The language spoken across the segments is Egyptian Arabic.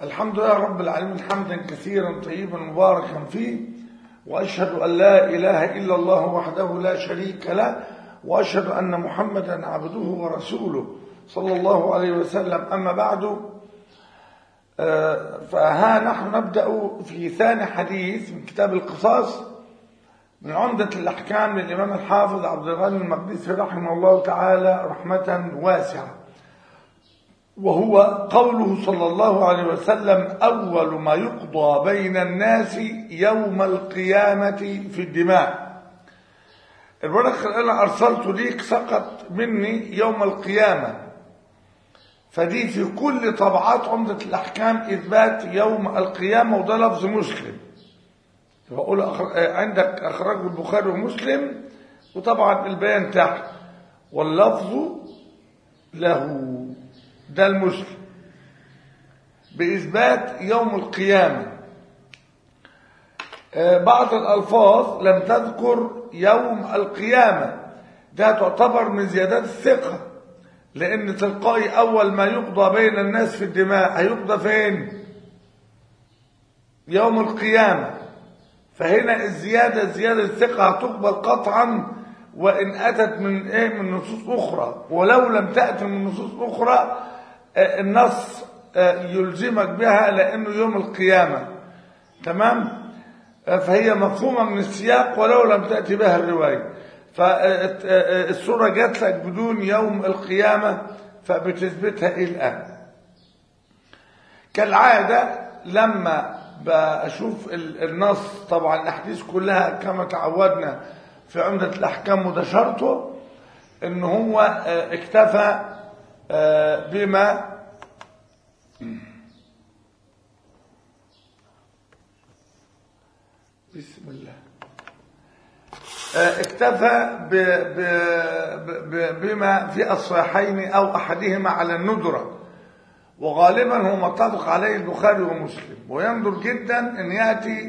الحمد لله رب العالمين حمدا كثيرا طيبا مباركا فيه وأشهد أن لا إله إلا الله وحده لا شريك له وأشهد أن محمدا عبده ورسوله صلى الله عليه وسلم أما بعد فها نحن نبدأ في ثاني حديث من كتاب القصاص من عمدة الأحكام للإمام الحافظ عبد الغني المقدسي رحمه الله تعالى رحمة واسعة وهو قوله صلى الله عليه وسلم أول ما يقضى بين الناس يوم القيامة في الدماء الورق اللي أنا أرسلته ليك سقط مني يوم القيامة فدي في كل طبعات عمدة الأحكام إثبات يوم القيامة وده لفظ مسلم بقول عندك أخرجه البخاري ومسلم وطبعا البيان تحت واللفظ له ده المسلم بإثبات يوم القيامة بعض الألفاظ لم تذكر يوم القيامة ده تعتبر من زيادات الثقة لأن تلقائي أول ما يقضى بين الناس في الدماء هيقضى فين يوم القيامة فهنا الزيادة زيادة الثقة هتقبل قطعا وإن أتت من إيه من نصوص أخرى ولو لم تأتي من نصوص أخرى النص يلزمك بها لأنه يوم القيامة تمام فهي مفهومة من السياق ولو لم تأتي بها الرواية فالصورة جات لك بدون يوم القيامة فبتثبتها إلى الآن كالعادة لما بشوف النص طبعا الأحاديث كلها كما تعودنا في عمدة الأحكام وده شرطه إن هو اكتفى بما بسم الله اكتفى ب ب ب بما في الصحيحين أو أحدهما على الندرة وغالبا هو متفق عليه البخاري ومسلم وينظر جدا أن يأتي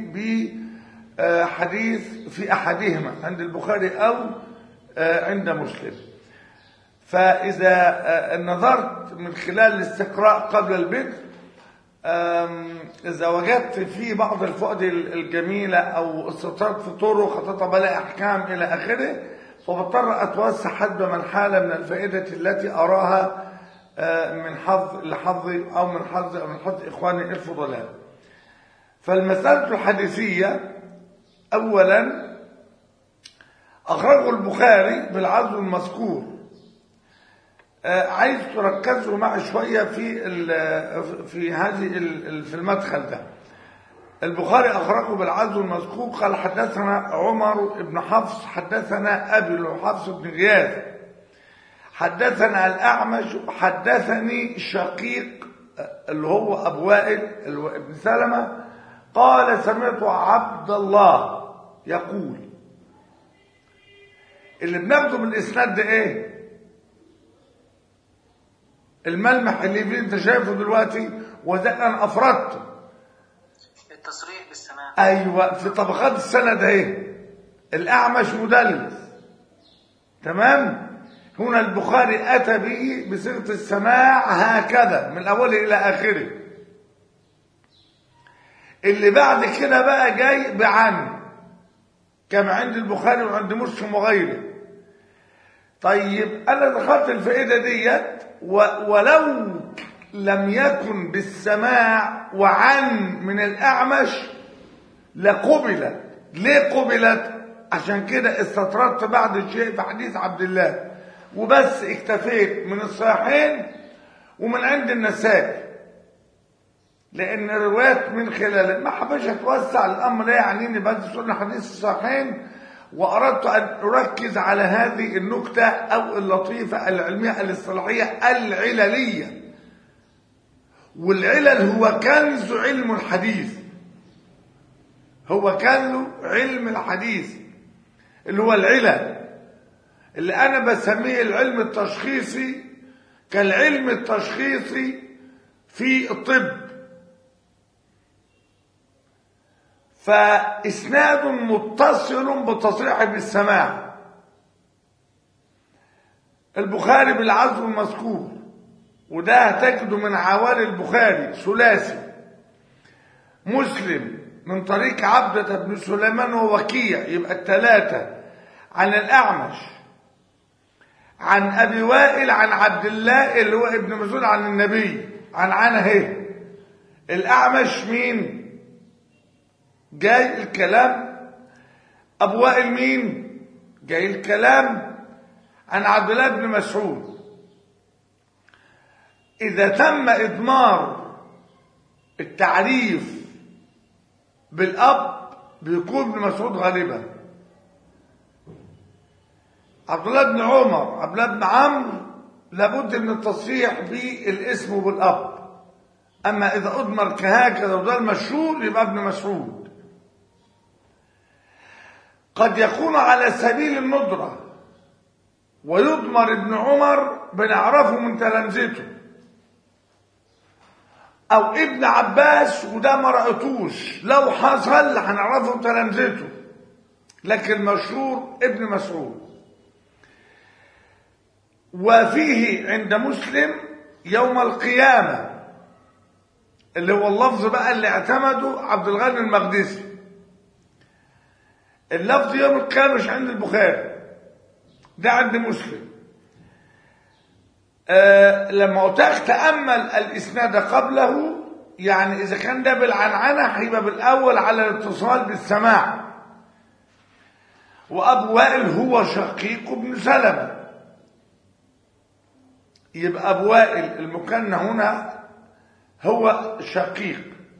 بحديث في أحدهما عند البخاري أو عند مسلم فإذا نظرت من خلال الاستقراء قبل البدء إذا وجدت في بعض الفؤاد الجميلة أو استطرت في طرق خططة بلا أحكام إلى آخره فبضطر أتوسع حسب من حال من الفائدة التي أراها من حظ لحظي أو من حظ أو من حظ إخواني الفضلاء فالمسألة الحديثية أولا أخرجه البخاري بالعزو المذكور عايز تركزوا معي شوية في في هذه في المدخل ده البخاري أخرجه بالعزو المذكور قال حدثنا عمر بن حفص حدثنا أبي حفص بن غياث حدثنا الأعمش حدثني شقيق اللي هو أبو وائل ابن سلمة قال سمعت عبد الله يقول اللي بناخده من الإسناد ده إيه؟ الملمح اللي فيه انت شايفه دلوقتي وده انا افردته التصريح بالسماع ايوه في طبقات السند اهي الاعمش مدلس تمام هنا البخاري اتى به بصيغه السماع هكذا من اوله الى اخره اللي بعد كده بقى جاي بعن كما عند البخاري وعند مسلم وغيره طيب انا دخلت الفائده ديت ولو لم يكن بالسماع وعن من الأعمش لقبلت ليه قبلت عشان كده استطردت بعض الشيء في حديث عبد الله وبس اكتفيت من الصحيحين ومن عند النسائي لان الروايات من خلال ما حبش اتوسع الامر لا يعنيني بس سنة حديث الصحيحين وأردت أن أركز على هذه النكتة أو اللطيفة العلمية الاصطلاحية العللية والعلل هو كنز علم الحديث هو كنز علم الحديث اللي هو العلل اللي أنا بسميه العلم التشخيصي كالعلم التشخيصي في الطب فإسناد متصل بالتصريح بالسماع البخاري بالعزو المذكور وده هتجده من عوالي البخاري ثلاثي مسلم من طريق عبدة بن سليمان ووكيع يبقى الثلاثة عن الأعمش عن أبي وائل عن عبد الله اللي هو ابن مسعود عن النبي عن عنه اهي الأعمش مين جاي الكلام أبو وائل مين جاي الكلام عن عبد الله بن مسعود إذا تم إضمار التعريف بالأب بيكون ابن مسعود غالبا عبد الله بن عمر عبد الله بن عمرو لابد من التصريح بالاسم وبالأب أما إذا أضمر كهكذا وده المشهور يبقى ابن مسعود قد يكون على سبيل الندرة ويضمر ابن عمر بنعرفه من تلامذته او ابن عباس وده ما رأيتوش لو حصل هنعرفه تلامذته لكن مشهور ابن مسعود وفيه عند مسلم يوم القيامة اللي هو اللفظ بقى اللي اعتمده عبد الغني المقدسي اللفظ يوم القيامة مش عند البخاري ده عند مسلم آه لما قلت لك تأمل الإسناد قبله يعني إذا كان ده بالعنعنة هيبقى بالأول على الاتصال بالسماع وأبو وائل هو شقيق ابن سلمة يبقى أبو وائل المكنى هنا هو شقيق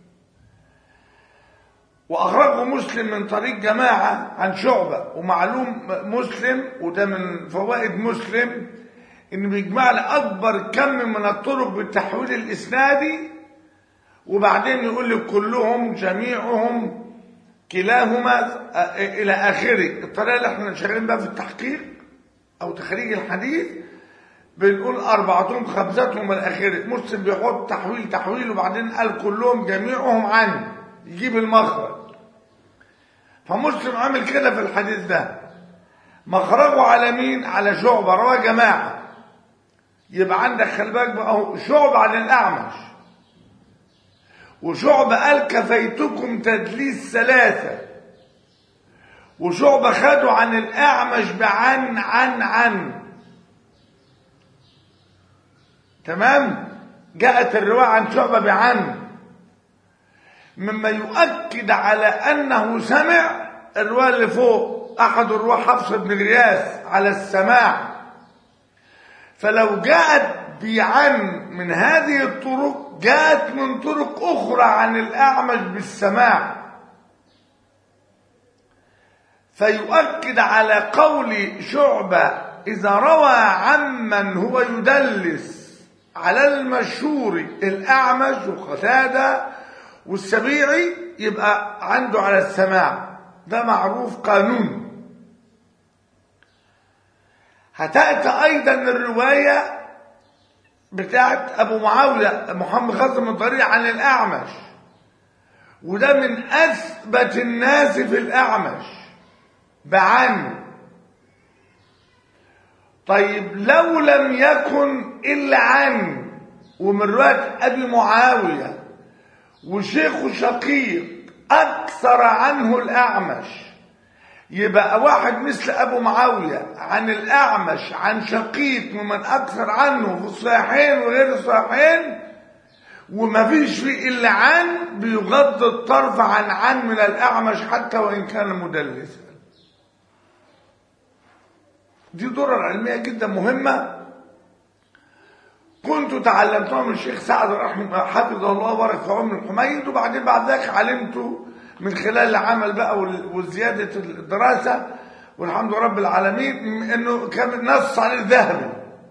وأخرجه مسلم من طريق جماعة عن شعبة ومعلوم مسلم وده من فوائد مسلم إنه بيجمع لي أكبر كم من الطرق بالتحويل الإسنادي وبعدين يقول لي كلهم جميعهم كلاهما إلى آخره الطريقة اللي احنا شغالين بها في التحقيق أو تخريج الحديث بنقول أربعتهم خمستهم إلى آخره مسلم بيحط تحويل تحويل وبعدين قال كلهم جميعهم عنه يجيب المخرج فمسلم عمل كده في الحديث ده مخرجه على مين على شعبة رواه جماعة يبقى عندك خلي بالك بقى اهو شعبة عن الأعمش وشعبة قال كفيتكم تدليس ثلاثة وشعبة خدوا عن الأعمش بعن عن عن تمام جاءت الرواية عن شعبة بعن مما يؤكد على أنه سمع الرواية اللي فوق أحد الرواة حفص بن غياث على السماع فلو جاءت بعن من هذه الطرق جاءت من طرق أخرى عن الأعمش بالسماع فيؤكد على قول شعبة إذا روى عمن هو يدلس على المشهور الأعمش وقتادة والسبيعي يبقى عنده على السماع ده معروف قانون هتأتي أيضا الرواية بتاعت أبو معاوية محمد خزم الضريع عن الأعمش وده من أثبت الناس في الأعمش بعن طيب لو لم يكن إلا عن ومن رواية أبي معاوية وشيخه شقيق أكثر عنه الأعمش يبقى واحد مثل أبو معاوية عن الأعمش عن شقيق ومن أكثر عنه في الصحيحين وغير الصحيحين وما فيش فيه إلا عن بيغض الطرف عن عن من الأعمش حتى وإن كان مدلسا دي درر علمية جدا مهمة كنت تعلمتها من الشيخ سعد رحمه حفظه الله وبارك في عمر الحميد وبعدين بعد ذلك علمت من خلال العمل بقى وزيادة الدراسة والحمد لله رب العالمين انه كان نص عن الذهبي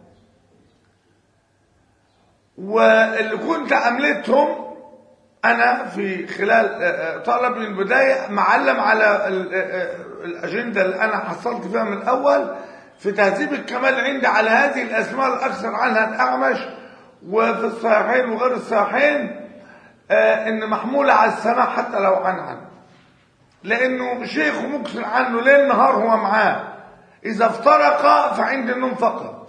واللي كنت عملتهم انا في خلال طلب من البداية معلم على الاجندة اللي انا حصلت فيها من الاول في تهذيب الكمال عندي على هذه الاسماء الاكثر عنها الاعمش وفي الصحيحين وغير الصحيحين آه ان محمولة على السماع حتى لو عن عن لانه شيخه مكثر عنه ليل نهار هو معاه اذا افترق فعند النوم فقط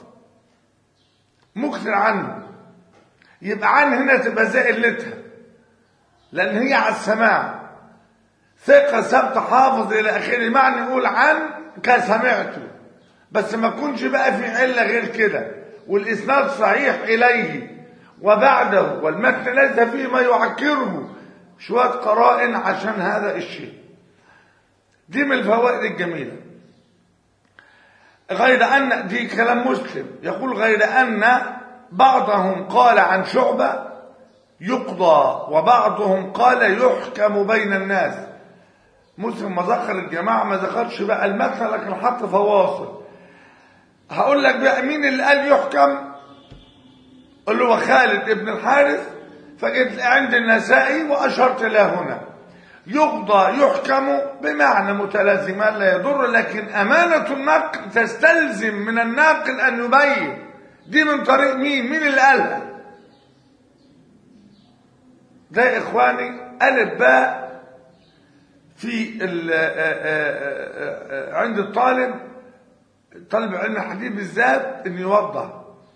مكثر عنه يبقى عن هنا تبقى زي قلتها لان هي على السماع ثقة ثبت حافظ الى اخره معنى نقول عن كسمعته بس ما تكونش بقى في علة غير كده والاسناد صحيح اليه وبعده والمتن ليس فيه ما يعكره شوية قرائن عشان هذا الشيء دي من الفوائد الجميلة غير أن دي كلام مسلم يقول غير أن بعضهم قال عن شعبة يقضى وبعضهم قال يحكم بين الناس مسلم ما ذكر الجماعة ما ذكرش بقى المثل لكن حط فواصل هقول لك بقى مين اللي قال يحكم اللي هو خالد ابن الحارث فجيت عند النسائي وأشرت له هنا يقضى يحكم بمعنى متلازمان لا يضر لكن أمانة النقل تستلزم من الناقل أن يبين دي من طريق مين مين اللي قالها ده يا إخواني ألف باء في عند الطالب طالب علم الحديث بالذات أن يوضح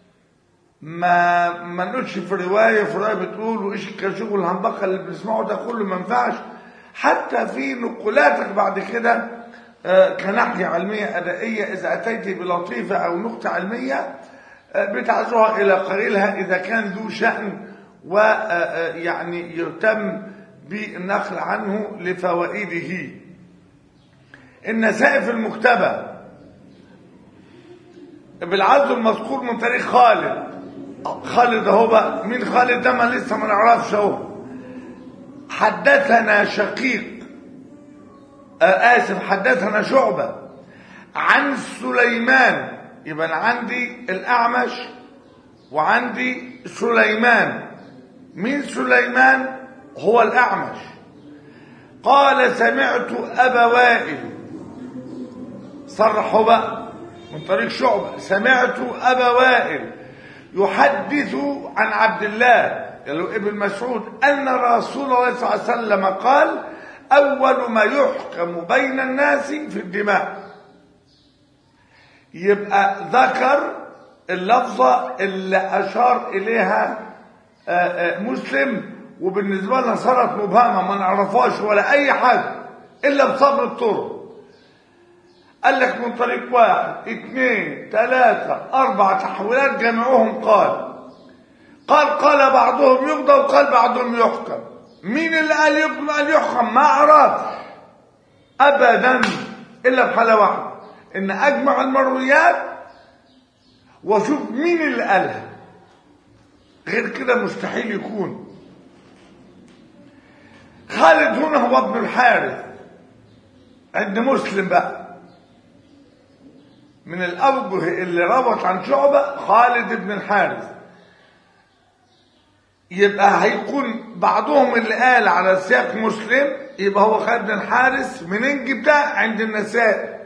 ما ما نقولش في روايه في روايه بتقول وايش كشغل الهنبقه اللي بنسمعه ده كله ما ينفعش حتى في نقولاتك بعد كده كناحيه علميه ادائيه اذا اتيت بلطيفه او نقطه علميه بتعزوها الى قليلها اذا كان ذو شان ويعني يهتم بالنقل عنه لفوائده النسائي في المكتبه بالعزو المذكور من طريق خالد خالد اهو بقى مين خالد ده ما لسه ما نعرفش اهو حدثنا شقيق آه اسف حدثنا شعبه عن سليمان يبقى انا عندي الاعمش وعندي سليمان مين سليمان هو الاعمش قال سمعت ابا وائل صرحوا بقى من طريق شعبه سمعت ابا وائل يحدث عن عبد الله ابن مسعود أن رسول الله صلى الله عليه وسلم قال أول ما يحكم بين الناس في الدماء يبقى ذكر اللفظة اللي أشار إليها مسلم وبالنسبة لنا صارت مبهمة ما نعرفهاش ولا أي حاجة إلا بصبر الطرق قال لك من طريق واحد اثنين ثلاثة أربعة تحويلات جميعهم قال قال قال بعضهم يقضى وقال بعضهم يحكم مين اللي قال يقضى قال يحكم ما أعرفش أبدا إلا في حالة واحدة إن أجمع المرويات وأشوف مين اللي قالها غير كده مستحيل يكون خالد هنا هو ابن الحارث عند مسلم بقى من الأوجه اللي روت عن شعبة خالد بن الحارث يبقى هيكون بعضهم اللي قال على سياق مسلم يبقى هو خالد بن الحارث منين جبتها عند النساء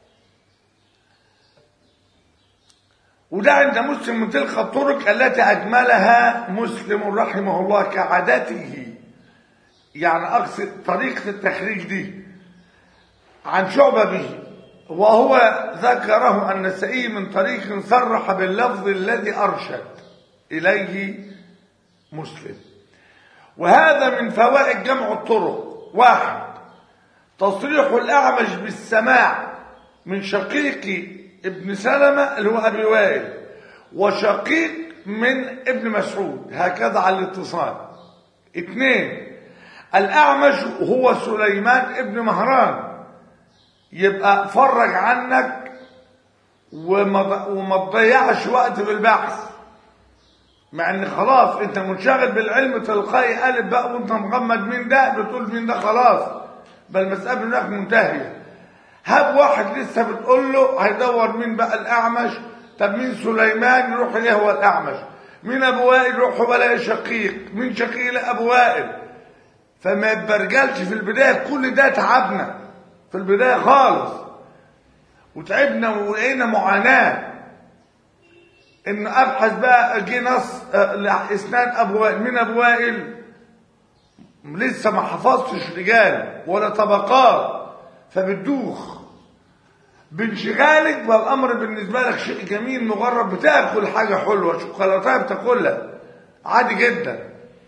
وده عند مسلم من تلك الطرق التي أجملها مسلم رحمه الله كعادته يعني أقصد طريقة التخريج دي عن شعبة به وهو ذكره النسائي من طريق صرح باللفظ الذي أرشد إليه مسلم وهذا من فوائد جمع الطرق واحد تصريح الأعمش بالسماع من شقيق ابن سلمة اللي هو أبي وائل وشقيق من ابن مسعود هكذا على الاتصال اثنين الأعمش هو سليمان ابن مهران يبقى فرج عنك وما وما تضيعش وقت في البحث مع ان خلاص انت منشغل بالعلم تلقائي قالب بقى وانت مغمض مين ده بتقول مين ده خلاص بل المسألة هناك منتهية هب واحد لسه بتقول له هيدور مين بقى الأعمش طب مين سليمان يروح إليه هو الأعمش مين أبو وائل يروح هو بلاقي شقيق مين شقيق لا أبو وائل فما يتبرجلش في البداية كل ده تعبنا في البداية خالص وتعبنا ولقينا معاناة ان ابحث بقى جه نص اسناد ابو وائل مين ابو وائل لسه ما حفظتش رجال ولا طبقات فبتدوخ بانشغالك والامر بالنسبه لك شيء جميل مجرد بتاكل حاجه حلوه شوكولاته بتاكلها عادي جدا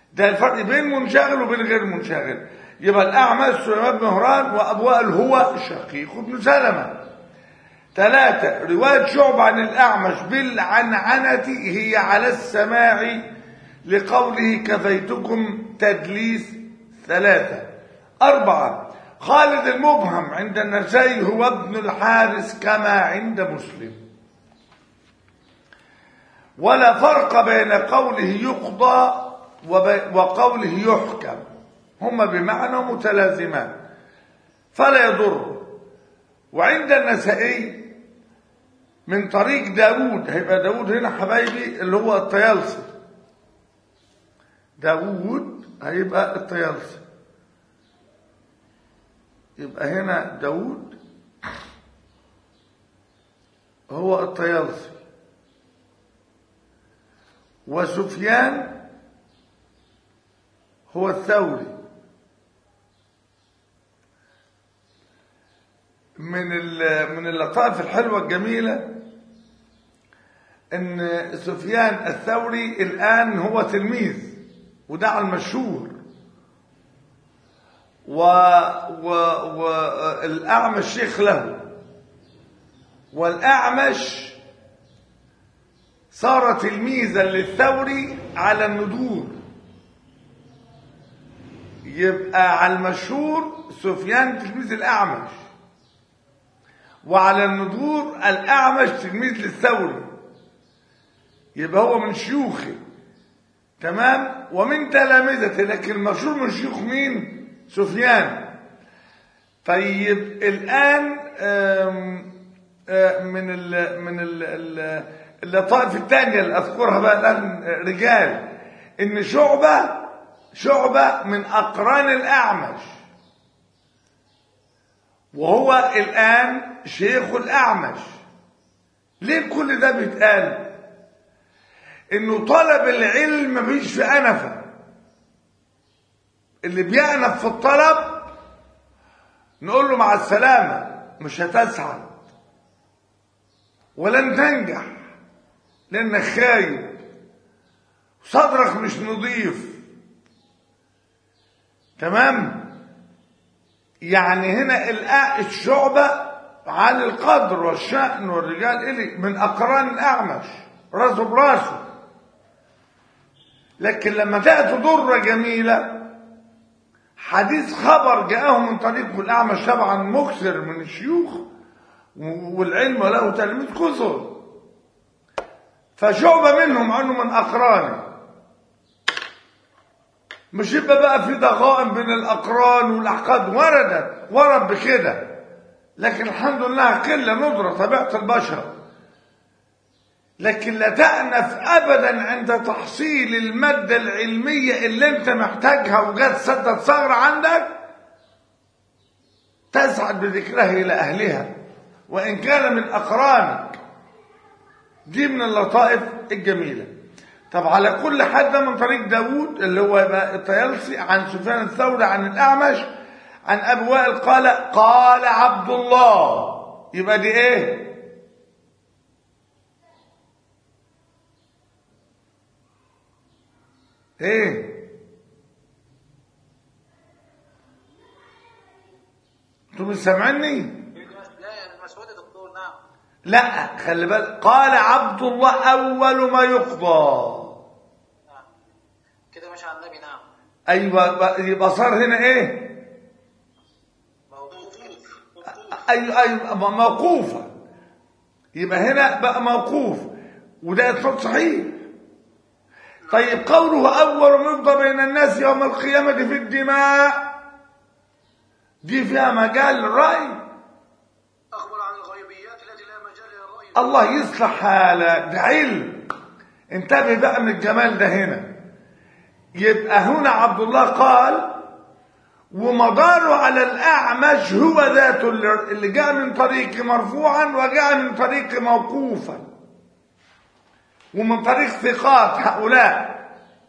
ده الفرق بين منشغل وبين غير منشغل يبقى الأعمش سليمان بن مهران وأبو وائل هو شقيق بن سلمة ثلاثة رواية شعب عن الأعمش بالعنعنة هي على السماع لقوله كفيتكم تدليس ثلاثة أربعة خالد المبهم عند النسائي هو ابن الحارس كما عند مسلم ولا فرق بين قوله يقضى وب- وقوله يحكم هما بمعنى متلازمان فلا يضر وعند النسائي من طريق داود هيبقى داود هنا حبايبي اللي هو الطيالسي داود هيبقى الطيالسي يبقى هنا داود هو الطيالسي وسفيان هو الثوري من ال- من اللطائف الحلوه الجميله ان سفيان الثوري الان هو تلميذ وده على المشهور و و والاعمش شيخ له والاعمش صار تلميذا للثوري على الندور يبقى على المشهور سفيان تلميذ الاعمش وعلى الندور الاعمش تلميذ للثوري يبقى هو من شيوخه تمام ومن تلامذته لكن المشهور من شيوخ مين سفيان طيب الان آم، آه، من ال من ال ال- اللطائف الثانيه اللي اذكرها بقى الان آه، رجال ان شعبه شعبه من اقران الاعمش وهو الان شيخ الاعمش ليه كل ده بيتقال انه طلب العلم مفيش في انفه اللي بيأنف في الطلب نقول له مع السلامة مش هتسعد ولن تنجح لانك خايب صدرك مش نظيف تمام يعني هنا الأ- الشعبة على القدر والشأن والرجال إلي من أقران الأعمش راسه براسه لكن لما تأتي ضرة جميلة حديث خبر جاءه من طريق الأعمش طبعا مكثر من الشيوخ والعلم له تلميذ كثر فشعبة منهم عنه من أقرانه مش يبقى بقى في ضغائن بين الأقران والأحقاد وردت ورد بكده لكن الحمد لله قلة ندرة طبيعة البشر لكن لا تأنف أبدا عند تحصيل المادة العلمية اللي أنت محتاجها وجت سدة ثغرة عندك تسعد بذكرها إلى أهلها وإن كان من أقرانك دي من اللطائف الجميلة طب على كل حد ده من طريق داوود اللي هو يبقى الطيالسي عن سفيان الثوري عن الأعمش عن أبي وائل قال قال عبد الله يبقى دي إيه؟ ايه انتوا مش سامعيني لا يعني المسعود يا دكتور نعم لا خلي بالك قال عبد الله اول ما يقضى نعم كده مش على النبي نعم ايوه يبقى صار هنا ايه موقوف ايوه ايوه موقوفه يبقى هنا بقى موقوف وده اثبات صحيح طيب قوله اول ما يقضى بين الناس يوم القيامه في الدماء دي فيها مجال للراي أخبر عن الغيبيات التي لا مجال للرأي الله يصلح حالك ده علم انتبه بقى من الجمال ده هنا يبقى هنا عبد الله قال ومداره على الأعمش هو ذاته اللي- اللي جاء من طريق مرفوعا وجاء من طريق موقوفا ومن طريق ثقات هؤلاء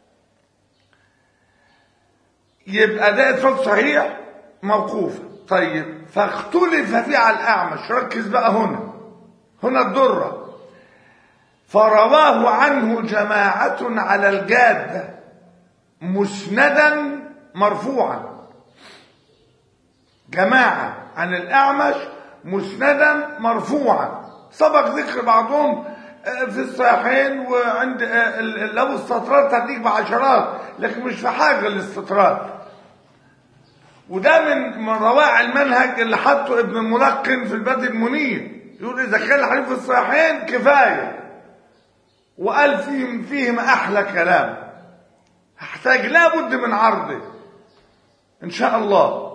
يبقى ده إثبات صحيح موقوفا طيب فاختلف فيه على الأعمش ركز بقى هنا هنا الدرة فرواه عنه جماعة على الجادة مسندا مرفوعا جماعة عن الأعمش مسندا مرفوعا سبق ذكر بعضهم آه، في الصحيحين وعند آه، ال- لو استطرات هديك بعشرات لكن مش في حاجة للاستطراد وده من من روائع المنهج اللي حطه ابن الملقن في البدء المنير يقول إذا كان الحديث في الصحيحين كفاية وقال فيهم فيهم أحلى كلام هحتاج لابد من عرضه إن شاء الله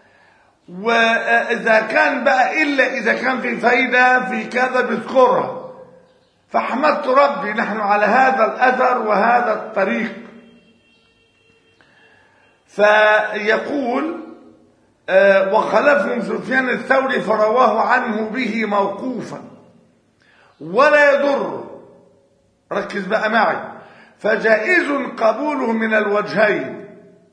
وإذا كان بقى إلا إذا كان في فايدة في كذا بذكرها فحمدت ربي نحن على هذا الأثر وهذا الطريق فيقول آه، وخلفهم سفيان الثوري فرواه عنه به موقوفا ولا يضر ركز بقى معي فجائز قبوله من الوجهين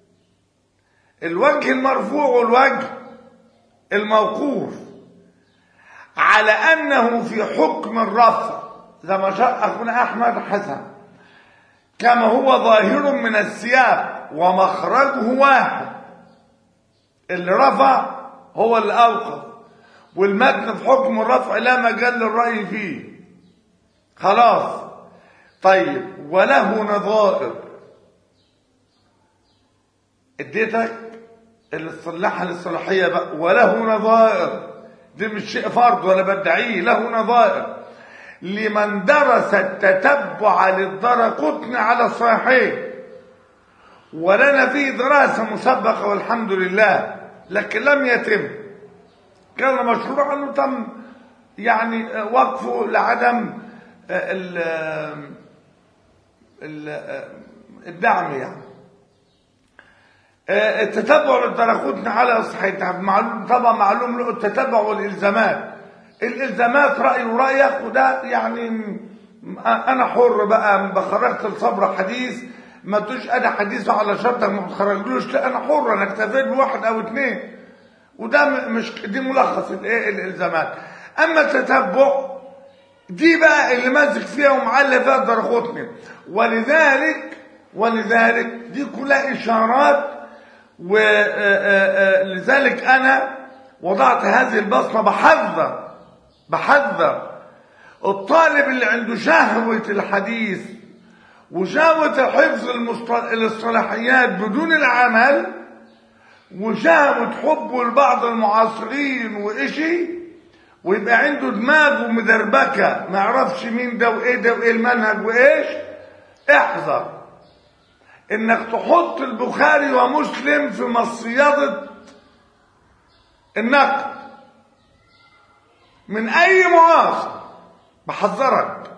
الوجه المرفوع والوجه الموقوف على أنه في حكم الرفع زي ما شاء أخونا أحمد حسن كما هو ظاهر من السياق ومخرجه واحد اللي رفع هو اللي أوقف والمتن في حكم الرفع لا مجال للرأي فيه خلاص طيب وله نظائر اديتك الاصطلاح الاصطلاحيه بقى وله نظائر دي مش شيء فرض ولا بدعيه له نظائر لمن درس التتبع للدرقطن على الصحيحين ولنا فيه دراسة مسبقة والحمد لله لكن لم يتم كان مشروع انه تم يعني وقفه لعدم ال ال الدعم يعني التتبع للدرقوتن على الصحيح معلوم طبعا معلوم له التتبع والالزامات الالزامات رايي ورايك وده يعني انا حر بقى بخرجت الصبر حديث ما تقولش انا حديث على شرطك ما تخرجلوش لا انا حر انا اكتفيت بواحد او اثنين وده مش دي ملخص الايه الالزامات اما التتبع دي بقى اللي ماسك فيها ومعلق فيها الدرقوتني ولذلك ولذلك دي كلها اشارات ولذلك انا وضعت هذه البصمه بحذر بحذر الطالب اللي عنده شهوه الحديث وشهوه حفظ الاصطلاحيات بدون العمل وشهوه حبه لبعض المعاصرين وإشي ويبقى عنده دماغه مدربكه ما يعرفش مين ده وايه ده وايه المنهج وايش احذر انك تحط البخاري ومسلم في مصيدة النقد من اي معاصر بحذرك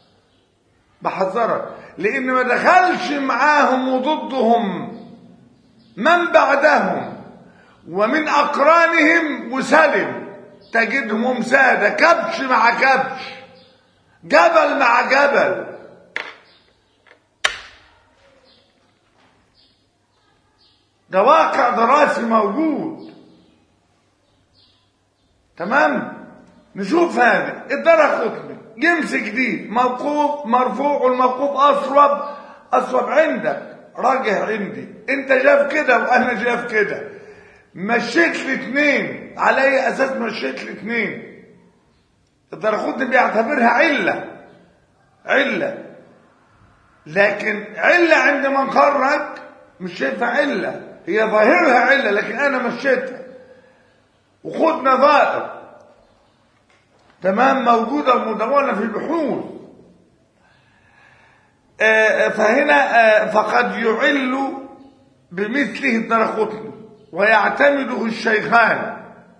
بحذرك لان ما دخلش معاهم وضدهم من بعدهم ومن اقرانهم وسلم تجدهم ساده كبش مع كبش جبل مع جبل ده واقع دراسي موجود تمام نشوف هذا الدرجة قطبي يمسك دي موقوف مرفوع والموقوف أصوب أصوب عندك راجع عندي انت شايف كده وانا شايف كده مشيت الاثنين على اي اساس مشيت الاثنين الدرقوتني بيعتبرها علة علة لكن علة عند من خرج مش شايفها علة هي ظاهرها علة لكن أنا مشيتها وخد نظائر تمام موجودة ومدونة في البحوث آه فهنا آه فقد يعل بمثله الدرقطني ويعتمده الشيخان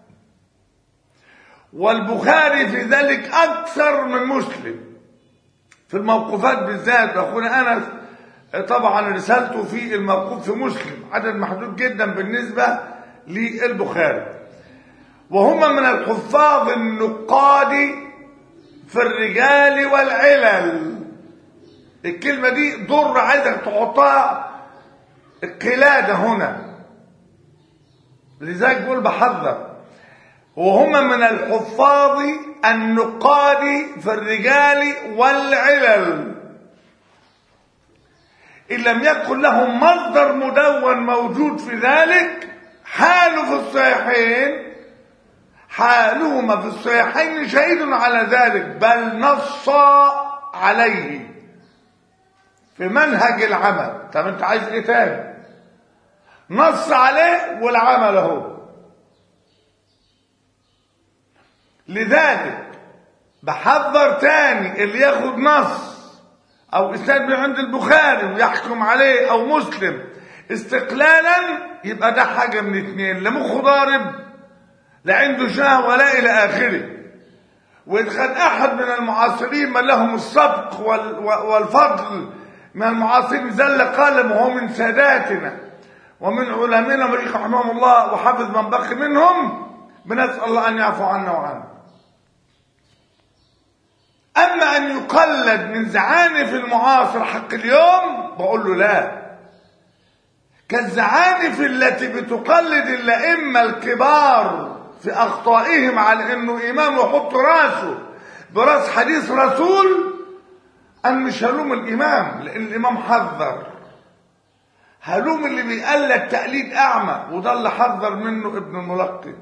والبخاري في ذلك أكثر من مسلم في الموقوفات بالذات أخونا أنس طبعا رسالته في الموقوف في مسلم عدد محدود جدا بالنسبة للبخاري وهم من الحفاظ النقاد في الرجال والعلل الكلمة دي ضر عايزك تحطها قلادة هنا لذلك بقول بحذر وهم من الحفاظ النقاد في الرجال والعلل إن لم يكن لهم مصدر مدون موجود في ذلك حاله في الصحيحين حالهما في الصحيحين شهيد على ذلك بل نص عليه في منهج العمل طب انت عايز ايه تاني نص عليه والعمل اهو لذلك بحذر تاني اللي ياخد نص او اسناد من عند البخاري ويحكم عليه او مسلم استقلالا يبقى ده حاجه من اتنين لا مخه ضارب لا عنده شهوه لا الى اخره وإن كان أحد من المعاصرين من لهم السبق وال- والفضل من المعاصرين زل قلم وهو من ساداتنا ومن علمائنا مريخ رحمهم الله وحفظ من بقي منهم بنسأل الله أن يعفو عنا وعنه أما أن يقلد من زعانف المعاصر حق اليوم بقول له لا كالزعانف التي بتقلد الأئمة الكبار في أخطائهم على أنه إمام يحط راسه براس حديث رسول أن مش هلوم الإمام لأن الإمام حذر هلوم اللي بيقلد تقليد أعمى وده اللي حذر منه ابن الملقن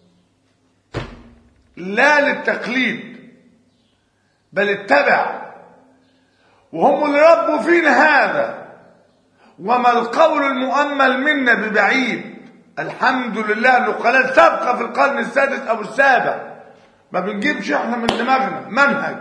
لا للتقليد بل اتبع وهم اللي ربوا فينا هذا وما القول المؤمل منا ببعيد الحمد لله النقلاء سابقه في القرن السادس او السابع ما بنجيبش احنا من دماغنا منهج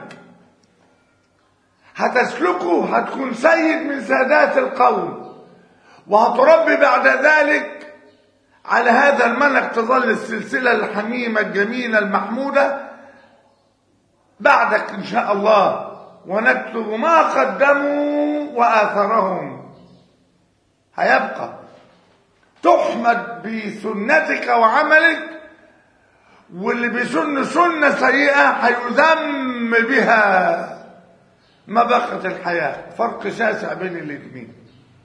هتسلكه هتكون سيد من سادات القوم وهتربي بعد ذلك على هذا المنهج تظل السلسلة الحميمة الجميلة المحمودة بعدك إن شاء الله ونكتب ما قدموا وآثرهم هيبقى تحمد بسنتك وعملك واللي بيسن سنة سيئة هيذم بها ما بقت الحياة فرق شاسع بين الاثنين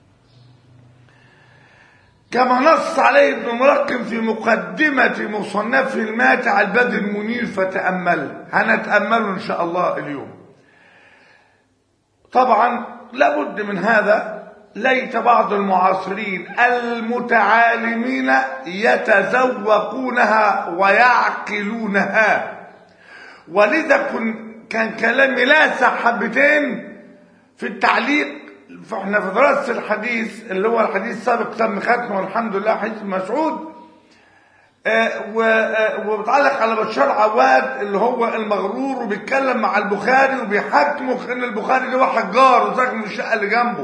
كما نص عليه ابن ملقم في مقدمة مصنفه الماتع البدر المنير فتأمل هنتأمله إن شاء الله اليوم طبعا لابد من هذا ليت بعض المعاصرين المتعالمين يتذوقونها ويعقلونها ولذا كن كان كلامي لاسع حبتين في التعليق فاحنا في دراسه الحديث اللي هو الحديث السابق تم ختمه والحمد لله حديث مسعود آه و- آه وبتعلق على بشار عواد اللي هو المغرور وبيتكلم مع البخاري وبيحاكمه ان البخاري ده واحد جار وساكن في الشقه اللي جنبه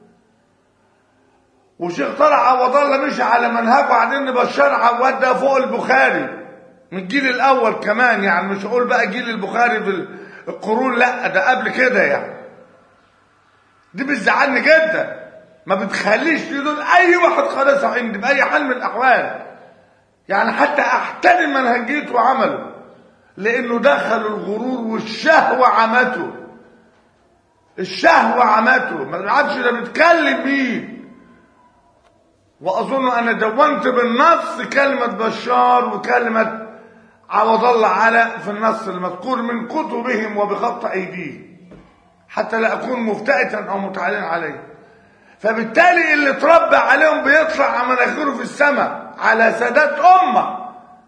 وشيخ طلع عوض الله مشي على منهجه على ان بشار عواد ده فوق البخاري من الجيل الاول كمان يعني مش هقول بقى جيل البخاري في القرون لا ده قبل كده يعني دي بتزعلني جدا ما بتخليش يدول اي واحد خلاص عندي باي حال من الاحوال يعني حتى احترم منهجيته وعمله لانه دخل الغرور والشهوه عمته الشهوه عمته ما بيعرفش ده بيتكلم مين واظن انا دونت بالنص كلمه بشار وكلمه عوض الله على في النص المذكور من كتبهم وبخط ايديهم حتى لا اكون مفتئتا او متعاليا عليه فبالتالي اللي اتربى عليهم بيطلع على مناخيره في السماء على سادات امه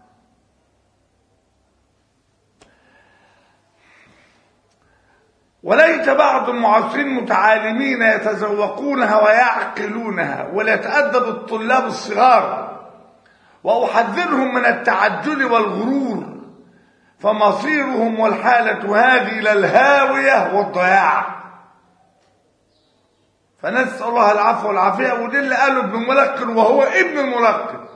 وليت بعض المعاصرين متعالمين يتذوقونها ويعقلونها وليتأدب الطلاب الصغار وأحذرهم من التعجل والغرور فمصيرهم والحالة هذه إلى الهاوية والضياع فنسأل الله العفو والعافية وده اللي قاله ابن ملقن وهو ابن الملقن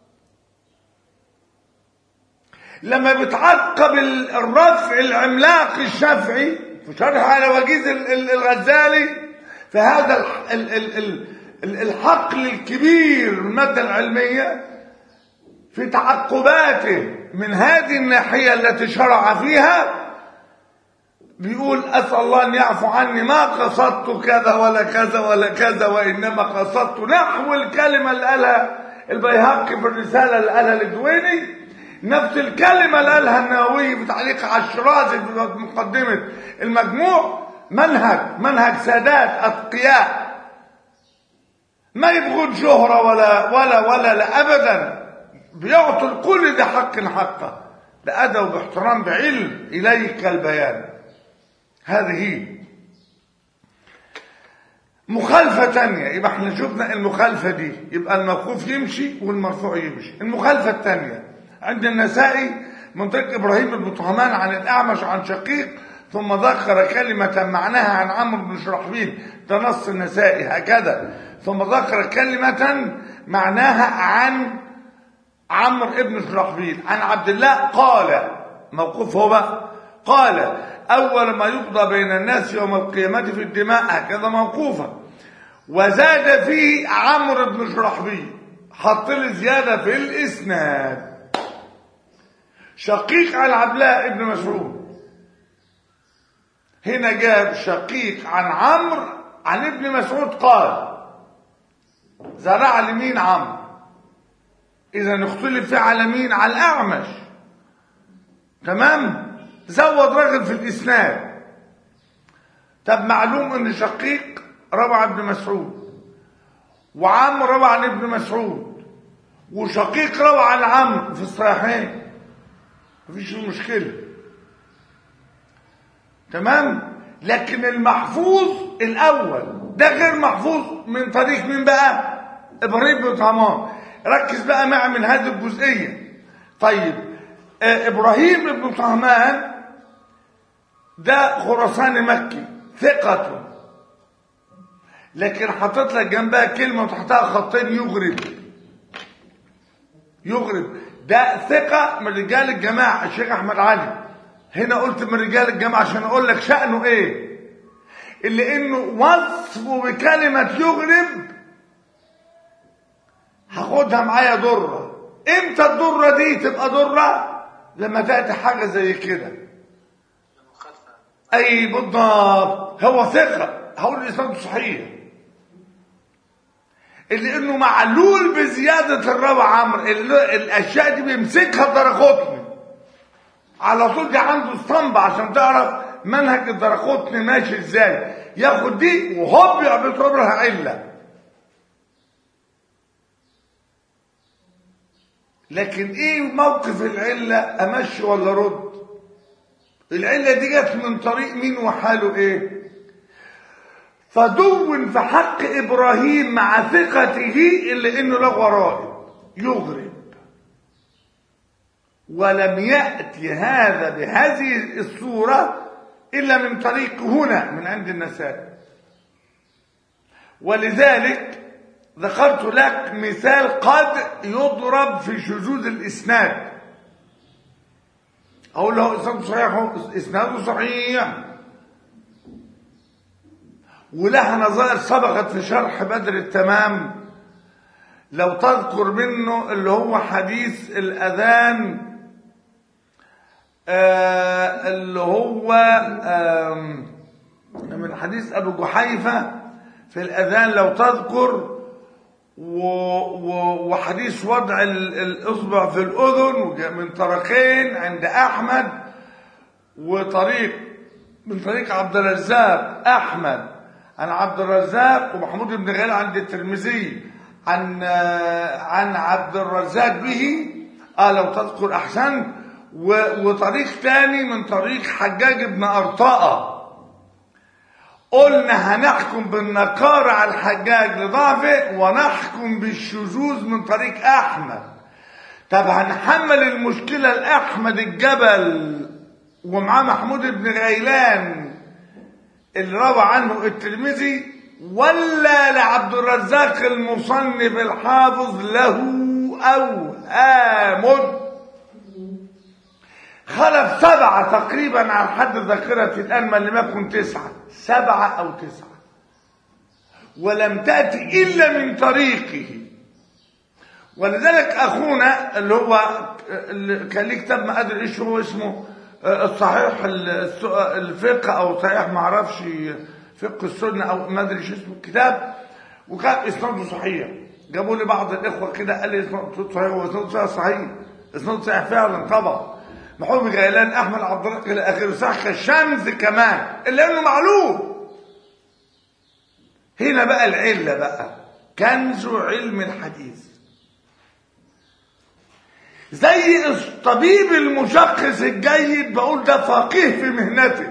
لما بتعقب الرفع العملاق الشافعي في شرح على وجيز ال- ال- الغزالي في هذا الح- ال- ال- ال- ال- الحقل الكبير من المادة العلمية في تعقباته من هذه الناحية التي شرع فيها بيقول أسأل الله أن يعفو عني ما قصدت كذا ولا كذا ولا كذا وإنما قصدت نحو الكلمة اللي قالها البيهقي في الرسالة اللي قالها الدويني نفس الكلمة اللي قالها النووي في تعليق على الشرازي في مقدمة المجموع منهج منهج سادات أتقياء ما يبغون شهرة ولا ولا ولا لا أبدا بيعطوا الكل ده حق حقه بأدب وباحترام بعلم إليك البيان هذه هي مخالفة تانية يبقى احنا شفنا المخالفة دي يبقى الموقوف يمشي والمرفوع يمشي المخالفة التانية عند النسائي من طريق إبراهيم بن طهمان عن الأعمش عن شقيق ثم ذكر كلمة معناها عن عمرو بن شرحبيل ده نص النسائي هكذا ثم ذكر كلمة معناها عن عمرو بن شرحبيل عن عبد الله قال موقوف هو بقى قال أول ما يقضى بين الناس يوم القيامة في الدماء هكذا موقوفا وزاد فيه عمرو بن شرحبيل حط لي زيادة في الإسناد شقيق عن عبد الله بن مسعود هنا جاب شقيق عن عمرو عن ابن مسعود قال زرع لمين عمرو اذا اختلف في على مين على الاعمش تمام زود راجل في الاسناد طب معلوم ان شقيق روى عن ابن مسعود وعمرو روى عن ابن مسعود وشقيق روى عن عمرو في الصحيحين مفيش مشكله تمام لكن المحفوظ الاول ده غير محفوظ من طريق مين بقى ابراهيم بن طهمان ركز بقى معي من هذه الجزئيه طيب آه ابراهيم بن طهمان ده خراساني مكي ثقة لكن حطيت لك جنبها كلمة وتحتها خطين يغرب يغرب ده ثقة من رجال الجماعة الشيخ أحمد علي هنا قلت من رجال الجماعة عشان أقول لك شأنه إيه اللي إنه وصفه بكلمة يغرب هاخدها معايا ضرة امتى الضرة دي تبقى ضرة لما تأتي حاجة زي كده اي بالضبط هو ثقة هقول الاسناد صحيح اللي انه معلول بزيادة الروى عمرو الاشياء دي بيمسكها الدرقطني على طول دي عنده اسطمبة عشان تعرف منهج الدرقطني ماشي ازاي ياخد دي وهوب يعبط لها علة لكن ايه موقف العلة امشي ولا رد العلة دي جت من طريق مين وحاله ايه فدون في حق ابراهيم مع ثقته الا انه له غرائب يغرب ولم يأتي هذا بهذه الصورة إلا من طريق هنا من عند النساء ولذلك ذكرت لك مثال قد يضرب في شذوذ الإسناد أقول له إسناده صحيح إسناده صحيح ولها نظائر سبقت في شرح بدر التمام لو تذكر منه اللي هو حديث الأذان آه اللي هو آه من حديث أبو جحيفة في الأذان لو تذكر و و وحديث وضع الإصبع في الأذن من طريقين عند أحمد وطريق من طريق عبد الرزاق أحمد عن عبد الرزاق ومحمود بن غير عند الترمذي عن عن عبد الرزاق به اه لو تذكر احسنت وطريق ثاني من طريق حجاج بن ارطاء قلنا هنحكم بالنكارة على الحجاج لضعفه ونحكم بالشذوذ من طريق احمد طب هنحمل المشكلة لاحمد الجبل ومعاه محمود بن غيلان اللي روى عنه الترمذي ولا لعبد الرزاق المصنف الحافظ له اوهام خلف سبعة تقريبا على حد ذاكرة الآن ما لم يكن تسعة سبعة أو تسعة ولم تأتي إلا من طريقه ولذلك أخونا اللي هو اللي كان ليه كتاب ما أدري إيش هو اسمه الصحيح الفقه أو صحيح ما أعرفش فقه السنة أو ما أدري إيش اسمه الكتاب وكان إسناده صحيح جابوا لي بعض الإخوة كده قال لي إسناده صحيح هو إسناده صحيح إسناده صحيح فعلا طبعا محمود غيلان احمد عبد الرزاق الى اخره صح الشمس كمان الا انه معلوم هنا بقى العله بقى كنز علم الحديث زي الطبيب المشخص الجيد بقول ده فقيه في مهنته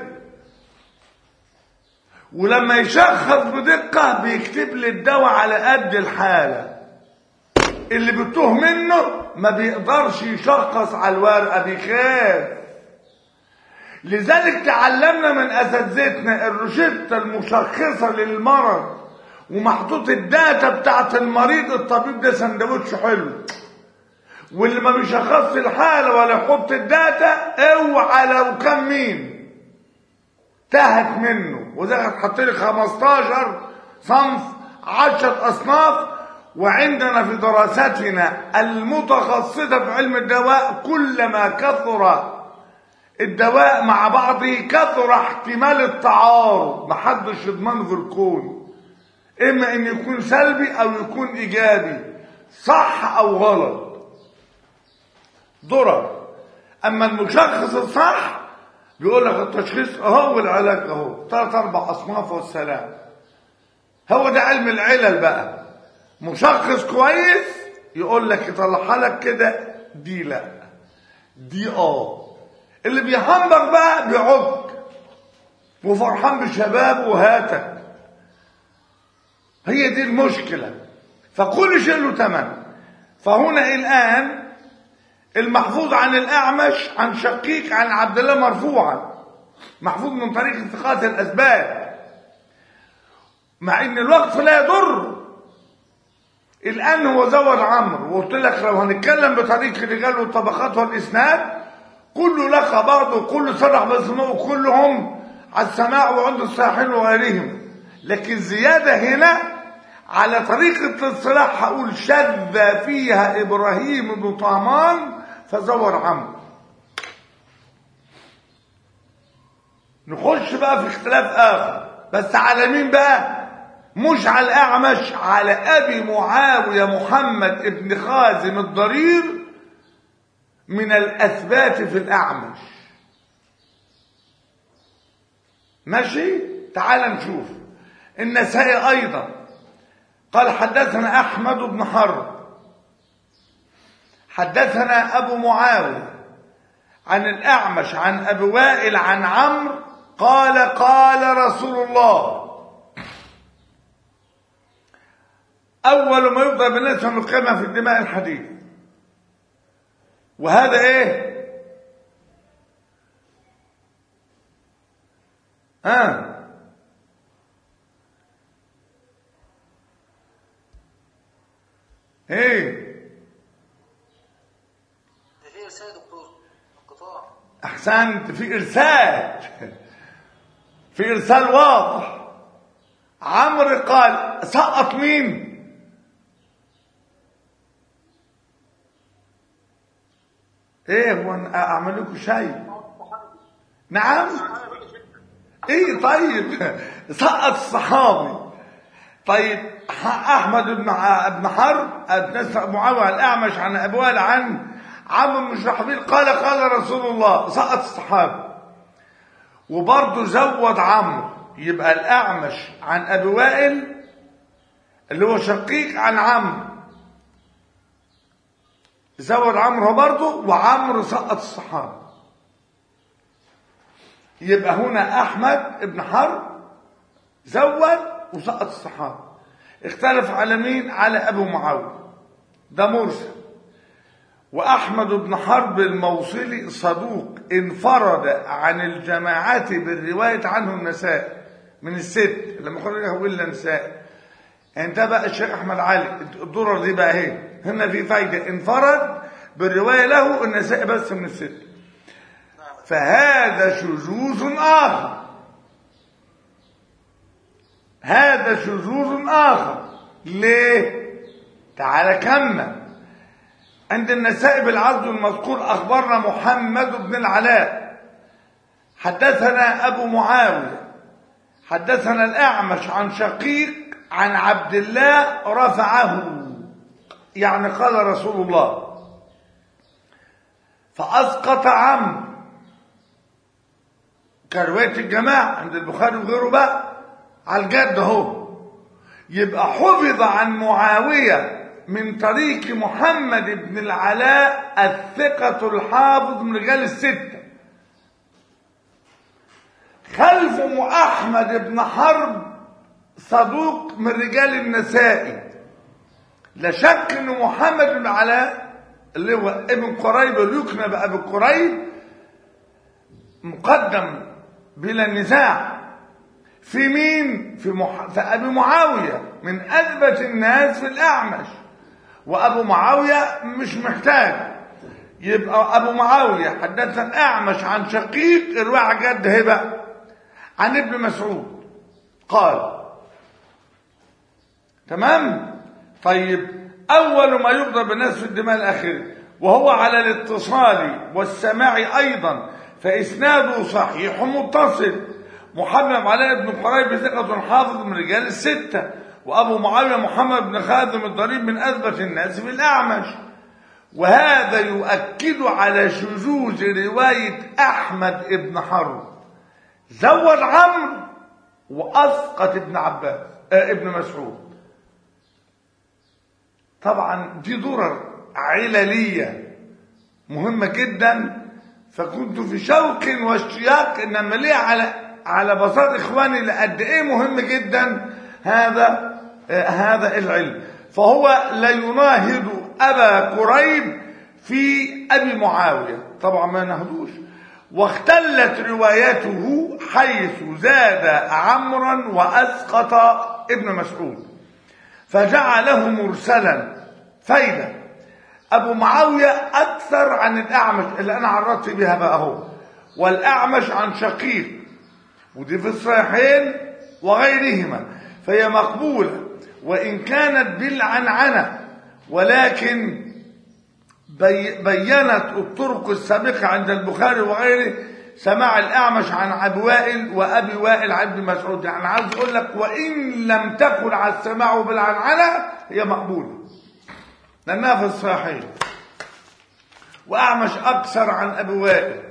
ولما يشخص بدقة بيكتب لي الدواء على قد الحالة اللي بتوه منه ما بيقدرش يشخص على الورقة بيخاف لذلك تعلمنا من اساتذتنا الروشتة المشخصة للمرض ومحطوط الداتا بتاعت المريض الطبيب ده سندوتش حلو واللي ما بيشخصش الحالة ولا يحط الداتا اوعى لو كان مين تهت منه وده هتحط لي 15 صنف 10 اصناف وعندنا في دراستنا المتخصصة في علم الدواء كلما كثر الدواء مع بعضه كثر احتمال التعارض محدش يضمنه في الكون اما ان يكون سلبي او يكون ايجابي صح او غلط ضرر اما المشخص الصح بيقول لك التشخيص اهو والعلاج اهو ثلاث اربع اصناف والسلام هو ده علم العلل بقى مشخص كويس يقول لك يطلعها لك كده دي لا دي اه اللي بيهمبر بقى بيعك وفرحان بشبابه وهاتك هي دي المشكلة فكل شيء له ثمن فهنا الآن المحفوظ عن الأعمش عن شقيق عن عبد الله مرفوعا محفوظ من طريق اتخاذ الأسباب مع ان الوقف لا يضر الآن هو زود عمرو وقلت لك لو هنتكلم بطريق الرجال والطبقات والإسناد كله لقى برضه كله صرح باسمه كلهم على السماع وعند الصحيحين وغيرهم لكن زيادة هنا على طريقة الاصطلاح هقول شذ فيها إبراهيم بن طامان فزور عمرو نخش بقى في اختلاف آخر بس على مين بقى مش على الأعمش على أبي معاوية محمد ابن خازم الضرير من الأثبات في الأعمش ماشي تعال نشوف النسائي أيضا قال حدثنا أحمد بن حرب حدثنا أبو معاوية عن الأعمش عن أبي وائل عن عمرو قال قال رسول الله أول ما يبدأ بالناس القيمة في الدماء الحديث وهذا إيه ها ايه ده في رسالة يا دكتور انقطاع احسنت في ارسال في ارسال واضح عمرو قال سقط مين ايه هو أنا اعمل لكم شيء نعم ايه طيب سقط الصحابي طيب احمد بن بن حرب نسمع معاويه الاعمش عن ابوال عن عمرو بن شرحبيل قال قال رسول الله سقط الصحابي وبرضه زود عمرو يبقى الاعمش عن ابي وائل اللي هو شقيق عن عمرو زود عمرو برضه وعمرو سقط الصحابه يبقى هنا احمد ابن حرب زود وسقط الصحابه اختلف على مين على ابو معاويه ده مرسل واحمد بن حرب الموصلي صدوق انفرد عن الجماعات بالروايه عنه النساء من الست لما خرجه الا نساء انت بقى الشيخ احمد علي الدرر دي بقى اهي هنا في فايده انفرد بالروايه له النساء بس من الست فهذا شذوذ آخر هذا شذوذ آخر ليه تعال كمل عند النساء بالعرض المذكور أخبرنا محمد بن العلاء حدثنا أبو معاوية حدثنا الأعمش عن شقيق عن عبد الله رفعه يعني قال رسول الله فأسقط عمرو كرواية الجماعة عند البخاري وغيره بقى على الجد اهو يبقى حفظ عن معاوية من طريق محمد بن العلاء الثقة الحافظ من رجال الستة خلفه أحمد بن حرب صدوق من رجال النسائي لا شك ان محمد بن علاء اللي هو ابن قريب يكنى بأبي قريب مقدم بلا نزاع في مين في, مح... في ابي معاويه من اثبت الناس في الاعمش وابو معاويه مش محتاج يبقى ابو معاويه حدثنا الاعمش عن شقيق الروايه جد هبه عن ابن مسعود قال تمام طيب اول ما يقضى بالناس في الدماء الاخره وهو على الاتصال والسماع ايضا فاسناده صحيح متصل محمد علاء بن قريب ثقة حافظ من رجال الستة وأبو معاوية محمد بن خازم الضريب من أثبت الناس في الأعمش وهذا يؤكد على شذوذ رواية أحمد بن حرب زود عمرو وأسقط ابن عباس آه ابن مسعود طبعا دي درر عللية مهمة جدا فكنت في شوق واشتياق ان امليه على على بساط اخواني لقد ايه مهم جدا هذا آه هذا العلم فهو لا يناهض ابا قريب في ابي معاويه طبعا ما نهضوش واختلت روايته حيث زاد عمرا واسقط ابن مسعود فجعله مرسلا فايده ابو معاويه اكثر عن الاعمش اللي انا عرضت بها بقى اهو والاعمش عن شقيق ودي في الصحيحين وغيرهما فهي مقبوله وان كانت بالعنعنه ولكن بي بينت الطرق السابقه عند البخاري وغيره سماع الاعمش عن ابي وائل وابي وائل عن ابن مسعود يعني عاوز اقول لك وان لم تكن على السماع بالعنعنه هي مقبوله لأنها في الصحيحين وأعمش أكثر عن أبي وائل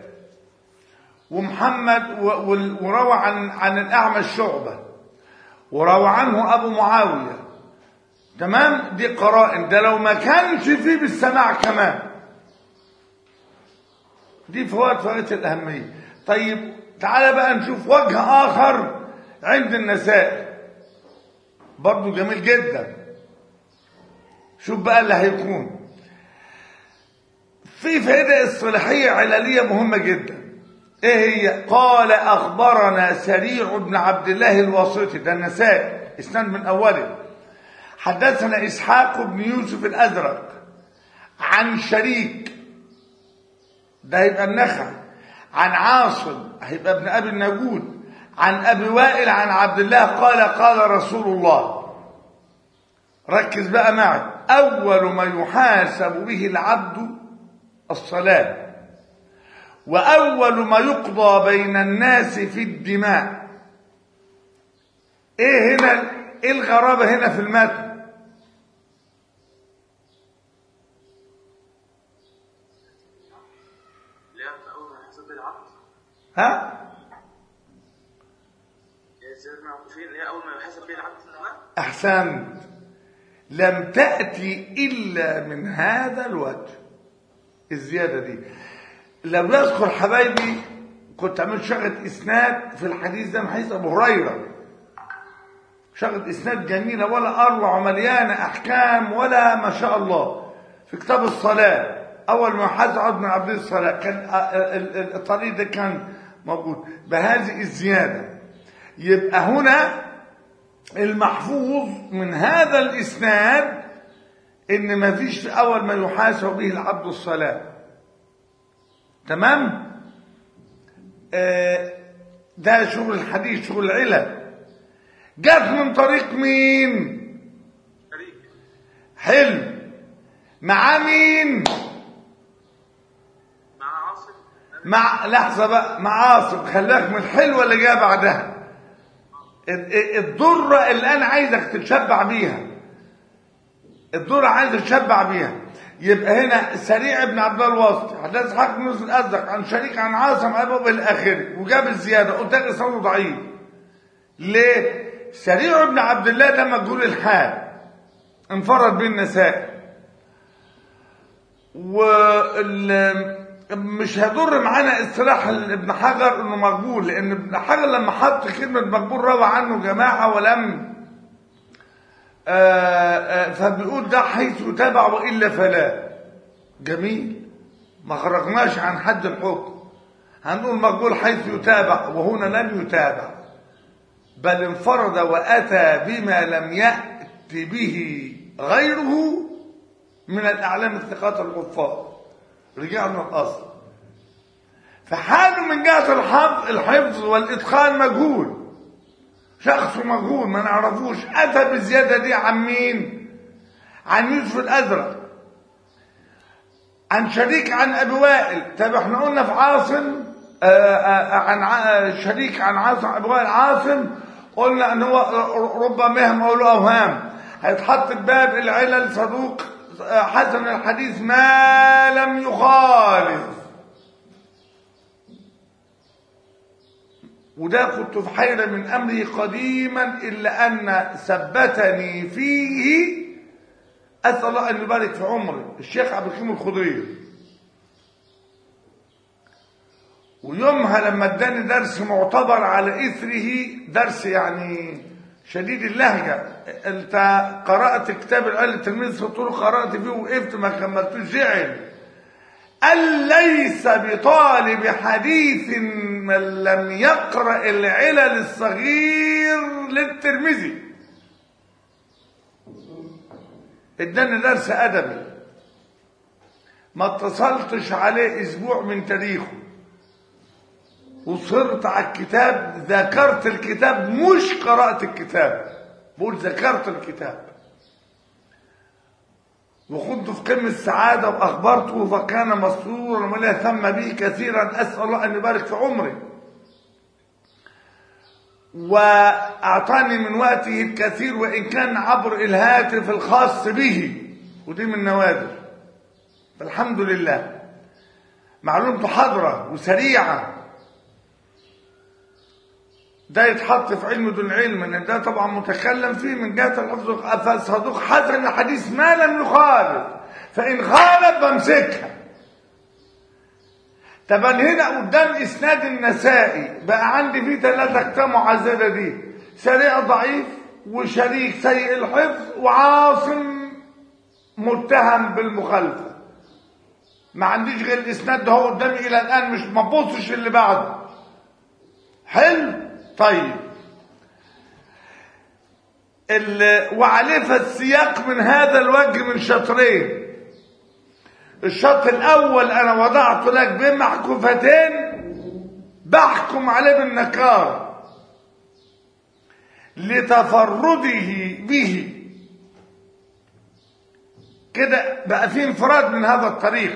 ومحمد وروى عن عن الأعمش شعبة وروى عنه أبو معاوية تمام دي قرائن ده لو ما كانش فيه بالسماع كمان دي فوائد فوائد الأهمية طيب تعالى بقى نشوف وجه آخر عند النسائي برضه جميل جدا شوف بقى اللي هيكون في فائدة اصطلاحية علالية مهمة جدا ايه هي قال اخبرنا سريع بن عبد الله الواسطي ده النسائي اسناد من اوله حدثنا اسحاق بن يوسف الازرق عن شريك ده هيبقى النخع عن عاصم هيبقى ابن ابي النجود عن ابي وائل عن عبد الله قال قال رسول الله ركز بقى معي أول ما يحاسب به العبد الصلاة وأول ما يقضى بين الناس في الدماء إيه هنا إيه الغرابة هنا في المتن ها؟ أحسنت لم تأتي إلا من هذا الوجه الزيادة دي لو يذكر حبايبي كنت عملت شغلة إسناد في الحديث ده من حديث أبو هريرة شغلة إسناد جميلة ولا أروع ومليانة أحكام ولا ما شاء الله في كتاب الصلاة أول ما حزع بن عبد الصلاة كان الطريق ده كان موجود بهذه الزيادة يبقى هنا المحفوظ من هذا الإسناد إن ما فيش في أول ما يحاسب به العبد الصلاة تمام آه ده شغل الحديث شغل العلل جت من طريق مين حلو مع مين مع عاصم مع لحظة بقى مع عاصم خلاك من الحلوة اللي جايه بعدها الضرة اللي أنا عايزك تتشبع بيها الضرة عايز تتشبع بيها يبقى هنا سريع ابن عبد الله الواسطي حدث حق بن يوسف الازرق عن شريك عن عاصم ابو الاخري وجاب الزياده قلت لك اسناده ضعيف ليه؟ سريع بن عبد الله ده مجهول الحال انفرد به النسائي وال مش هيضر معانا اصطلاح ابن حجر انه مقبول لان ابن حجر لما حط كلمه مقبول روى عنه جماعه ولم آآ آآ فبيقول ده حيث يتابع والا فلا جميل ما خرجناش عن حد الحكم هنقول مقبول حيث يتابع وهنا لم يتابع بل انفرد واتى بما لم يات به غيره من الاعلام الثقات الحفاظ رجعنا الاصل فحاله من جهه الحفظ الحفظ والاتقان مجهول شخص مجهول ما نعرفوش اتى بالزياده دي عن مين عن يوسف الازرق عن شريك عن ابي وائل طب احنا قلنا في عاصم آآ آآ عن ع- شريك عن عاصم ابي وائل عاصم قلنا ان هو رب مهم او له اوهام هيتحط في باب العلل صدوق آه، حسن الحديث ما لم يخالف وده كنت في حيرة من أمري قديما إلا أن ثبتني فيه أسأل الله أن يبارك في عمري الشيخ عبد الحكيم الخضير ويومها لما اداني درس معتبر على إثره درس يعني شديد اللهجة انت قرأت كتاب العلم التلميذ في الطرق قرأت فيه وقفت ما كملتوش زعل قال ليس بطالب حديث من لم يقرأ العلل الصغير للترمذي اداني درس ادبي ما اتصلتش عليه اسبوع من تاريخه وصرت على الكتاب ذكرت الكتاب مش قرأت الكتاب بقول ذكرت الكتاب وكنت في قمة السعادة وأخبرته فكان مسرورا ولا ثم به كثيرا أسأل الله أن يبارك في عمري وأعطاني من وقته الكثير وإن كان عبر الهاتف الخاص به ودي من نوادر فالحمد لله معلومته حاضرة وسريعة ده يتحط في علم دون علم ان ده طبعا متكلم فيه من جهه الحفظ فصدوق حسن الحديث ما لم يخالف فان خالف بمسكها طب أنا هنا قدام اسناد النسائي بقى عندي فيه ثلاثه اقسام معززه دي سريع ضعيف وشريك سيء الحفظ وعاصم متهم بالمخالفه ما عنديش غير الاسناد ده هو قدامي الى الان مش ما ببصش اللي بعده حلو طيب ال- وعليه فالسياق من هذا الوجه من شطرين الشط الاول انا وضعت لك بين محكوفتين بحكم عليه بالنكار لتفرده به كده بقى في انفراد من هذا الطريق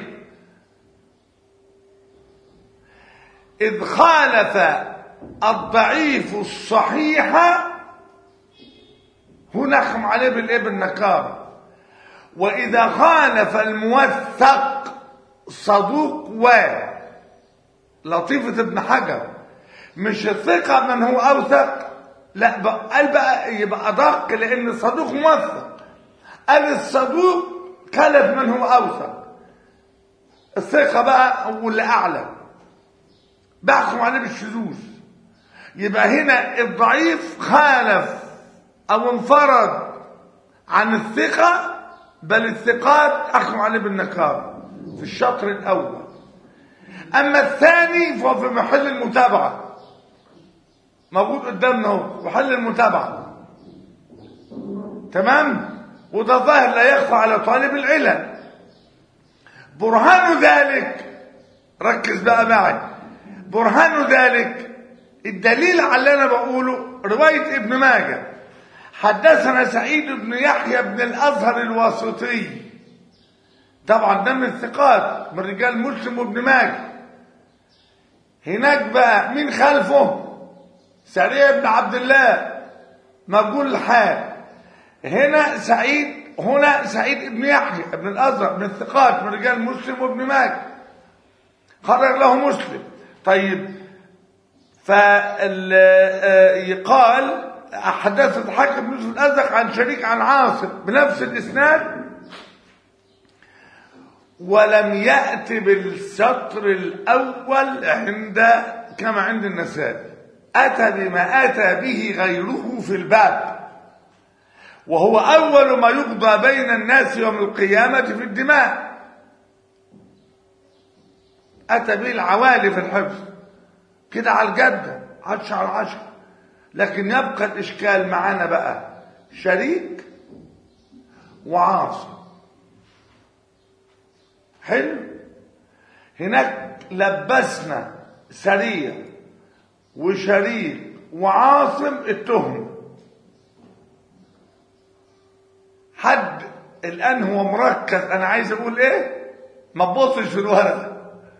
إذ خالف الضعيف الصحيح هنا نحكم عليه بالايه بالنكار واذا خالف الموثق صدوق و لطيفة ابن حجر مش الثقة من هو أوثق لا بقى قال بقى يبقى أدق لأن الصدوق موثق قال الصدوق خلف من هو أوثق الثقة بقى واللي أعلى بحكم عليه بالشذوذ يبقى هنا الضعيف خالف او انفرد عن الثقة بل الثقات احكم عليه بالنكار في الشطر الاول اما الثاني فهو في محل المتابعة موجود قدامنا اهو محل المتابعة تمام وده ظاهر لا يخفى على طالب العلم برهان ذلك ركز بقى معي برهان ذلك الدليل على اللي انا بقوله روايه ابن ماجه حدثنا سعيد بن يحيى بن الازهر الواسطي طبعا ده من الثقات من رجال مسلم وابن ماجه هناك بقى مين خلفه سريع بن عبد الله مقبول الحال هنا سعيد هنا سعيد بن يحيى بن الازهر من الثقات من رجال مسلم وابن ماجه خرج له مسلم طيب فيقال حدثت حكم بن يوسف الازرق عن شريك عن عاصم بنفس الاسناد ولم يأت بالسطر الأول عند كما عند النسائي أتى بما أتى به غيره في الباب وهو أول ما يقضى بين الناس يوم القيامة في الدماء أتى به العوالي في الحفظ كده على الجدة عش على العشر لكن يبقى الإشكال معانا بقى شريك وعاصم حلو هناك لبسنا سريع وشريك وعاصم التهم حد الآن هو مركز أنا عايز أقول إيه ما تبصش في الورقة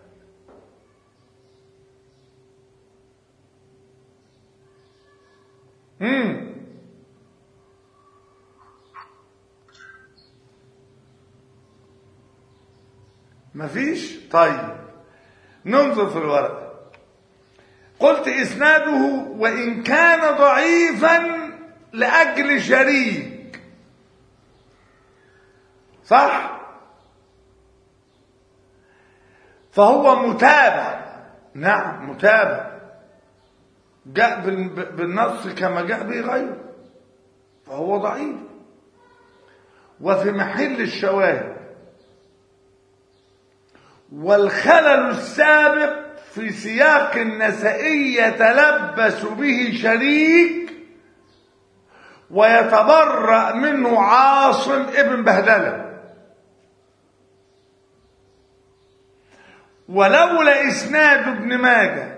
امم مفيش طيب ننظر في الورقة قلت إسناده وإن كان ضعيفا لأجل شريك صح فهو متابع نعم متابع جاء بال- بالنص كما جاء به غيره فهو ضعيف وفي محل الشواهد والخلل السابق في سياق النسائي يتلبس به شريك ويتبرأ منه عاصم ابن بهدلة ولولا إسناد ابن ماجه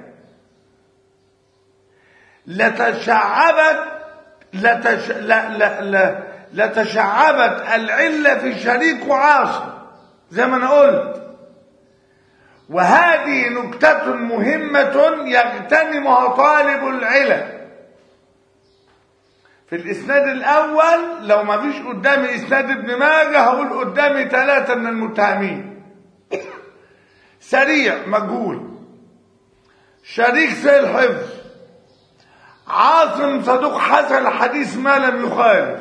لتشعبت لتش... لا لا لا لتشعبت العلة في شريك وعاصم زي ما انا قلت وهذه نكتة مهمة يغتنمها طالب العلم في الإسناد الأول لو ما فيش قدامي إسناد ابن ماجه هقول قدامي ثلاثة من المتهمين سريع مجهول شريك سيء الحفظ عاصم صدوق حسن الحديث ما لم يخالف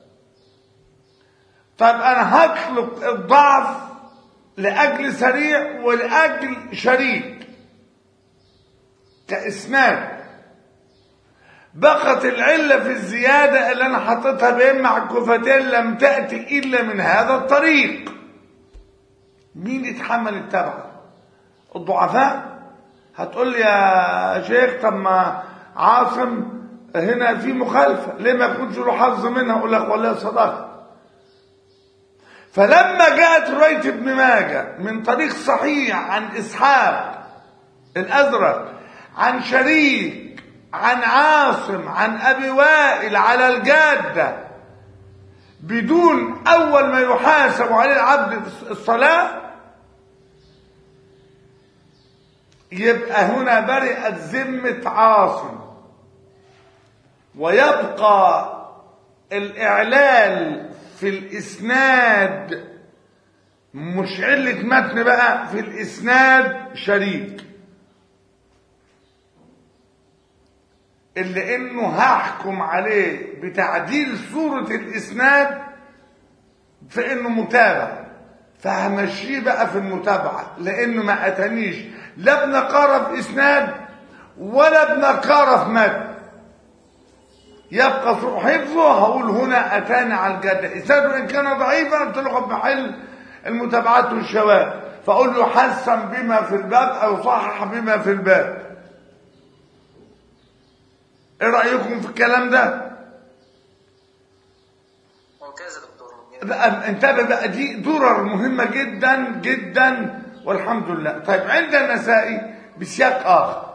طيب أنا هخلق الضعف لأجل سريع ولأجل شريك كإسناد بقت العلة في الزيادة اللي أنا حطيتها بين معكوفتين لم تأتي إلا من هذا الطريق مين يتحمل التبع الضعفاء هتقول لي يا شيخ طب ما عاصم هنا في مخالفة ليه ما يكونش له حظ منها أقول لك والله صدقت فلما جاءت رواية ابن ماجه من طريق صحيح عن إسحاق الأزرق عن شريك عن عاصم عن أبي وائل على الجادة بدون أول ما يحاسب عليه العبد الصلاة يبقى هنا برئت ذمة عاصم ويبقى الإعلال في الإسناد مش علة متن بقى في الإسناد شريك اللي إنه هحكم عليه بتعديل صورة الإسناد في إنه متابع فهمشيه بقى في المتابعة لأنه ما أتانيش لا ابن قارة في إسناد ولا ابن قارة في متن يبقى سوء حفظه هقول هنا أتاني على الجدة إسناده إن كان ضعيفا قلت له بحل المتابعات والشواذ فأقول له حسن بما في الباب أو صحح بما في الباب إيه رأيكم في الكلام ده؟ ممتاز يا دكتور بقى انتبه بقى دي درر مهمة جدا جدا والحمد لله طيب عند النسائي بسياق آخر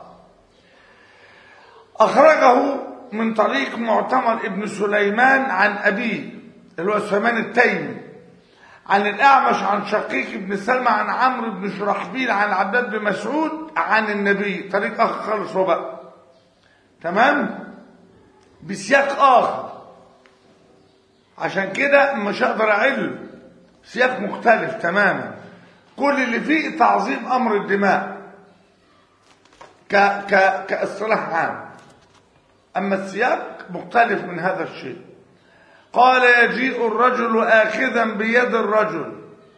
أخرجه من طريق معتمر ابن سليمان عن أبيه اللي هو سليمان التيمي عن الأعمش عن شقيق بن سلمى عن عمرو بن شرحبيل عن عباد بن مسعود عن النبي طريق آخر خالص هو بقى تمام بسياق آخر عشان كده مش هقدر اعله سياق مختلف تماما كل اللي فيه تعظيم امر الدماء ك ك كاصطلاح عام اما السياق مختلف من هذا الشيء قال يجيء الرجل آخذا بيد الرجل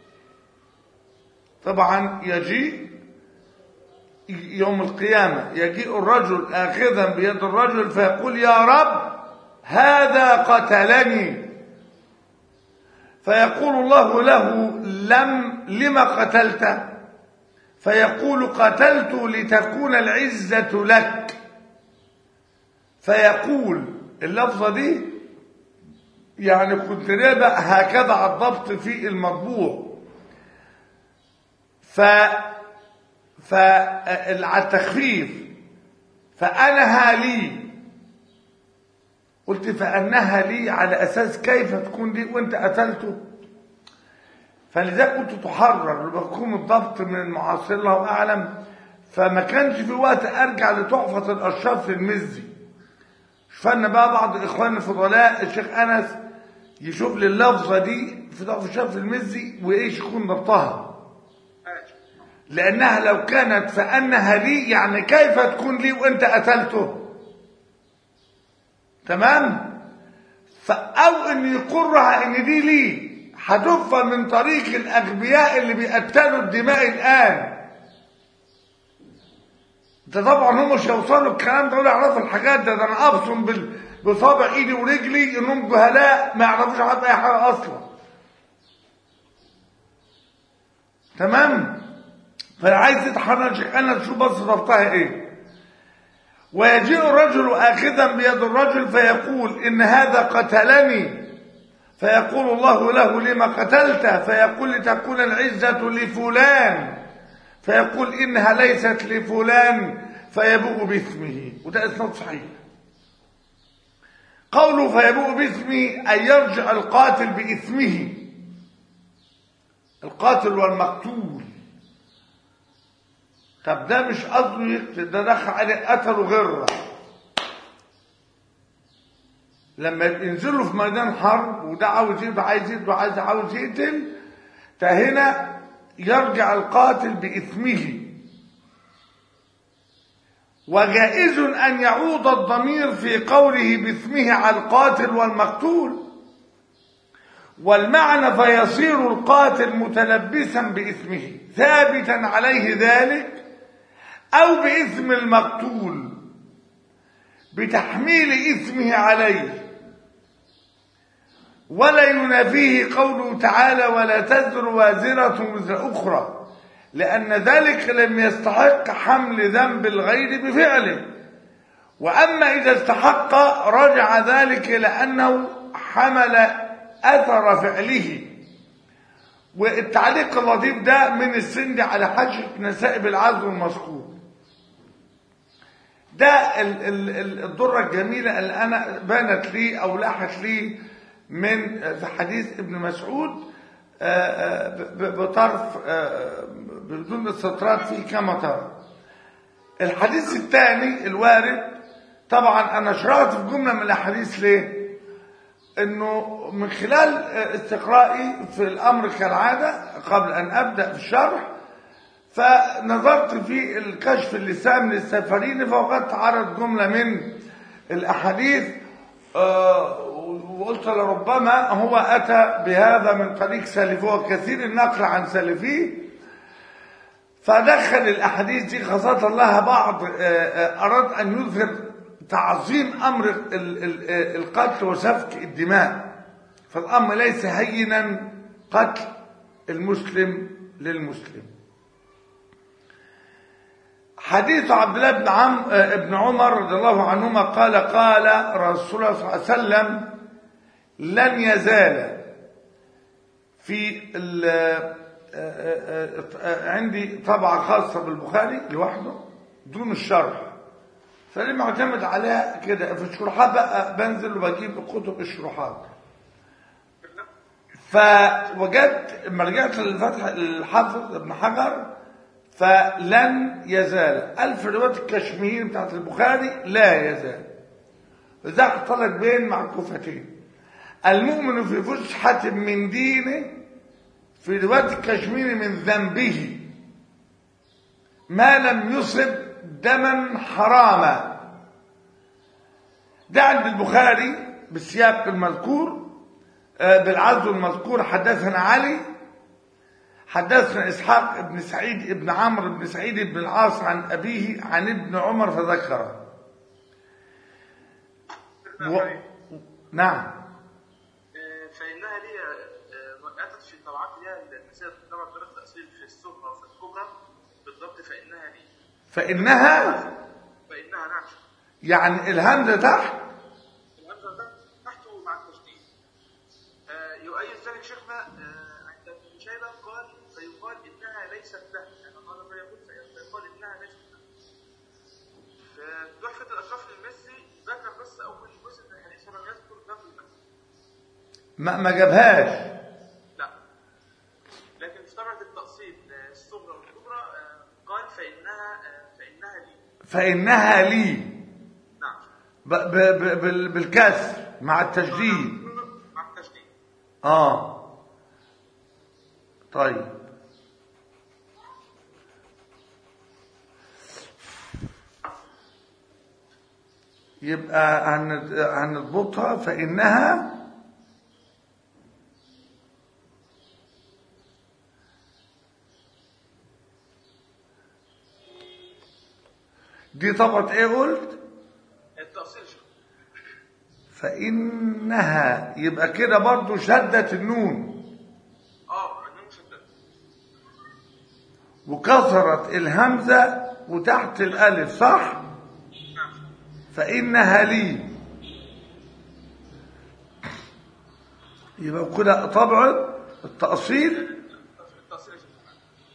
طبعا يجيء يوم القيامة يجيء الرجل آخذا بيد الرجل فيقول يا رب هذا قتلني فيقول الله له لم لم قتلت فيقول قتلت لتكون العزة لك فيقول اللفظة دي يعني كنت رابع هكذا على الضبط في المطبوع ف فعلى التخفيف فأنها لي قلت فأنها لي على أساس كيف تكون لي وانت قتلته فلذلك كنت تحرر بكون الضبط من المعاصر الله أعلم فما كانش في وقت أرجع لتحفة الأشراف المزي شفنا بقى بعض إخواننا الفضلاء الشيخ أنس يشوف لي اللفظة دي في تحفة الأشراف المزي وإيش يكون ضبطها لأنها لو كانت فأنها لي يعني كيف تكون لي وأنت قتلته تمام أو أن يقرها أن دي لي هتفى من طريق الأغبياء اللي بيقتلوا الدماء الآن ده طبعا هم مش هيوصلوا الكلام ده ولا يعرفوا الحاجات ده, ده انا ابصم بال... بصابع ايدي ورجلي انهم جهلاء ما يعرفوش عن اي حاجه اصلا تمام فانا عايز يتحرج انا اشوف بس ضبطها ايه ويجيء الرجل اخذا بيد الرجل فيقول ان هذا قتلني فيقول الله له لما قتلت فيقول لتكون العزه لفلان فيقول إنها ليست لفلان فيبوء باسمه وده إسناد صحيح قوله فيبوء باسمه أن يرجع القاتل باسمه القاتل والمقتول طب ده مش قصده يقتل ده دخل عليه قتله غره لما ينزلوا في ميدان حرب وده عاوز يقتل عايز يقتل عايز عاوز يقتل فهنا يرجع القاتل بإثمه وجائز أن يعود الضمير في قوله باسمه على القاتل والمقتول والمعنى فيصير القاتل متلبسا باسمه ثابتا عليه ذلك أو باسم المقتول بتحميل اسمه عليه ولا ينافيه قوله تعالى ولا تزر وازرة وزر أخرى لأن ذلك لم يستحق حمل ذنب الغير بفعله وأما إذا استحق رجع ذلك لأنه حمل أثر فعله والتعليق اللطيف ده من السند على حاشية نسائب العزل المذكور ده الضرة الجميلة اللي أنا بانت لي أو لاحت لي من في حديث ابن مسعود بطرف بدون استطراد فيه كما ترى الحديث الثاني الوارد طبعا انا شرحت في جمله من الاحاديث ليه انه من خلال استقرائي في الامر كالعاده قبل ان ابدا في الشرح فنظرت في الكشف اللسان للسفرين فوجدت عرض جمله من الاحاديث وقلت لربما هو أتى بهذا من طريق سلفه وكثير النقل عن سلفيه فدخل الأحاديث دي خاصة لها بعض أراد أن يظهر تعظيم أمر القتل وسفك الدماء فالأمر ليس هينا قتل المسلم للمسلم حديث عبد الله بن عم ابن عمر رضي الله عنهما قال قال رسول الله صلى الله عليه وسلم لن يزال في عندي طبعة خاصة بالبخاري لوحده دون الشرح فاللي معتمد عليها كده في الشروحات بقى بنزل وبجيب كتب الشروحات فوجدت لما رجعت للفتح الحافظ ابن حجر فلن يزال ألف رواية الكشمير بتاعت البخاري لا يزال ذاك طلق بين معكوفتين المؤمن في فسحة من دينه في رواية الكشمير من ذنبه ما لم يصب دما حراما ده عند البخاري بالسياق المذكور آه، بالعزو المذكور حدثنا علي حدثنا إسحاق بن سعيد بن عمرو بن سعيد بن العاص عن أبيه عن ابن عمر فذكره و... نعم آه، فإنها لي آه، أتت في طبعات لها المسائل طبعا درجة التأصيل في الصغرى وفي الكبرى بالضبط فإنها لي فإنها فإنها نعم يعني الهمزة تحت الهمزة ده تحته مع التشديد آه، يؤيد ذلك شيخنا آه، عند ابن شيبة قال فيقال إنها ليست له يعني قال فيقول فيقال إنها ليست له في تحفة الأشراف المصري ذكر بس أول جزء من الحديث ولم يذكر باقي المتن ما, ما جابهاش لا لكن في طبعة التأصيل آه، الصغرى والكبرى آه، قال فإنها آه، فإنها لي فإنها لي نعم ب... ب... ب... بال- بالكسر مع التشديد مع التشديد اه طيب يبقى هنت- هنضبطها فإنها دي طبقة ايه قلت التأصيل شيخ فإنها يبقى كده برضو شدت النون اه النون مشددة وكسرت الهمزة وتحت الألف صح نعم فإنها لي يبقى كده طبعا التأصيل التأصيل يا شيخ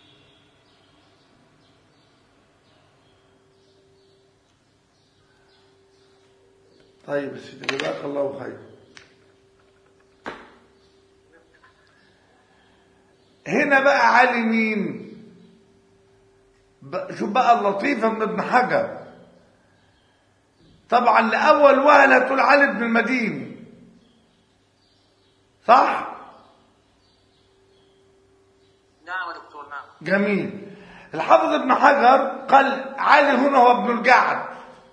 طيب يا سيدي جزاك الله خير هنا بقى علي مين ب- شوف بقى اللطيفة من ابن حجر طبعا لأول وهلة تقول علي بن المديني صح نعم يا دكتور نعم جميل الحافظ ابن حجر قال علي هنا هو ابن الجعد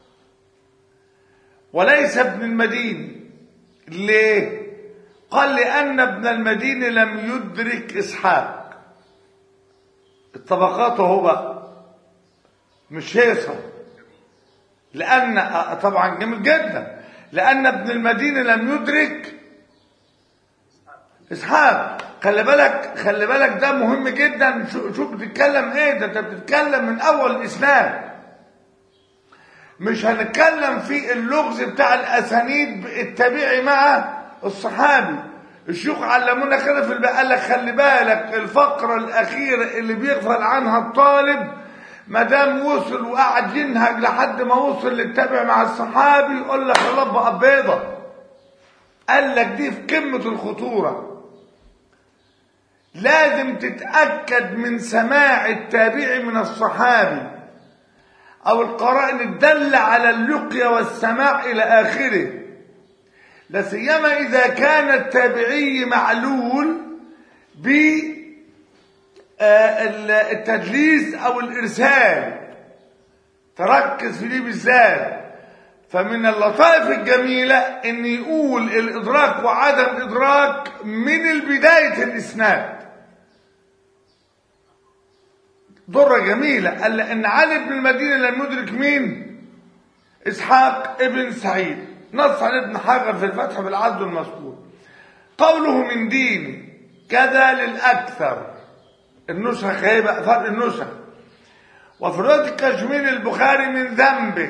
وليس ابن المديني ليه قال لأن ابن المديني لم يدرك إسحاق الطبقات هو بقى مش هيصة لأن آه، طبعا جميل جدا لأن ابن المديني لم يدرك اسحاق خلي بالك خلي بالك ده مهم جدا شو- شوف بتتكلم ايه ده انت بتتكلم من اول الاسلام مش هنتكلم في اللغز بتاع الاسانيد التابعي مع الصحابي الشيوخ علمونا كده في البقى قال لك خلي بالك الفقره الاخيره اللي بيغفل عنها الطالب ما دام وصل وقعد ينهج لحد ما وصل للتابع مع الصحابي يقول لك الله بقى بيضه قال لك دي في قمه الخطوره لازم تتأكد من سماع التابع من الصحابي أو القرائن الدالة على اللقيا والسماع إلى آخره لا سيما إذا كان التابعي معلول ب آه، ال- التدليس أو الإرسال تركز في دي بالذات فمن اللطائف الجميلة ان يقول الادراك وعدم ادراك من البداية الاسناد ضرة جميلة قال ان علي بن المدينة لم يدرك مين اسحاق ابن سعيد نص عن ابن حجر في الفتح بالعدل المذكور قوله من دين كذا للاكثر النسخ هيبقى فرق النسخ وفي رواية الكشمير البخاري من ذنبه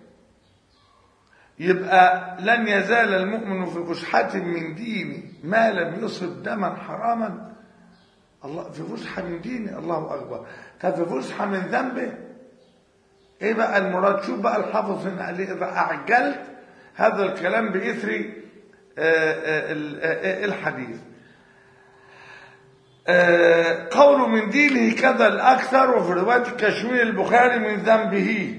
يبقى لن يزال المؤمن في فسحة من دينه ما لم يصب دما حراما الله في فسحة من دينه الله أكبر طب في فسحة من ذنبه ايه بقى المراد شوف بقى الحافظ هنا قال لي اذا اعجلت هذا الكلام باثر آه، آه، ال- آه، آه، الحديث آه، قول من دينه كذا الاكثر وفي روايه كشمير البخاري من ذنبه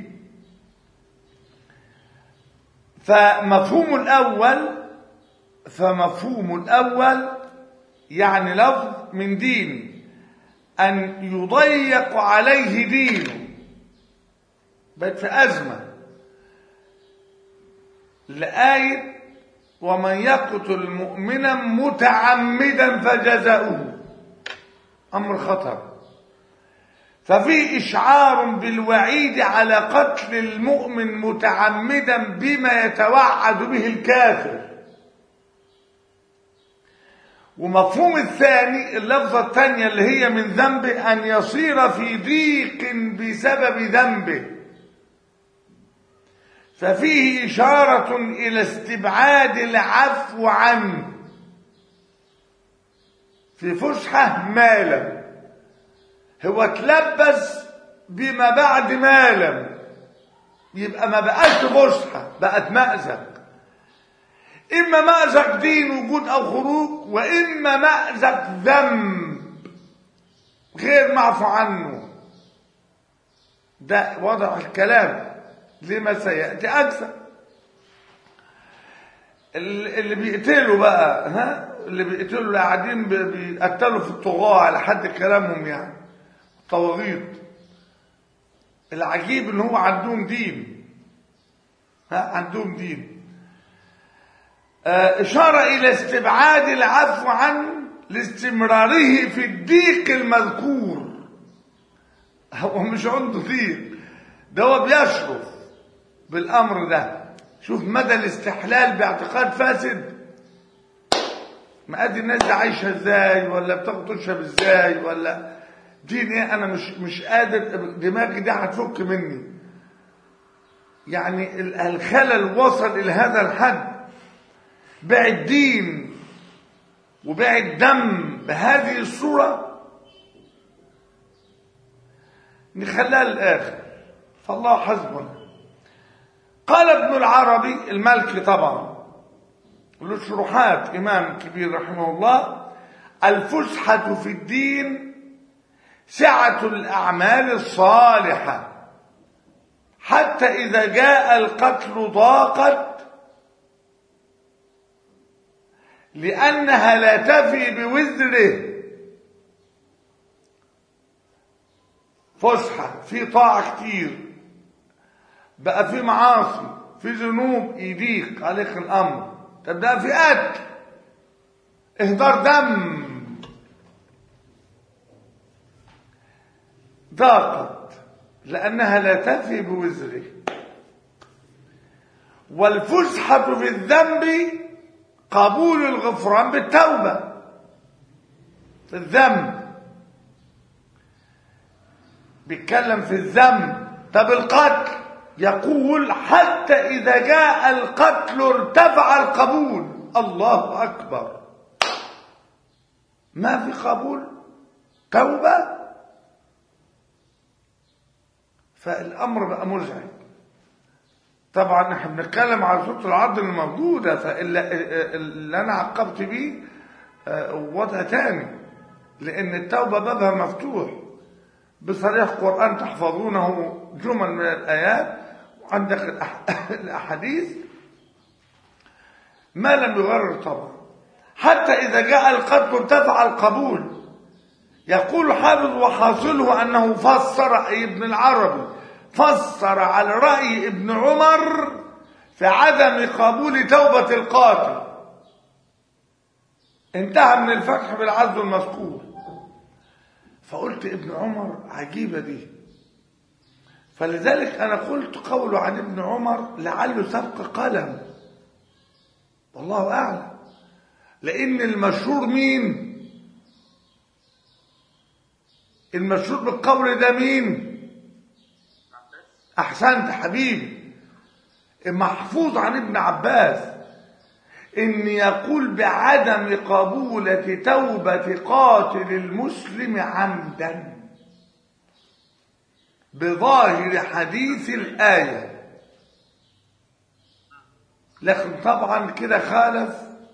فمفهوم الأول فمفهوم الأول يعني لفظ من دين أن يضيق عليه دينه بقت في أزمة لآية ومن يقتل مؤمنا متعمدا فجزاؤه أمر خطر ففي إشعار بالوعيد على قتل المؤمن متعمدا بما يتوعد به الكافر ومفهوم الثاني اللفظة الثانية اللي هي من ذنبه أن يصير في ضيق بسبب ذنبه ففيه إشارة إلى استبعاد العفو عنه في فسحة مالا هو تلبس بما بعد مالا يبقى ما بقاش فسحة بقت مأزق إما مأزق دين وجود أو خروج وإما مأزق ذنب غير معفو عنه ده وضع الكلام لما سيأتي أكثر اللي بيقتلوا بقى ها اللي بيقتلوا اللي قاعدين بيقتلوا في الطغاة على حد كلامهم يعني الطواغيت العجيب ان هو عندهم دين ها عندهم دين آه اشاره الى استبعاد العفو عنه لاستمراره في الضيق المذكور هو مش عنده ضيق ده هو بيشرف بالامر ده شوف مدى الاستحلال باعتقاد فاسد ما ادي الناس دي عايشه ازاي ولا بتاخد تشرب ازاي ولا دين ايه انا مش مش قادر دماغي دي هتفك مني يعني الخلل وصل الى هذا الحد بيع الدين وبيع الدم بهذه الصوره نخليها للاخر فالله حسبنا قال ابن العربي المالكي طبعا له شروحات امام كبير رحمه الله الفسحه في الدين سعه الاعمال الصالحه حتى اذا جاء القتل ضاقت لانها لا تفي بوزره فسحه في طاعه كتير بقى في معاصي في ذنوب يضيق عليك الامر طب ده في قتل اهدار دم ضاقت لانها لا تفي بوزره والفسحه في الذنب قبول الغفران بالتوبه في الذنب بيتكلم في الذنب طب القتل يقول حتى إذا جاء القتل ارتفع القبول الله أكبر ما في قبول توبة فالأمر بقى مزعج طبعا احنا بنتكلم على صوت العرض الموجودة فاللي أنا عقبت بيه وضع تاني لأن التوبة بابها مفتوح بصريح قرآن تحفظونه جمل من الآيات وعندك الأحاديث ما لم يغرر طبعا حتى إذا جاء القتل ارتفع القبول يقول حافظ وحاصله أنه فسر أي ابن العربي فسر على رأي ابن عمر في عدم قبول توبة القاتل انتهى من الفتح بالعز المذكور فقلت ابن عمر عجيبة دي فلذلك أنا قلت قوله عن ابن عمر لعله سبق قلم والله أعلم لأن المشهور مين المشهور بالقول ده مين أحسنت حبيبي محفوظ عن ابن عباس إن يقول بعدم قبولة توبة قاتل المسلم عمدا بظاهر حديث الآية لكن طبعا كده خالف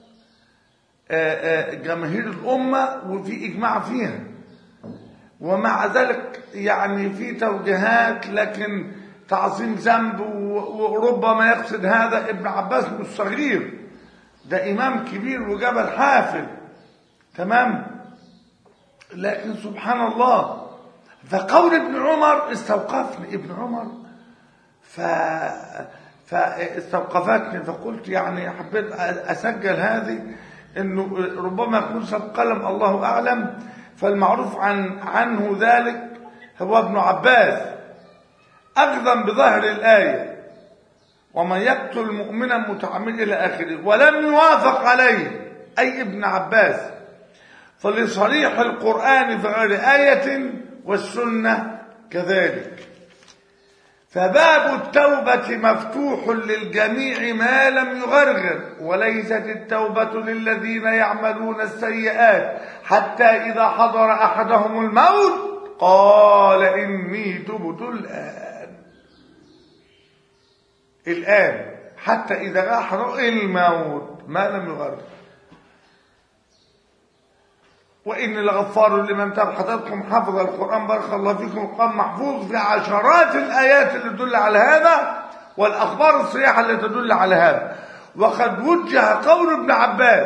جماهير الأمة وفي إجماع فيها ومع ذلك يعني في توجيهات لكن تعظيم ذنب وربما يقصد هذا ابن عباس مش صغير ده إمام كبير وجبل حافل تمام لكن سبحان الله فقول ابن عمر استوقفني ابن عمر ف فاستوقفتني فقلت يعني حبيت أسجل هذه أنه ربما يكون سبق قلم الله أعلم فالمعروف عن عنه ذلك هو ابن عباس أخذا بظاهر الآية ومن يقتل مؤمنا متعمدا إلى آخره ولم يوافق عليه أي ابن عباس فلصريح القرآن في غير آية والسنة كذلك فباب التوبة مفتوح للجميع ما لم يغرغر وليست التوبة للذين يعملون السيئات حتى إذا حضر أحدهم الموت قال إني تبت الآن الآن حتى إذا أحضر الموت ما لم يغرغر وإن لغفار لمن تاب حضرتكم حفظ القرآن بارك الله فيكم القرآن محفوظ في عشرات الآيات اللي تدل على هذا والأخبار الصحيحة اللي تدل على هذا وقد وجه قول ابن عباس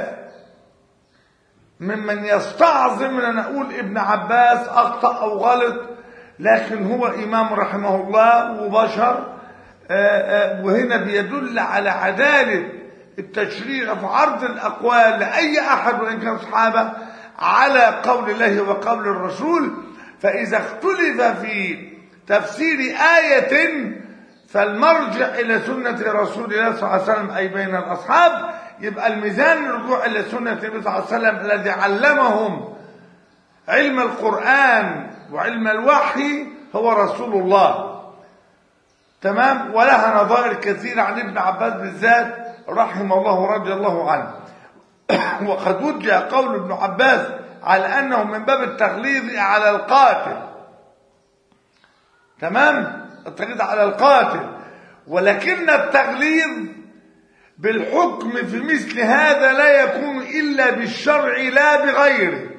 ممن يستعظم أن أقول ابن عباس أخطأ أو غلط لكن هو إمام رحمه الله وبشر وهنا بيدل على عدالة التشريع في عرض الأقوال لأي أحد وإن كان صحابة على قول الله وقول الرسول فإذا اختلف في تفسير آية فالمرجع إلى سنة رسول الله صلى الله عليه وسلم أي بين الأصحاب يبقى الميزان الرجوع إلى سنة النبي صلى الله عليه وسلم الذي علمهم علم القرآن وعلم الوحي هو رسول الله تمام ولها نظائر كثيرة عن ابن عباس بالذات رحمه الله ورضي الله عنه وقد وجه قول ابن عباس على أنه من باب التغليظ على القاتل تمام التغليظ على القاتل ولكن التغليظ بالحكم في مثل هذا لا يكون إلا بالشرع لا بغيره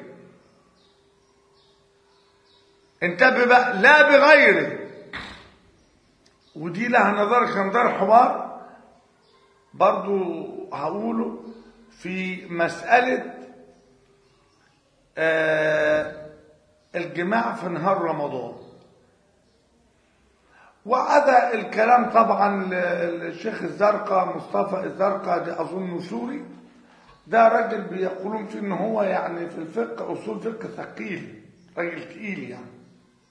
انتبه بقى لا بغيره ودي لها نظر كنظر حوار برضو هقوله في مسألة آه الجماع في نهار رمضان وهذا الكلام طبعا للشيخ الزرقاء مصطفى الزرقاء ده أظن سوري ده راجل بيقولون فيه ان هو يعني في الفقه اصول فقه ثقيل راجل تقيل يعني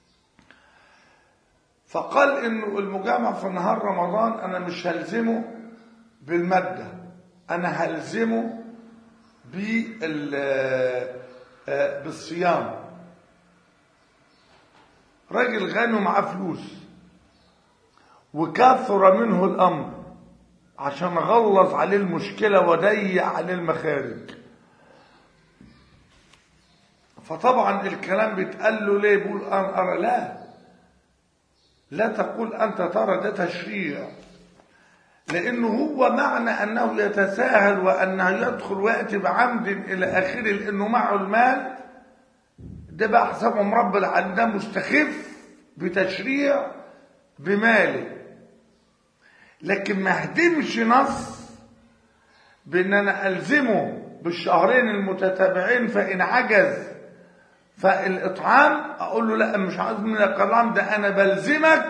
فقال انه المجامع في نهار رمضان انا مش هلزمه بالماده انا هلزمه بالصيام راجل غني ومعاه فلوس وكثر منه الامر عشان اغلظ عليه المشكله وضيق عليه المخارج فطبعا الكلام بيتقال له ليه بيقول انا ارى لا لا تقول انت ترى ده تشريع لانه هو معنى انه يتساهل وانه يدخل وياتي بعمد الى اخره لانه معه المال ده بقى حسابهم رب العالمين ده مستخف بتشريع بماله لكن ما اهدمش نص بان انا الزمه بالشهرين المتتابعين فان عجز فالاطعام اقول له لا مش عايز من الكلام ده انا بلزمك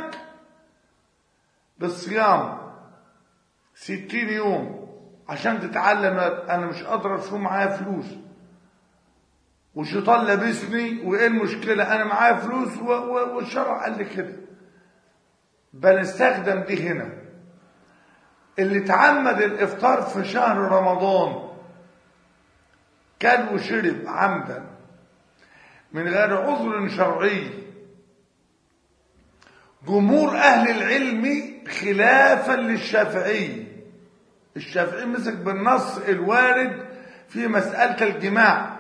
بالصيام ستين يوم عشان تتعلم انا مش قادر اصوم معايا فلوس والشيطان لابسني وايه المشكله انا معايا فلوس والشرع قال لي كده بنستخدم دي هنا اللي تعمد الافطار في شهر رمضان كل وشرب عمدا من غير عذر شرعي جمهور اهل العلم خلافا للشافعي الشافعي مسك بالنص الوارد في مسألة الجماع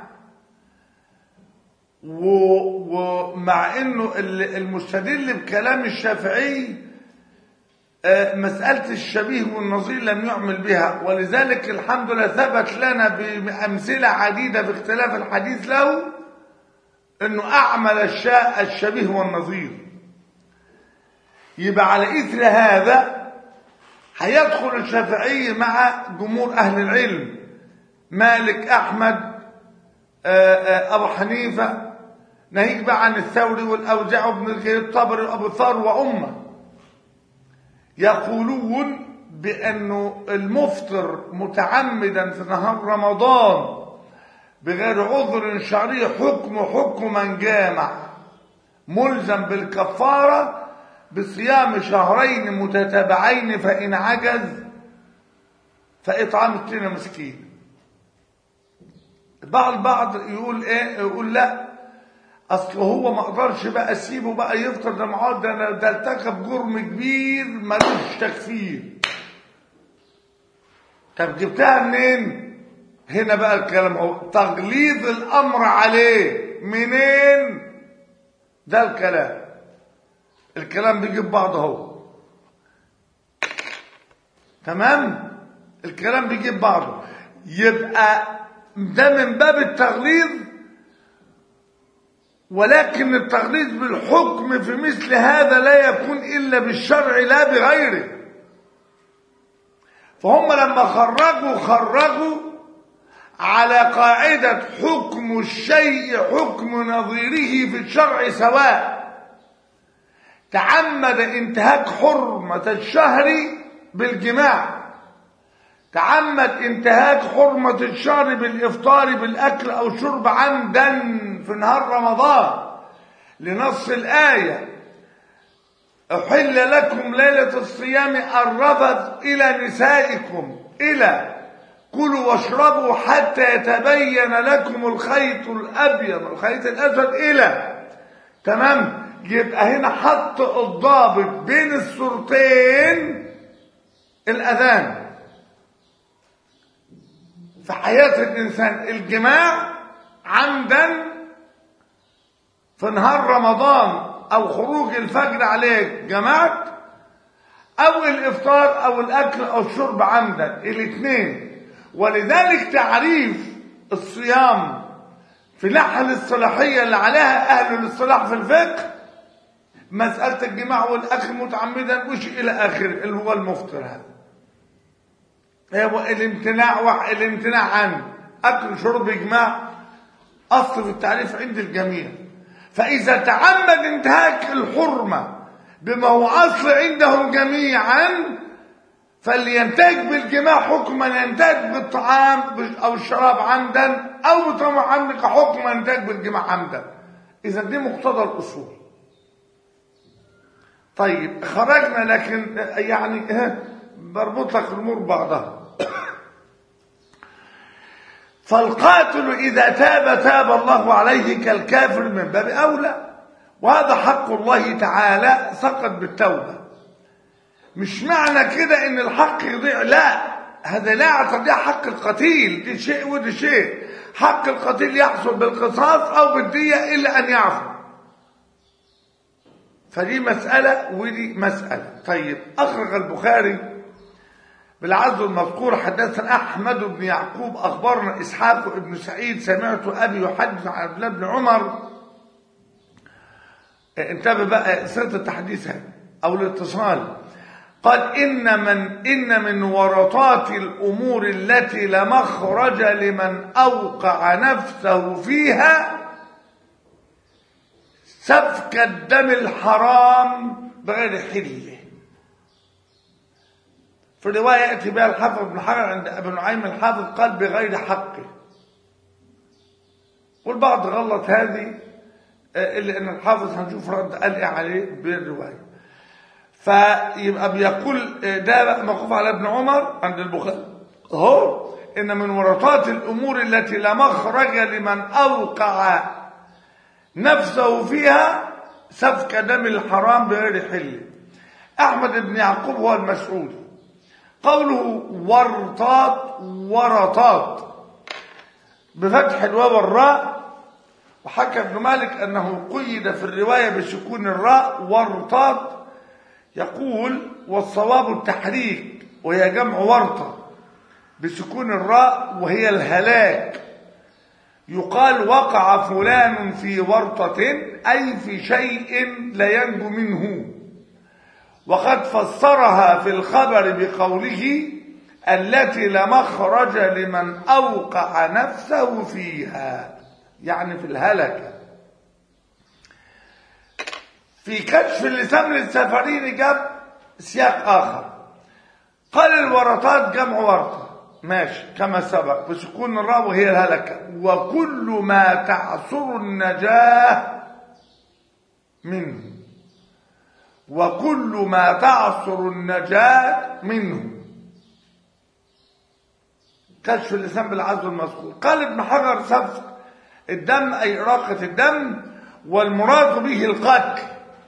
ومع انه المستدل بكلام الشافعي مسألة الشبيه والنظير لم يعمل بها ولذلك الحمد لله ثبت لنا بأمثلة عديدة باختلاف الحديث له انه اعمل الشاء الشبيه والنظير يبقى على اثر هذا هيدخل الشافعي مع جمهور اهل العلم مالك احمد ابو حنيفه ناهيك بقى عن الثوري والاوزاع وابن الطبري وابو ثار وامه يقولون بأنه المفطر متعمدا في نهار رمضان بغير عذر شرعي حكم حكم من جامع ملزم بالكفارة بصيام شهرين متتابعين فإن عجز فإطعام التين مسكين بعض البعض يقول ايه يقول لا اصل هو ما اقدرش بقى اسيبه بقى يفطر ده معاه ده أنا- ده ارتكب جرم كبير ملوش تكفير طب جبتها منين هنا بقى الكلام هو تغليظ الامر عليه منين ده الكلام الكلام بيجيب بعضه هو تمام الكلام بيجيب بعضه يبقى ده من باب التغليظ ولكن التغليظ بالحكم في مثل هذا لا يكون الا بالشرع لا بغيره فهم لما خرجوا خرجوا على قاعدة حكم الشيء حكم نظيره في الشرع سواء تعمد انتهاك حرمة الشهر بالجماع تعمد انتهاك حرمة الشهر بالإفطار بالأكل أو الشرب عمدا في نهار رمضان لنص الآية أحل لكم ليلة الصيام الرفث إلى نسائكم إلى كلوا واشربوا حتى يتبين لكم الخيط الأبيض والخيط الأسود إلى تمام يبقى هنا حط الضابط بين الصورتين الأذان في حياة الإنسان الجماع عمدا في نهار رمضان أو خروج الفجر عليك جمعت أو الإفطار أو الأكل أو الشرب عمدا الاثنين ولذلك تعريف الصيام في نحل الصلاحية اللي عليها أهل الاصطلاح في الفقه مسألة الجماع والأكل متعمدا وش إلى آخره اللي هو المفطر هذا هو الامتناع وح... الامتناع عن اكل شرب اجماع اصل في التعريف عند الجميع فاذا تعمد انتهاك الحرمه بما هو اصل عندهم جميعا فلينتهك بالجماع حكما ينتهك بالطعام او الشراب عمدا او بطعام عمد كحكم ينتهك بالجماع عمدا اذا دي مقتضى الاصول طيب خرجنا لكن يعني ها بربط لك الامور بعضها فالقاتل اذا تاب تاب الله عليه كالكافر من باب اولى وهذا حق الله تعالى سقط بالتوبه مش معنى كده ان الحق يضيع لا هذا لا تضيع حق القتيل دي شيء ودي شيء حق القتيل يحصل بالقصاص او بالديه الا ان يعفو فدي مسألة ودي مسألة طيب أخرج البخاري بالعزو المذكور حدثنا أحمد بن يعقوب أخبرنا إسحاق بن سعيد سمعت أبي يحدث عن عبد الله بن عمر انتبه بقى سيرة التحديث هذا أو الاتصال قال إن من إن من ورطات الأمور التي لا مخرج لمن أوقع نفسه فيها سفك الدم الحرام بغير حله في رواية يأتي بها الحافظ بن حجر عند ابن نعيم الحافظ قال بغير حقه والبعض غلط هذه إلا أن الحافظ هنشوف رد قال إيه عليه بالرواية فيبقى بيقول ده موقوف على ابن عمر عند البخاري اهو إن من ورطات الأمور التي لا مخرج لمن أوقع نفسه فيها سفك دم الحرام بغير حله أحمد بن يعقوب هو المسعود قوله ورطات ورطات بفتح الواو والراء وحكى ابن مالك أنه قيد في الرواية بسكون الراء ورطات يقول والصواب التحريك وهي جمع ورطة بسكون الراء وهي الهلاك يقال وقع فلان في ورطة أي في شيء لا ينجو منه وقد فسرها في الخبر بقوله التي لا مخرج لمن أوقع نفسه فيها يعني في الهلكة في كشف اللسان للسفرين جاب سياق آخر قال الورطات جمع ورطة ماشي كما سبق بسكون الراء وهي الهلكة وكل ما تعصر النجاة منه وكل ما تعصر النجاة منه كشف اللسان بالعزو المذكور قال ابن حجر سفك الدم أي إراقة الدم والمراد به القتل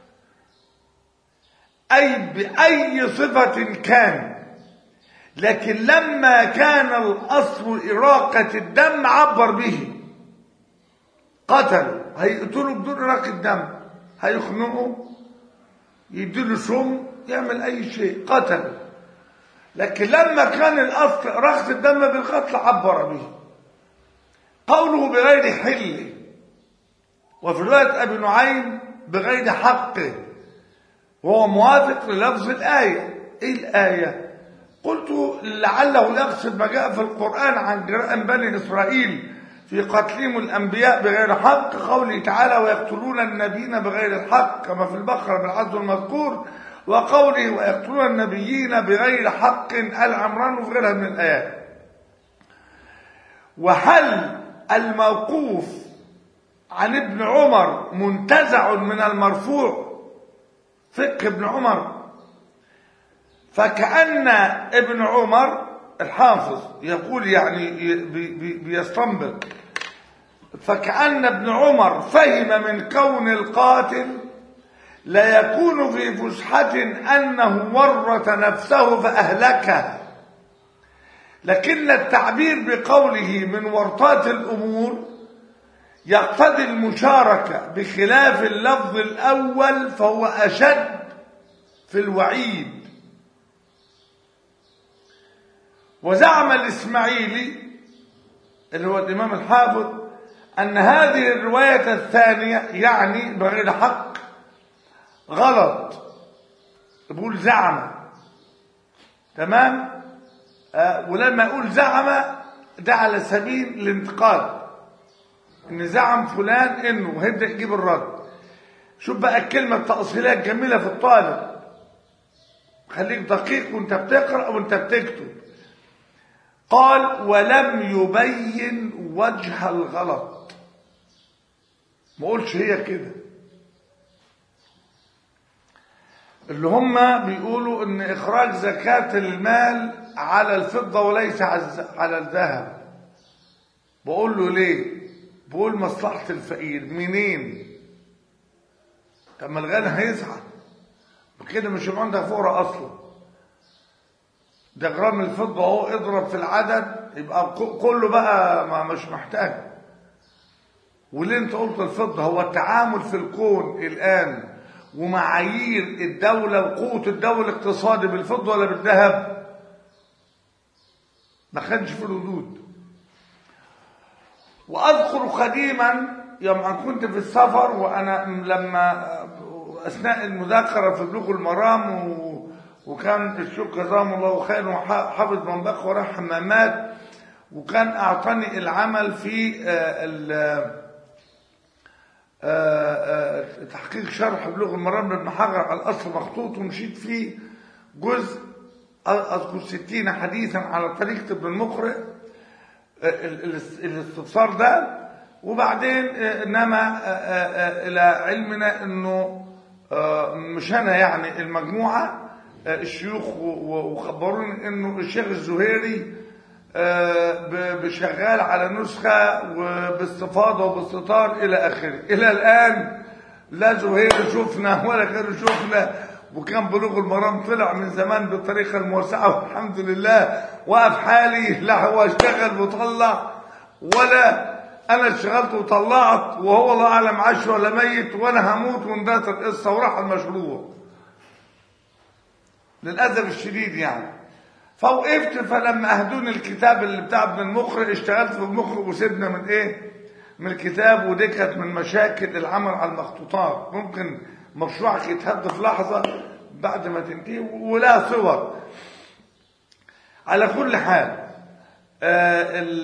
أي بأي صفة كان لكن لما كان الأصل إراقة الدم عبر به قتلوا هيقتلوا بدون إراقة الدم هيخنقوا يديله سم يعمل أي شيء قتلوا لكن لما كان الأصل إراقة الدم بالقتل عبر به قوله بغير حل وفي رواية أبي نعيم بغير حقه وهو موافق للفظ الآية إيه الآية قلت لعله يقصد ما جاء في القرآن عن جرائم بني إسرائيل في قتلهم الأنبياء بغير حق قوله تعالى ويقتلون النبيين بغير الحق كما في البقرة بالعز المذكور وقوله ويقتلون النبيين بغير حق العمران وفي غيرها من الآيات وهل الموقوف عن ابن عمر منتزع من المرفوع فقه ابن عمر فكأن ابن عمر الحافظ يقول يعني بي بي بيستنبط فكأن ابن عمر فهم من كون القاتل لا يكون في فسحة أنه ورط نفسه فأهلكها لكن التعبير بقوله من ورطات الأمور يقتضي المشاركة بخلاف اللفظ الأول فهو أشد في الوعيد وزعم الإسماعيلي اللي هو الإمام الحافظ أن هذه الرواية الثانية يعني بغير حق غلط بقول زعم تمام آه ولما يقول زعم ده على سبيل الانتقاد ان زعم فلان انه هيبدا يجيب الرد شوف بقى الكلمه التاصيليه الجميله في الطالب خليك دقيق وانت بتقرا وانت بتكتب قال ولم يبين وجه الغلط ما قولش هي كده اللي هم بيقولوا ان اخراج زكاة المال على الفضة وليس على الذهب بقول له ليه بقول مصلحة الفقير منين طب ما الغني هيزعل كده مش يبقى عندك فقرة اصلا ده جرام الفضة اهو اضرب في العدد يبقى كله بقى ما مش محتاج وليه انت قلت الفضة هو التعامل في الكون الان ومعايير الدولة وقوة الدولة الاقتصادي بالفضة ولا بالذهب ما خدش في الردود وأذكر قديما يوم أن كنت في السفر وأنا لما أثناء المذاكرة في بلوغ المرام و... وكان الشيخ جزاهم الله خير وحافظ من بقى وراح حمامات وكان أعطاني العمل في ال تحقيق شرح بلوغ المرام لابن حجر على الأصل مخطوط ومشيت فيه جزء أذكر ستين حديثا على طريقة ابن المقرئ الاستفسار ده وبعدين انما الى علمنا انه مش انا يعني المجموعه الشيوخ وخبروني انه الشيخ الزهيري بشغال على نسخه وباستفاضه وباستطار الى اخره الى الان لا زهير شفنا ولا غيره شفنا وكان بلوغ المرام طلع من زمان بالطريقة الموسعة والحمد لله وقف حالي لا هو اشتغل وطلع ولا انا اشتغلت وطلعت وهو الله اعلم عاش ولا ميت وانا هموت وانتهت القصة وراح المشروع للأسف الشديد يعني فوقفت فلما اهدوني الكتاب اللي بتاع ابن المخرج اشتغلت في المخرج وسيبنا من ايه من الكتاب ودي كانت من مشاكل العمل على المخطوطات ممكن مشروعك يتهد في لحظة بعد ما تنتهي ولا صور على كل حال آه ال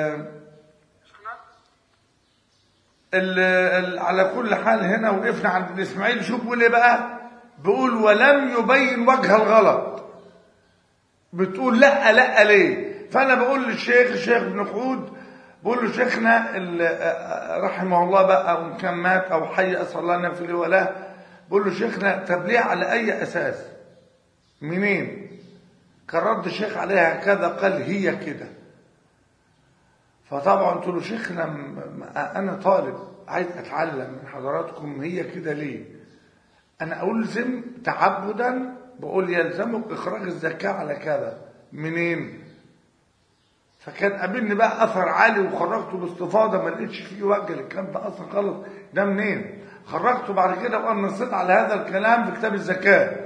ال ال على كل حال هنا وقفنا عند ابن اسماعيل شوف بيقول ايه بقى بيقول ولم يبين وجه الغلط بتقول لا لا ليه فانا بقول للشيخ الشيخ ابن خود بقول له شيخنا ال- رحمه الله بقى وان كان مات او حي اسال الله ان يغفر له وله بقول له شيخنا طب ليه على اي اساس منين كان رد الشيخ عليها كذا قال هي كده فطبعا قلت له شيخنا م- م- انا طالب عايز اتعلم من حضراتكم هي كده ليه انا الزم تعبدا بقول يلزمك اخراج الزكاه على كذا منين فكان قابلني بقى اثر عالي وخرجته باستفاضه ما لقيتش فيه وجه الكلام ده اصلا خالص ده منين خرجته بعد كده وانا نصيت على هذا الكلام في كتاب الزكاه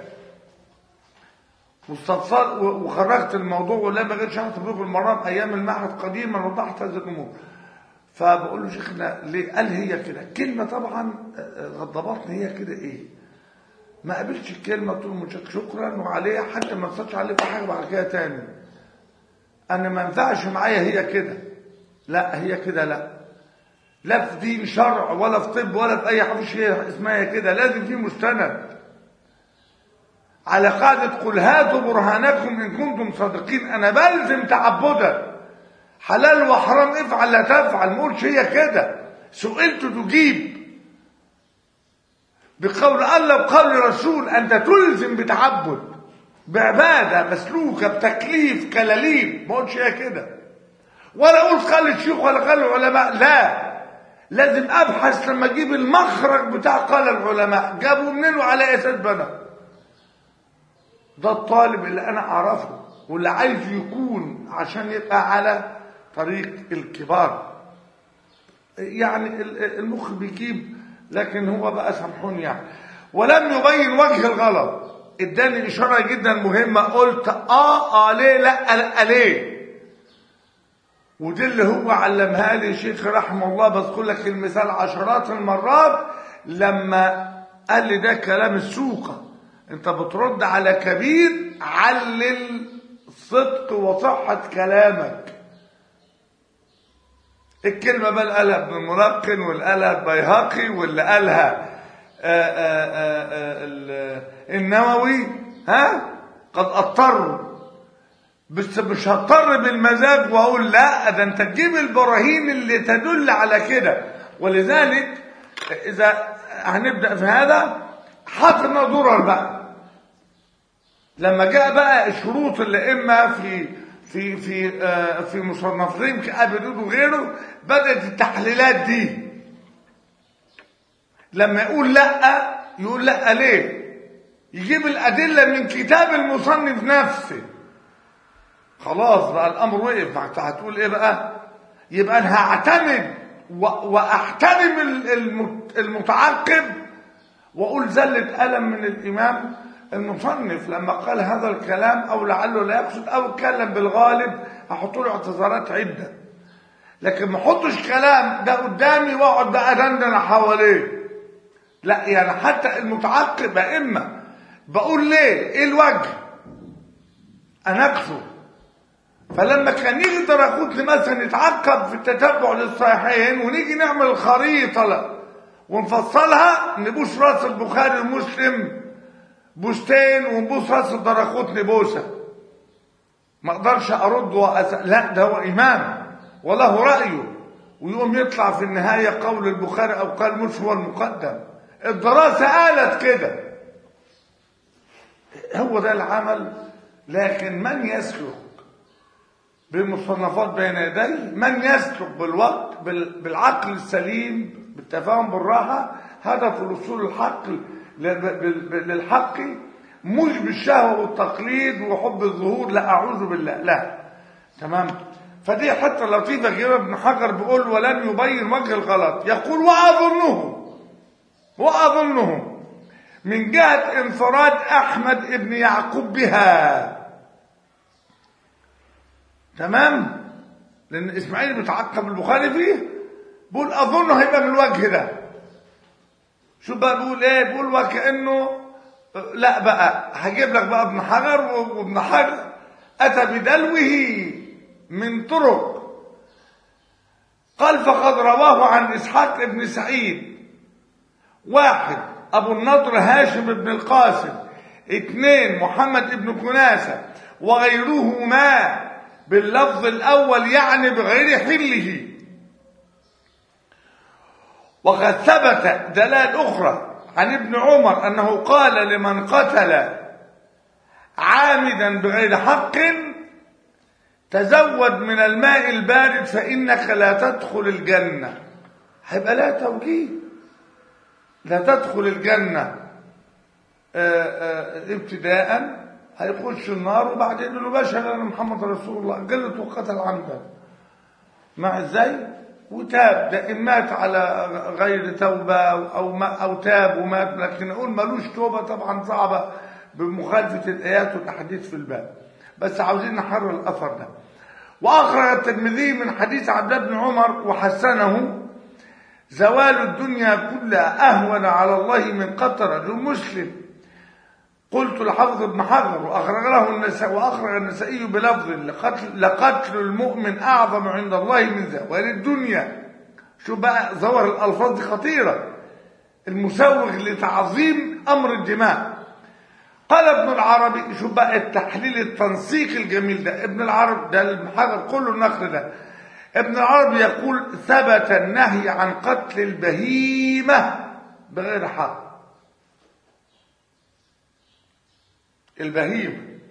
واستفسر وخرجت الموضوع ولما جيت شرحت بلوغ المرام ايام المعهد قديما وضحت هذه الامور فبقول له شيخنا ليه قال هي كده كلمه طبعا آه، غضبتني هي كده ايه ما قابلتش الكلمه قلت له مش- شكرا وعليها حتى ما نصتش عليه في حاجه بعد كده تاني انا ما ينفعش معايا هي كده لا هي كده لا لا في دين شرع ولا في طب ولا في اي حاجه مفيش هي اسمها كده لازم في مستند على قاعدة قل هاتوا برهانكم إن كنتم صادقين أنا بلزم تعبدا حلال وحرام افعل لا تفعل ما قلتش هي كده سئلت تجيب بقول الله وقول رسول أنت تلزم بتعبد بعبادة مسلوكة بتكليف كلاليب ما قلتش هي كده ولا أقول قال الشيخ ولا قال العلماء لا لازم أبحث لما أجيب المخرج بتاع قال العلماء جابوا منين وعلى أساس بنى ده الطالب اللي انا اعرفه واللي عايز يكون عشان يبقى على طريق الكبار يعني ال- المخ بيجيب لكن هو بقى سامحوني يعني ولم يبين وجه الغلط اداني اشاره جدا مهمه قلت اه اه ليه لا لا ليه ودي اللي هو علمها لي شيخ رحمه الله بذكر لك المثال عشرات المرات لما قال لي ده كلام السوقه انت بترد على كبير علل صدق وصحة كلامك الكلمة بقى اللي قالها ابن الملقن واللي قالها البيهقي واللي قالها آآ آآ آآ ال- النووي ها قد اضطروا بس مش هضطر بالمزاج واقول لا ده انت تجيب البراهين اللي تدل على كده ولذلك اذا هنبدا في هذا حطنا درر بقى لما جاء بقى شروط الائمه في في في آه في مصنفين كابي دود وغيره بدات التحليلات دي لما يقول لا يقول لا ليه يجيب الادله من كتاب المصنف نفسه خلاص بقى الامر وقف ما انت هتقول ايه بقى يبقى انا هعتمد و- واحترم ال- المت- المتعقب واقول زلة قلم من الامام المصنف لما قال هذا الكلام او لعله لا يقصد او اتكلم بالغالب هحط له اعتذارات عده لكن ما احطش كلام ده قدامي واقعد بقى دندن حواليه لا يعني حتى المتعقب ائمه بقول ليه ايه الوجه انا اكفر فلما كان يجي دراكوت مثلا يتعقب في التتبع للصحيحين ونيجي نعمل خريطه لا ونفصلها نبوس راس البخاري ومسلم بوستين ونبوس راس الدراكوت نبوسه ما اقدرش ارد وأس... لا ده هو امام وله رايه ويقوم يطلع في النهايه قول البخاري او قال مسلم هو المقدم الدراسه قالت كده هو ده العمل لكن من يسلك بالمصنفات بين يديه من يسلك بالوقت بال- بالعقل السليم بالتفاهم بالراحة هذا في الوصول الحق لل- بال- للحق مش بالشهوة والتقليد وحب الظهور لا أعوذ بالله لا تمام فدي حتى لطيفة غير ابن حجر بيقول ولم يبين وجه الغلط يقول وأظنه وأظنه من جهة انفراد أحمد ابن يعقوب بها تمام لان اسماعيل بيتعقب البخاري فيه بيقول اظن هيبقى من الوجه ده شوف بقى بيقول ايه بيقول وكانه لا بقى هجيب لك بقى ابن حجر وابن حجر اتى بدلوه من طرق قال فقد رواه عن اسحاق ابن سعيد واحد ابو النضر هاشم بن القاسم اثنين محمد ابن كناسة وغيرهما باللفظ الأول يعني بغير حله وقد ثبت دلال أخرى عن ابن عمر أنه قال لمن قتل عامدا بغير حق تزود من الماء البارد فإنك لا تدخل الجنة هيبقى لا توجيه لا تدخل الجنة آه، آه، ابتداء هيخش النار وبعدين يقول له باشا انا محمد رسول الله قلت وقتل عمدا مع ازاي وتاب ده ان مات على غير توبه او او, ما أو تاب ومات لكن نقول ملوش توبه طبعا صعبه بمخالفه الايات والتحديث في الباب بس عاوزين نحرر الاثر ده واخرج الترمذي من حديث عبد الله بن عمر وحسنه زوال الدنيا كلها اهون على الله من قتل رجل مسلم قلت لحفظ ابن حجر واخرج له النسائي واخرج النسائي بلفظ لقتل, لقتل المؤمن اعظم عند الله من زوال الدنيا شو بقى ظواهر الالفاظ دي خطيره المسوغ لتعظيم امر الدماء قال ابن العربي شو بقى التحليل التنسيق الجميل ده ابن العربي ده ابن حجر كله النقل ده ابن العربي يقول ثبت النهي عن قتل البهيمه بغير حق البهيم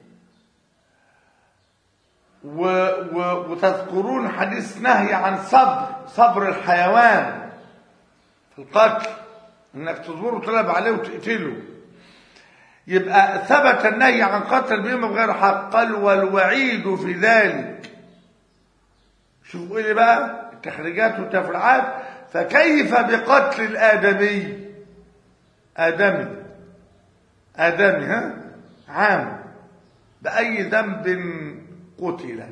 و و وتذكرون حديث نهي عن صبر صبر الحيوان في القتل انك تصبره وتلعب عليه وتقتله يبقى ثبت النهي عن قتل البهيمه بغير حق قال والوعيد في ذلك شوفوا ايه بقى التخريجات والتفريعات فكيف بقتل الادمي ادمي ادمي ها عام بأي ذنب قتلت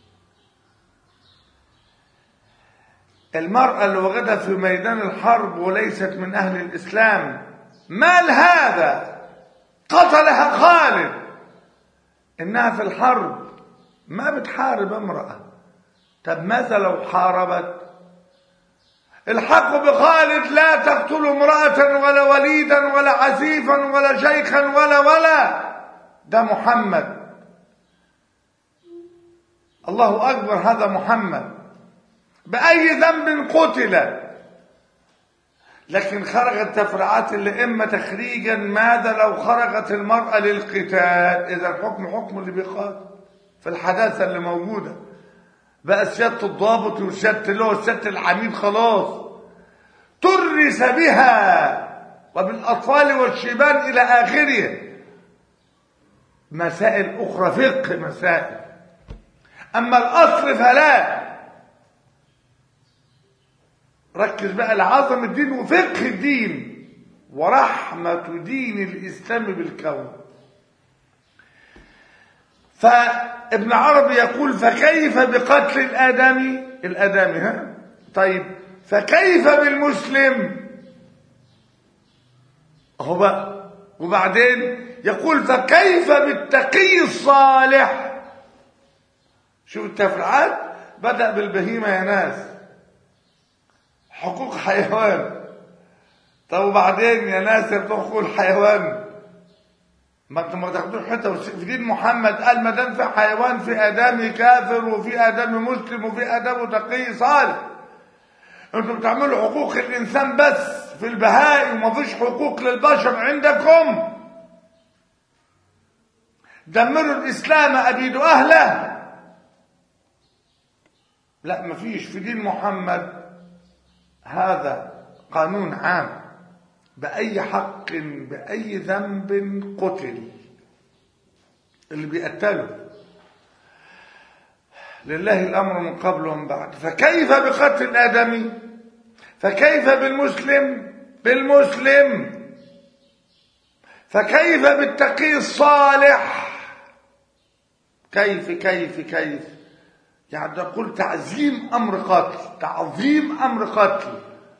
المرأة اللي وجدها في ميدان الحرب وليست من أهل الإسلام مال هذا قتلها خالد إنها في الحرب ما بتحارب امرأة طب ماذا لو حاربت الحق بخالد لا تقتل امرأة ولا وليدا ولا عسيفا ولا شيخا ولا ولا ده محمد الله أكبر هذا محمد بأي ذنب قتل لكن خرجت تفرعات الأئمة تخريجا ماذا لو خرجت المرأة للقتال إذا الحكم حكم اللي بيقاتل في الحداثة اللي موجودة بقى سيادة الضابط وسيادة اللي هو سيادة العميد خلاص ترس بها وبالأطفال والشيبان إلى آخره مسائل أخرى فقه مسائل أما الأصل فلا ركز بقى لعظم الدين وفقه الدين ورحمة دين الإسلام بالكون فابن عربي يقول فكيف بقتل الآدمي الآدمي ها طيب فكيف بالمسلم اهو بقى وبعدين يقول فكيف بالتقي الصالح شوف التفرعات بدأ بالبهيمة يا ناس حقوق حيوان طب وبعدين يا ناس بتحقوا الحيوان ما انتم ما تاخدوش حته في دين محمد قال ما دام في حيوان في ادمي كافر وفي ادمي مسلم وفي ادمي تقي صالح انتم بتعملوا حقوق الانسان بس في البهائم ومفيش حقوق للبشر عندكم دمروا الاسلام ابيدوا اهله لا مفيش في دين محمد هذا قانون عام بأي حق بأي ذنب قتل اللي بيقتله لله الأمر من قبل ومن بعد فكيف بقتل الآدمي فكيف بالمسلم بالمسلم فكيف بالتقي الصالح كيف كيف كيف يعني تقول تعظيم أمر قتل تعظيم أمر قتل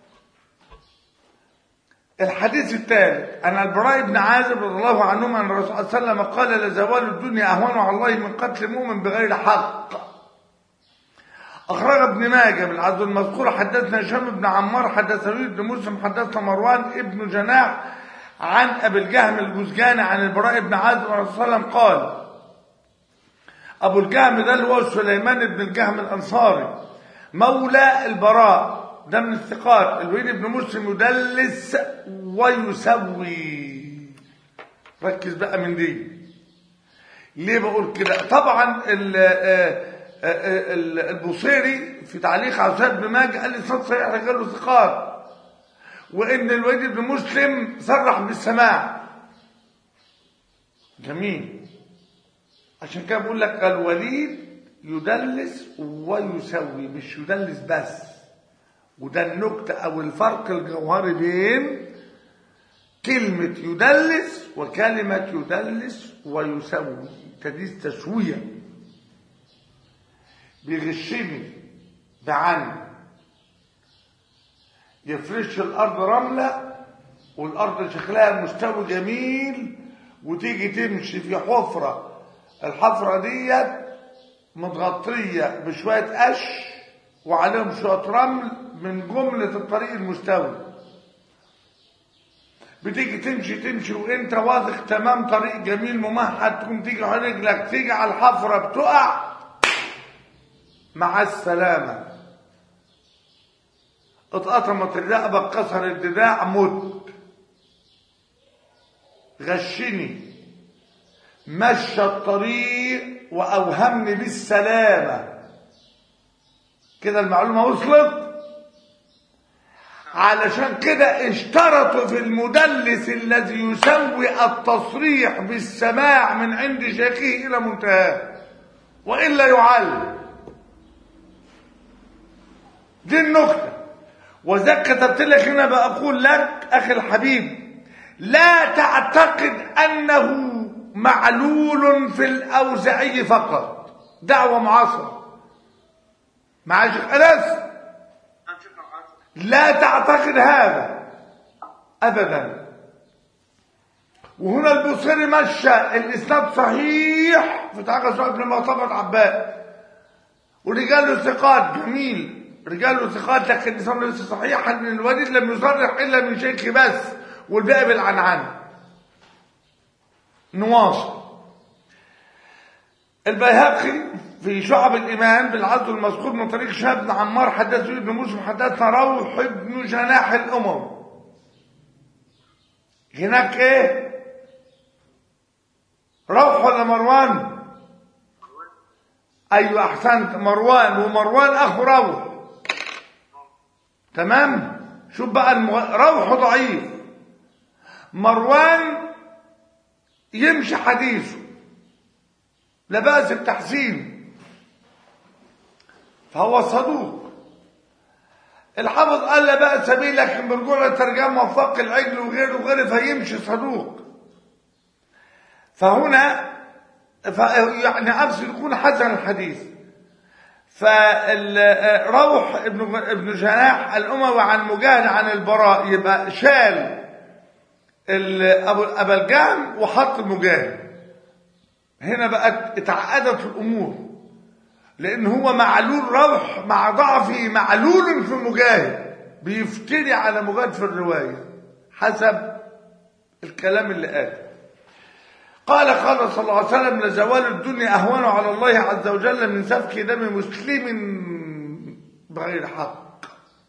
الحديث الثالث عن البراء بن عازب رضي الله عنهما ان الرسول صلى الله عليه وسلم قال لزوال الدنيا اهون على الله من قتل مؤمن بغير حق اخرج ابن ماجه بن عبد المذكور حدثنا هشام بن عمار حدثنا ابن مسلم حدثنا مروان ابن جناح عن ابي الجهم الجزجاني عن البراء بن عازب رضي الله عنه قال ابو الجهم ده اللي هو سليمان بن الجهم الانصاري مولى البراء ده من الثقات الوليد بن مسلم يدلس ويسوي ركز بقى من دي ليه بقول كده طبعا ال- آه، آه، ال- البوصيري في تعليق على سيد بن ماجه قال لي صوت صحيح رجاله ثقات وان الوليد بن مسلم صرح بالسماع جميل عشان كده بقول لك الوليد يدلس ويسوي مش يدلس بس وده النكتة أو الفرق الجوهري بين كلمة يدلس وكلمة يدلس ويسوي تدليس تسوية بيغشني بعني يفرش الأرض رملة والأرض شكلها مستوي جميل وتيجي تمشي في حفرة الحفرة ديت متغطية بشوية قش وعليهم شوية رمل من جملة الطريق المستوي بتيجي تمشي تمشي وانت واثق تمام طريق جميل ممهد تقوم تيجي على رجلك تيجي على الحفرة بتقع مع السلامة اتقطمت الرقبة اتكسر الدراع مت غشني مشى الطريق وأوهمني بالسلامة كده المعلومة وصلت علشان كده اشترطوا في المدلس الذي يسوي التصريح بالسماع من عند شيخه إلى منتهاه وإلا يعل دي النكتة وذاك كتبت لك هنا بقول لك أخي الحبيب لا تعتقد أنه معلول في الأوزعي فقط دعوة معاصرة مع شيخ أنس نعم شيخنا معاذ. لا تعتقد هذا أبدا وهنا البصيري مشى الإسناد صحيح في تعاقد سؤال بن مرتبط عباد ورجاله ثقات جميل رجاله ثقات لكن الإسناد ليس صحيحا ان الوليد لم يصرح إلا من شيخ بس والباقي بالعنعن نواصل البيهقي في شعب الإيمان بالعدل المذكور من طريق شاب بن عمار حدثه ابن مسلم حدثنا روح ابن جناح الأمم هناك ايه روح ولا مروان ايوه احسنت مروان ومروان اخو روح تمام شوف بقى المغ... روح ضعيف مروان يمشي حديثه لا بأس بتحسين فهو صدوق الحافظ قال لا بأس به لكن برجوع للترجمة وفق العجل وغيره وغيره فيمشي صدوق فهنا ف يعني أقصد يكون حسن الحديث فروح ابن ابن جناح الأموي عن مجاهد عن البراء يبقى شال ال- أبو أبا الجهم وحط مجاهد هنا بقت اتعقدت الأمور لأن هو معلول روح مع ضعفه معلول في مجاهد بيفتري على مجاهد في الرواية حسب الكلام اللي قاله قال قال صلى الله عليه وسلم لزوال الدنيا أهون على الله عز وجل من سفك دم مسلم بغير حق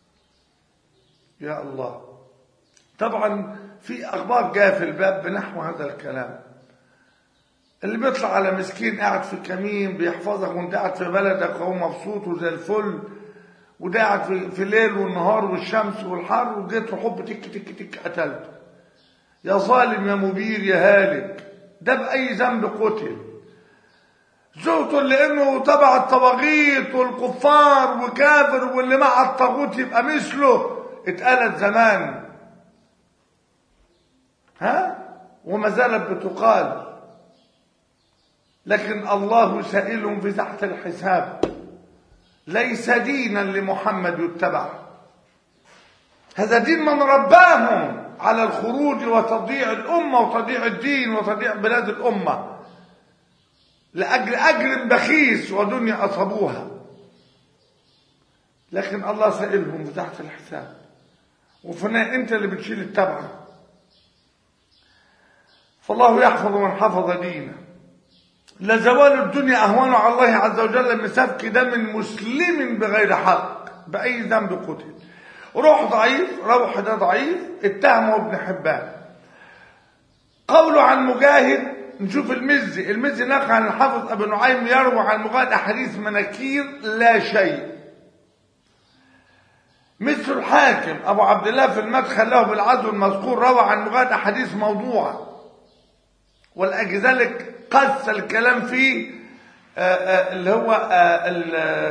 يا الله طبعا في أخبار جاء في الباب بنحو هذا الكلام اللي بيطلع على مسكين قاعد في كمين بيحفظك وانت قاعد في بلدك وهو مبسوط وزي الفل وده قاعد في, في الليل والنهار والشمس والحر وجيت حب تك تك تك قتلته يا ظالم يا مبير يا هالك ده بأي ذنب قتل زوجته لأنه تبع الطواغيت والكفار وكافر واللي مع الطاغوت يبقى مثله اتقالت زمان ها وما زالت بتقال لكن الله سائل في تحت الحساب ليس دينا لمحمد يتبع هذا دين من رباهم على الخروج وتضييع الأمة وتضييع الدين وتضييع بلاد الأمة لأجل أجر بخيس ودنيا أصابوها لكن الله سائلهم في تحت الحساب وفنا أنت اللي بتشيل التبعة فالله يحفظ من حفظ دينه لزوال الدنيا أهون على الله عز وجل من سفك دم مسلم بغير حق بأي ذنب قتل روح ضعيف روح ده ضعيف اتهمه ابن حبان قوله عن مجاهد نشوف المزي المزي نقل عن الحافظ ابن نعيم يروي عن مجاهد احاديث مناكير لا شيء مثل الحاكم ابو عبد الله في المدخل له بالعدل المذكور روى عن مجاهد احاديث موضوعه ولاجل ذلك قص الكلام فيه آه، آه، اللي هو آه، ال-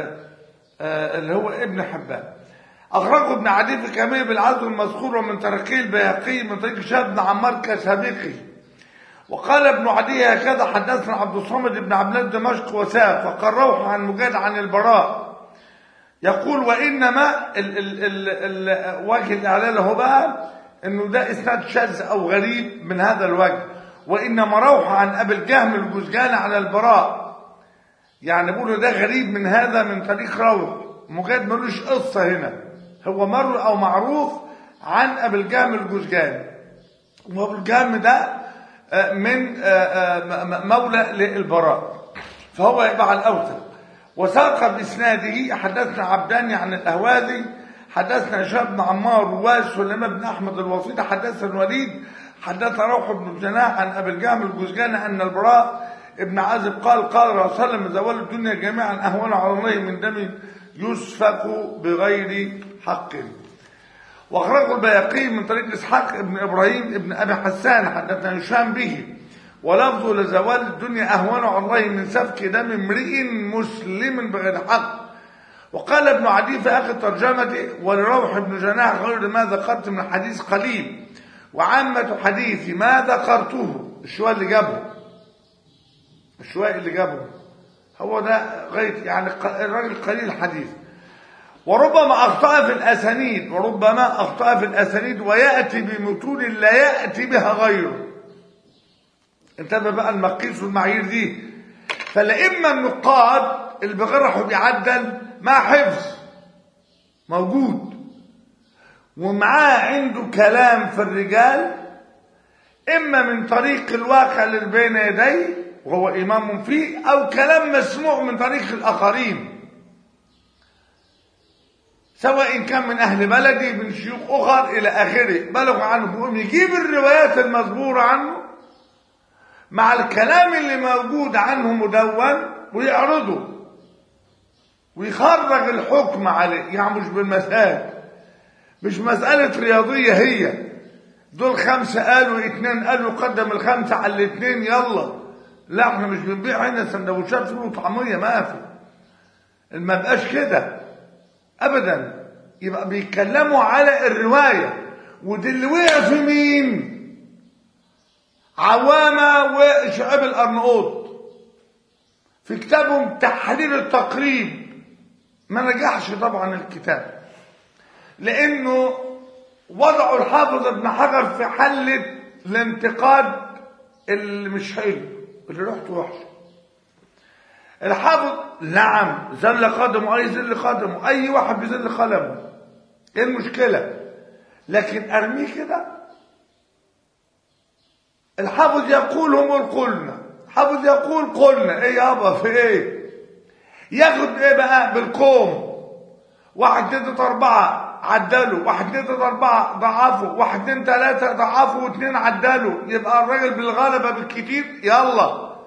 آه، اللي هو ابن حبان أخرجه ابن عدي في كامل بالعدل المذكور ومن ترقيه البيهقي من طريق شاب بن عمار كسابقي وقال ابن عدي هكذا حدثنا عبد الصمد بن عبد الله دمشق وساق فقال روح عن مجاد عن البراء يقول وإنما ال ال ال ال وجه الإعلان هو بقى إنه ده إسناد شاذ أو غريب من هذا الوجه وإنما روح عن أبي الجهم الجزجاني على البراء يعني بيقولوا ده غريب من هذا من طريق روح مجاد ملوش قصة هنا هو مر أو معروف عن أبي الجهم الجزجاني وأبو الجهم ده آه، من آه، آه، م- م- مولى للبراء فهو يبقى على الأوثق وساق بإسناده حدثنا عبداني عن الأهوازي حدثنا هشام بن عمار وسليمان بن أحمد الوسيط حدثنا الوليد حدثنا روح بن الجناح عن أبي الجهم الجزجاني أن البراء ابن عازب قال قال رسول الله صلى الله عليه وسلم زوال الدنيا جميعا أهون على الله من دم يسفك بغير حق واخرجه البياقي من طريق اسحاق ابن ابراهيم ابن ابي حسان حدثنا هشام به ولفظه لزوال الدنيا اهون على الله من سفك دم امرئ مسلم بغير حق وقال ابن عدي في اخر ترجمته ولروح ابن جناح غير ما ذكرت من الحديث قليل وعامة حديثي ما ذكرته الشوية اللي جابه الشوية اللي جابه هو ده غاية يعني ق- الراجل قليل الحديث وربما أخطأ في الأسانيد وربما أخطأ في الأسانيد ويأتي بمتون لا يأتي بها غيره انتبه بقى المقيس والمعايير دي فلإما النقاد اللي بيغرح وبيعدل مع حفظ موجود ومعاه عنده كلام في الرجال إما من طريق الواقع اللي بين يديه وهو إمام فيه أو كلام مسموع من طريق الآخرين سواء كان من أهل بلدي من شيوخ أخر إلى آخره بلغ عنه يقوم يجيب الروايات المذكورة عنه مع الكلام اللي موجود عنه مدون ويعرضه ويخرج الحكم عليه يعني مش بالمزاج مش مسألة رياضية هي دول خمسة قالوا اتنين قالوا قدم الخمسة على الاتنين يلا لا احنا مش بنبيع هنا سندوتشات فول وطعمية ما في ما بقاش كده ابدا يبقى بيتكلموا على الرواية ودي اللي وقع في مين عوامة وشعيب الأرناؤوط في كتابهم تحرير التقريب ما نجحش طبعا الكتاب لانه وضعوا الحافظ ابن حجر في حلة الانتقاد اللي مش حلو اللي ريحته وحشه الحافظ نعم زل قدمه اي زل قدمه اي واحد بيزل قلمه ايه المشكله لكن ارميه كده الحافظ يقول هم قلنا الحافظ يقول قلنا ايه يابا في ايه ياخد ايه بقى بالكوم واحد اتنين تلاته اربعه عدلوا واحد اتنين تلاته اربعه ضعفوا واحد اتنين تلاته ضعفوا واثنين عدلوا يبقى الراجل بالغلبه بالكتير يلا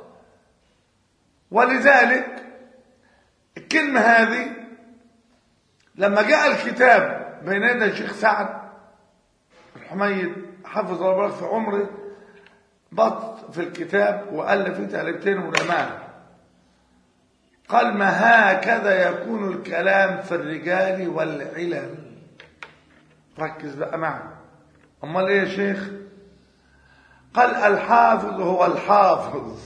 ولذلك الكلمة هذه لما جاء الكتاب بين يدي الشيخ سعد الحميد حفظ الله في عمره بط في الكتاب وألف فيه تأليفتين ورماه قال ما هكذا يكون الكلام في الرجال والعلل ركز بقى معي امال ايه يا شيخ قال الحافظ هو الحافظ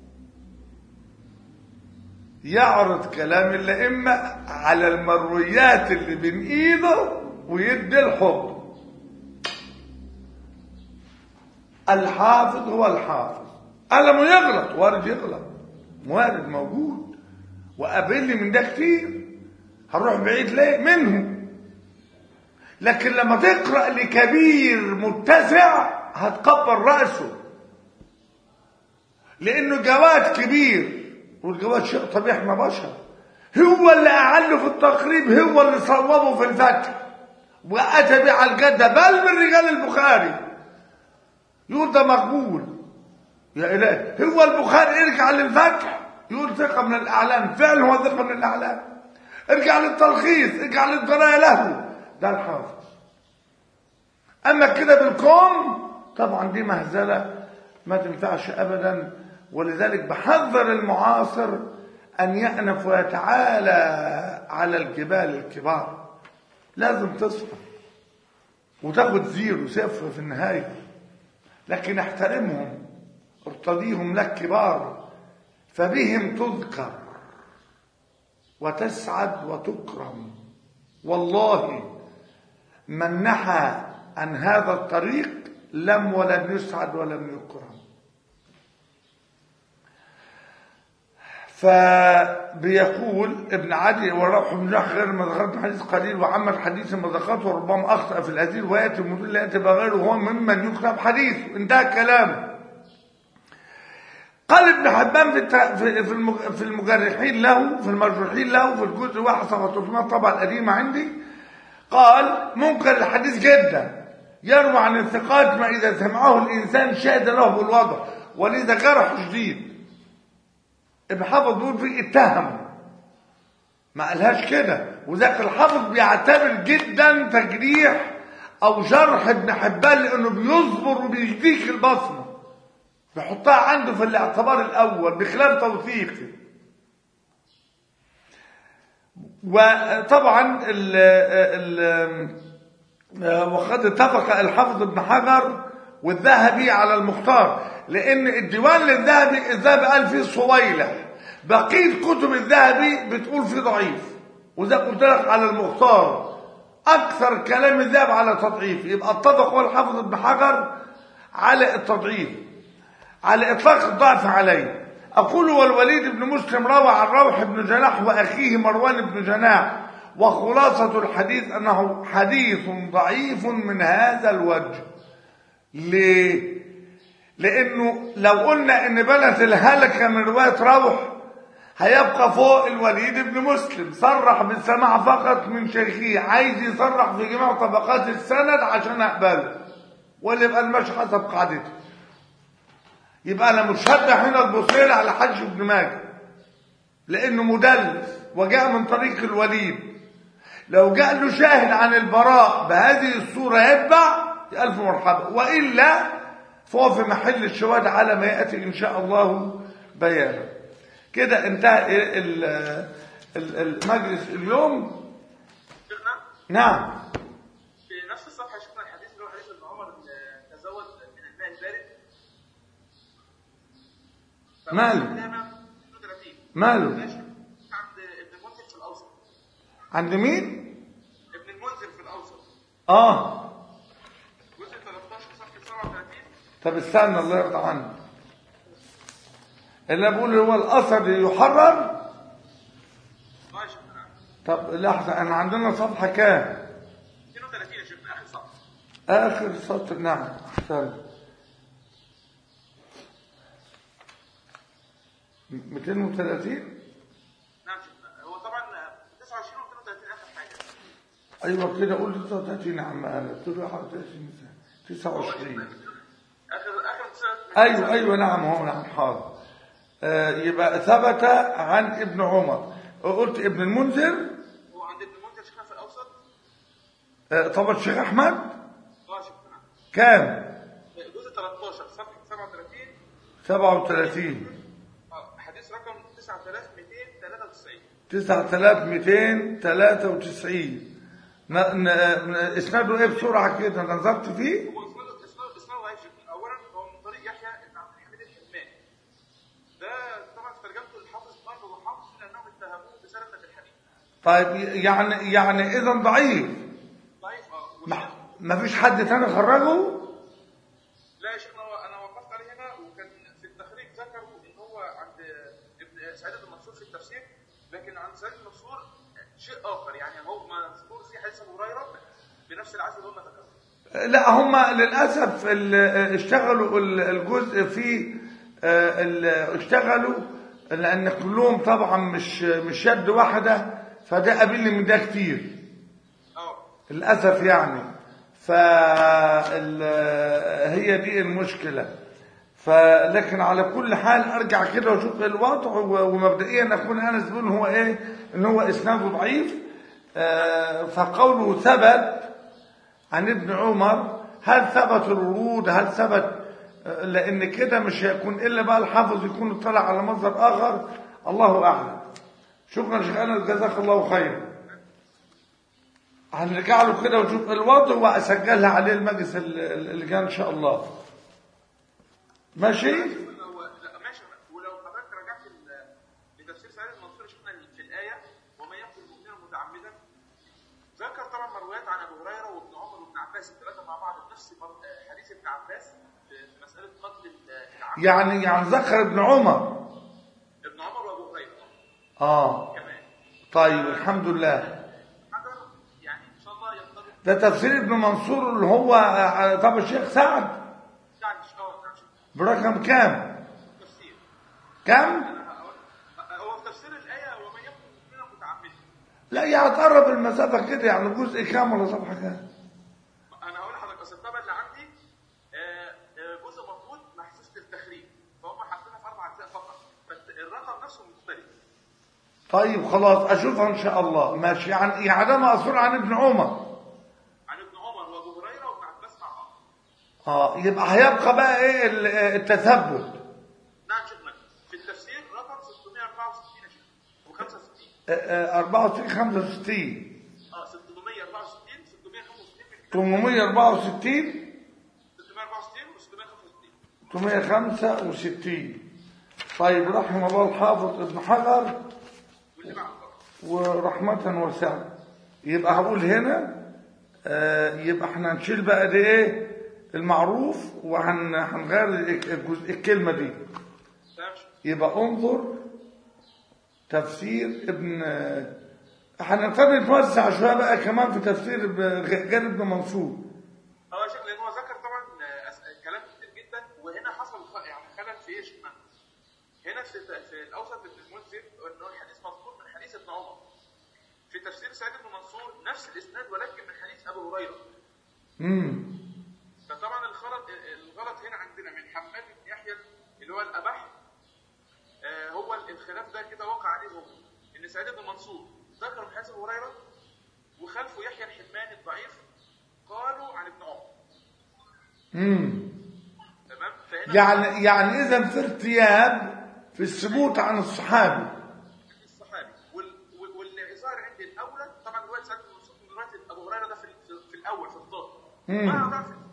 يعرض كلام الأئمة على المرويات اللي بين ايده ويدي الحكم الحافظ هو الحافظ قلمه يغلط وارد يغلط وارد موجود وقابلني من ده كتير هنروح بعيد ليه منه لكن لما تقرأ لكبير متسع هتقبل رأسه لانه جواد كبير والجواد شيء طبيعي احنا بشر هو اللي اعله في التقريب هو اللي صوبه في الفتح واتى به على الجده بل من رجال البخاري يقول ده مقبول يا الهي هو البخاري ارجع للفتح يقول ثقه من الاعلام فعلا هو ثقه من الاعلام ارجع للتلخيص ارجع للدرايه له ده الحافظ اما كده بالكم طبعا دي مهزله ما تنفعش ابدا ولذلك بحذر المعاصر ان يأنف ويتعالى على الجبال الكبار لازم تصفى وتاخد زيرو صفر في النهايه لكن احترمهم ارتضيهم لك كبار فبهم تذكر وتسعد وتكرم والله من نحى عن هذا الطريق لم ولم يسعد ولم يكرم فبيقول ابن عدي وروح من غير ما ذكرت حديث قليل وعمل حديث ما ذكرته وربما اخطا في الهذه وياتي المدل لا ياتي بغيره هو ممن يكتب حديث انتهى كلامه قال ابن حبان في الت- في في المج- في المجرحين له في المجروحين له في الجزء 1 صفحه 300 الطبعه القديمه عندي قال منكر الحديث جدا يروى عن الثقات ما اذا سمعه الانسان شهد له بالوضع ولذا جرح شديد ابن حافظ بيقول فيه اتهم ما قالهاش كده وذاك الحافظ بيعتبر جدا تجريح او جرح ابن حبان لانه بيصبر وبيديك البصمه بيحطها عنده في الاعتبار الاول بخلاف توثيقه وطبعا ال ال وقد اتفق الحافظ ابن حجر والذهبي على المختار لان الديوان للذهبي الذهبي قال فيه صويلة بقية كتب الذهبي بتقول فيه ضعيف وده قلت لك على المختار اكثر كلام الذهب على تضعيف يبقى اتفق هو الحافظ ابن حجر على التضعيف على اطلاق الضعف عليه اقول والوليد بن مسلم روى عن روح بن جناح واخيه مروان بن جناح وخلاصة الحديث انه حديث ضعيف من هذا الوجه ليه لانه لو قلنا ان بلد الهلكة من رواية روح هيبقى فوق الوليد بن مسلم صرح بالسماع فقط من شيخه عايز يصرح في جميع طبقات السند عشان اقبله واللي يبقى المشي حسب قاعدته يبقى انا مشبه هنا البصير على حج بن ماجه لانه مدلس وجاء من طريق الوليد لو جاء له شاهد عن البراء بهذه الصورة يتبع ألف مرحبا وإلا فهو في محل الشواهد على ما يأتي إن شاء الله بيانا كده انتهى ال- ال- المجلس اليوم شيخنا نعم في نفس الصفحه شفنا الحديث اللي هو حديث ابن عمر اللي تزود من الماء البارد ماله؟ هنا 32 ماله ماشي عند ابن المنذر في الاوسط عند مين ابن المنذر في الاوسط اه جزء 13 صفحه 37 طب استنى الله يرضى عنك اللي أنا بقول هو الاثر يحرر ماشي شفنا طب لحظه انا عندنا صفحه كام 32 يا شيخنا اخر صفحه اخر سطر نعم احسن 230 نعم شيخنا هو طبعا 29 و 32 اخر حاجه ايوه كده قول 39 يا عم انا قلت له 31 29 اخر اخر سنه ايوه ايوه نعم هو نعم حاضر آه يبقى ثبت عن ابن عمر قلت ابن المنذر هو عند ابن المنذر شيخنا في الاوسط آه طب الشيخ احمد اه شيخنا كام جزء 13 صفحه 37 37 اه حديث رقم 9293 9293 ن- ن- اسناده ايه بسرعه كده نظرت فيه هو اسناده اسناده اسناده ضعيف جدا اولا هو من طريق يحيى بن عبد الحميد الحلماني ده طبعا في ترجمته للحافظ برضه هو حافظ لانهم اتهموه بسلفه الحديث طيب يعني يعني اذا ضعيف ضعيف اه ما والشيخ- ما فيش حد تاني خرجه لا يا شيخنا هو انا وقفت عليه هنا وكان في التخريج ذكروا ان هو عند ابن سعيد بن منصور في التفسير لكن عند سعيد بن منصور شيء اخر يعني هو مذكور في حديث ابو هريره بنفس العزل اللي هم ذكروه لا هم للاسف ال- اشتغلوا ال- الجزء في آه، ال- اشتغلوا لان كلهم طبعا مش مش يد واحده فده قابلني من ده كتير اه للاسف يعني ف هي دي المشكله فلكن على كل حال ارجع كده واشوف الوضع و- ومبدئيا اكون انا زبون هو ايه ان هو اسناده ضعيف آه، فقوله ثبت عن ابن عمر هل ثبت الورود هل ثبت آه، لان كده مش هيكون الا بقى الحافظ يكون اطلع على مصدر اخر الله اعلم شكرا شيخ انس جزاك الله خيرا هنرجع له كده ونشوف الوضع واسجلها عليه المجلس ال- ال- اللي جاي ان شاء الله ماشي لو لا ماشي ولو حضرتك رجعت ل- لتفسير سعيد المنصور شفنا في الايه ومن يقتل مؤمنا متعمدا ذكر طبعا مرويات عن ابو هريره وابن عمر وابن عباس الثلاثه مع بعض نفس مر- حديث ابن عباس في في مساله قتل ال- العبد يعني يعني ذكر ابن عمر ابن عمر وابو هريره اه كمان طيب الحمد لله حاجه يعني ان شاء الله ينطبق ده تفسير ابن منصور اللي هو آه، طب الشيخ سعد يعني اه نعم برقم كام تفسير كام انا هقول هو في تفسير الايه ومن يقتل مؤمنا متعمدا لا يعني تقرب المسافة كده يعني جزء كام ولا صفحة كام انا هقول لحضرتك اصل الطبع اللي عندي آه، آه، جزء مضبوط محسوس للتخريج فهم حاطينها في اربع اجزاء فقط فالرقم نفسه مختلف طيب خلاص اشوفها ان شاء الله ماشي يعني يعني ده مأثور عن ابن عمر عن ابن عمر وابو هريره وابن عباس مع بعض اه يبقى هيبقى بقى ايه ال- التثبت نعم شيخنا في التفسير رقم 664 يا شيخ و65 آه، آه، 64 65 اه 664 665 864 665 664 و 665 865 طيب رحم الله الحافظ ابن حجر واللي بعده طبعا ورحمة واسعة يبقى هقول هنا آه، يبقى احنا هنشيل بقى دي ايه المعروف وهنغير الجزء الكلمة دي تمام شيخ. يبقى انظر تفسير ابن هنضطر نتوسع شويه بقى كمان في تفسير ابن- غير ابن منصور اه يا شيخ لان هو ذكر طبعا آه، أس- كلام كتير جدا وهنا حصل خ- يعني خلل في ايه يا شيخنا؟ هنا في في الاوسط ابن المنذر انه الحديث مذكور من حديث ابن عمر في تفسير سعيد بن منصور نفس الاسناد ولكن من حديث ابو هريره امم فطبعا الغلط الغلط هنا عندنا من حماد بن يحيى اللي هو الابح آه، هو الخلاف ده كده وقع عليه هو ان سعيد بن منصور ذكر من حديث ابو هريره وخلفه يحيى الحماني الضعيف قالوا عن ابن عمر امم تمام فهنا يعني يعني اذا في ارتياب في الثبوت عن الصحابي الصحابي وال- وال- واللي ظاهر عندي الاولى طبعا روايه سعيد بن منصور من روايه ابو هريره ده في, في, في الاول في الظاهر مم. ما ضعف الإسناد.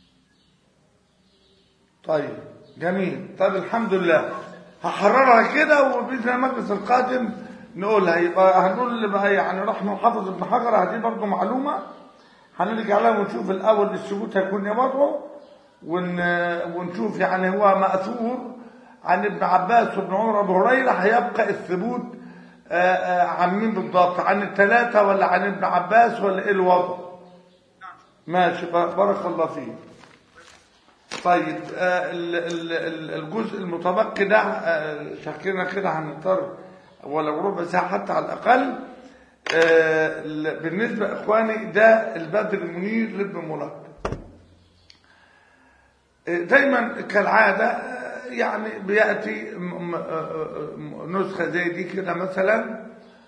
طيب جميل طيب الحمد لله هحررها كده وباذن الله المجلس القادم نقولها يبقى هنقول بقى يعني رحمه حافظ ابن حجر هذه برضه معلومه هنرجع لها ونشوف الاول الثبوت هيكون ايه وضعه ون ونشوف يعني هو ماثور عن ابن عباس وابن عمر وابو هريره هيبقى الثبوت آه، آه، عن مين بالضبط عن الثلاثه ولا عن ابن عباس ولا ايه الوضع ماشي بارك الله فيك طيب آه، ال- ال- ال- الجزء المتبقي ده آه، شكلنا كده هنضطر ولو ربع ساعة حتى على الأقل آه، ال- بالنسبة إخواني ده البدر المنير لابن ملقب آه، دايما كالعادة آه، يعني بيأتي م- م- آه، م- نسخة زي دي كده مثلا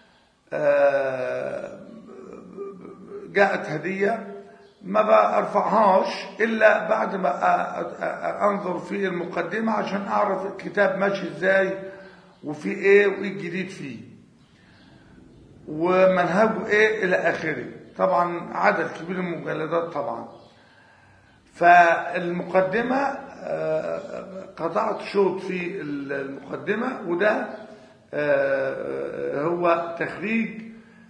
آه، جاءت هدية ما برفعهاش إلا بعد ما أ- أ- أ- أنظر في المقدمة عشان أعرف الكتاب ماشي إزاي وفي إيه وإيه الجديد فيه ومنهجه إيه إلى آخره طبعا عدد كبير من المجلدات طبعا فالمقدمة آه، قطعت شوط في المقدمة وده آه، هو تخريج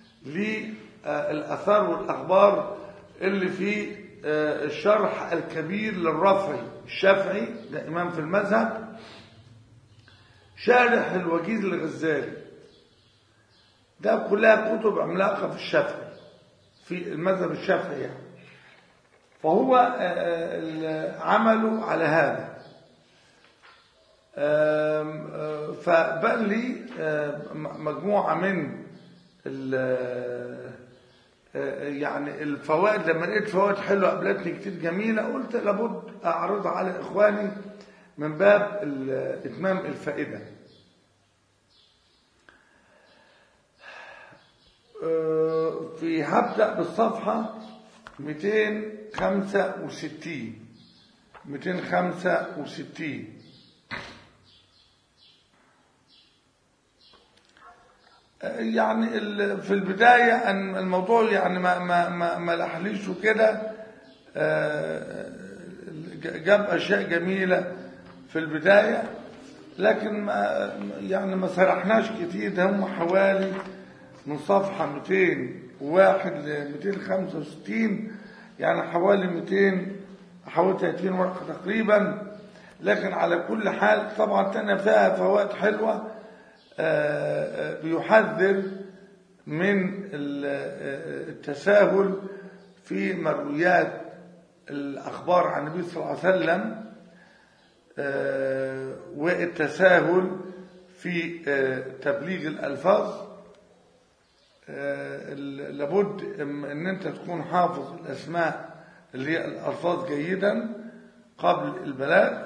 للأثار والأخبار اللي في آه، الشرح الكبير للرفعي الشافعي ده إمام في المذهب شارح الوجيز الغزالي ده كلها كتب عملاقة في الشافعي في المذهب الشافعي يعني فهو آه، آه، عمله على هذا آم، آه، فبان لي آه، م- مجموعة من ال- آه، يعني الفوائد لما لقيت فوائد حلوة قابلتني كتير جميلة قلت لابد أعرضها على إخواني من باب ال- إتمام الفائدة آه، في هبدأ بالصفحة 265 265 يعني ال- في البداية أن الموضوع يعني ما ما ما ما لحليش كده آه، ج- جاب أشياء جميلة في البداية لكن ما يعني ما سرحناش كتير ده هم حوالي من صفحة 201 ل 265 يعني حوالي 200 حوالي 30 ورقة تقريبا لكن على كل حال طبعا تانية فيها فوائد حلوة آه، آه، بيحذر من ال- آه، التساهل في مرويات الأخبار عن النبي صلى الله عليه وسلم آه، والتساهل في آه، تبليغ الألفاظ آه، ال- لابد إم- ان انت تكون حافظ الاسماء اللي هي الالفاظ جيدا قبل البلاغ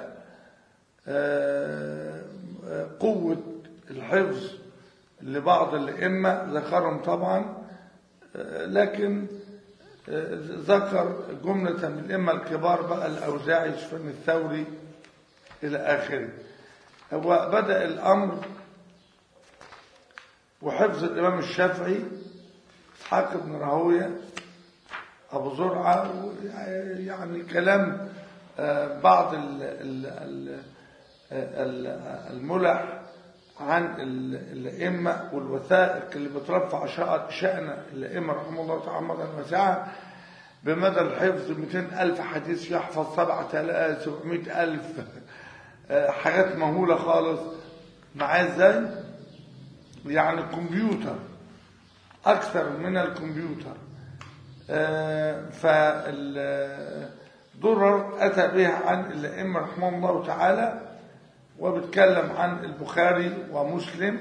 آه، آه، قوة الحفظ لبعض الائمة ذكرهم طبعا آه، لكن آه، ذكر جملة من الائمة الكبار بقى الاوزاعي سفيان الثوري الى اخره هو بدأ الامر وحفظ الإمام الشافعي إسحاق بن راهويه أبو زرعة يعني كلام آه، بعض ال- ال- ال- ال- الملح عن ال- الأئمة والوثائق اللي بترفع شأن- شأن الأئمة رحمه الله تعالى مرة واسعة بمدى الحفظ 200 ألف حديث يحفظ 7000 700 ألف آه، حاجات مهولة خالص معاه ازاي؟ يعني الكمبيوتر أكثر من الكمبيوتر فالدرر أتى بها عن الأئمة رحمه الله تعالى وبتكلم عن البخاري ومسلم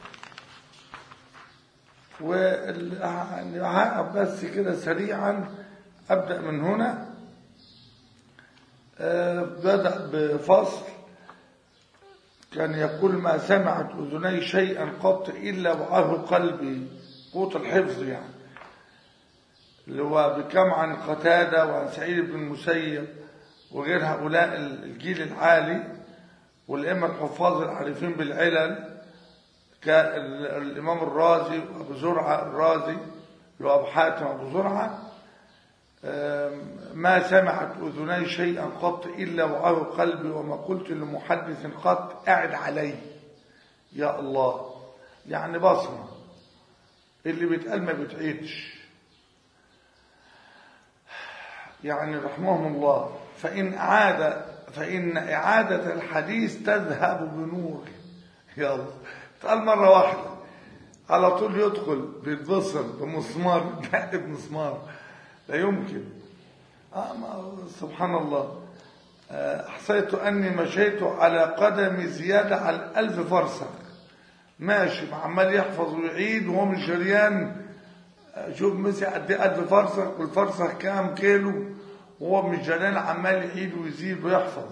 وهقف بس كده سريعا أبدأ من هنا آه، بدأ بفصل كان يقول ما سمعت أذني شيئا قط إلا وعاه قلبي قوت الحفظ يعني اللي هو بكم عن قتادة وعن سعيد بن المسيب وغير هؤلاء الجيل العالي والأئمة الحفاظ العارفين بالعلل كالإمام الرازي وأبو زرعة الرازي وأبو حاتم أبو زرعة ما سمعت أذني شيئا قط إلا وعاه قلبي وما قلت لمحدث قط أعد علي يا الله يعني بصمة اللي بيتقال ما بتعيدش يعني رحمهم الله فإن أعاد فإن إعادة الحديث تذهب بنوره يا الله اتقال مرة واحدة على طول يدخل بيتبصر بمسمار دق بمسمار لا يمكن آه ما سبحان الله آه، أحصيت أني مشيت على قدمي زيادة على ألف فرسخ ماشي عمال يحفظ ويعيد وهو مش جريان آه، شوف مسي قد ايه ألف فرسخ والفرسخ كام كيلو وهو مش جريان عمال يعيد ويزيد ويحفظ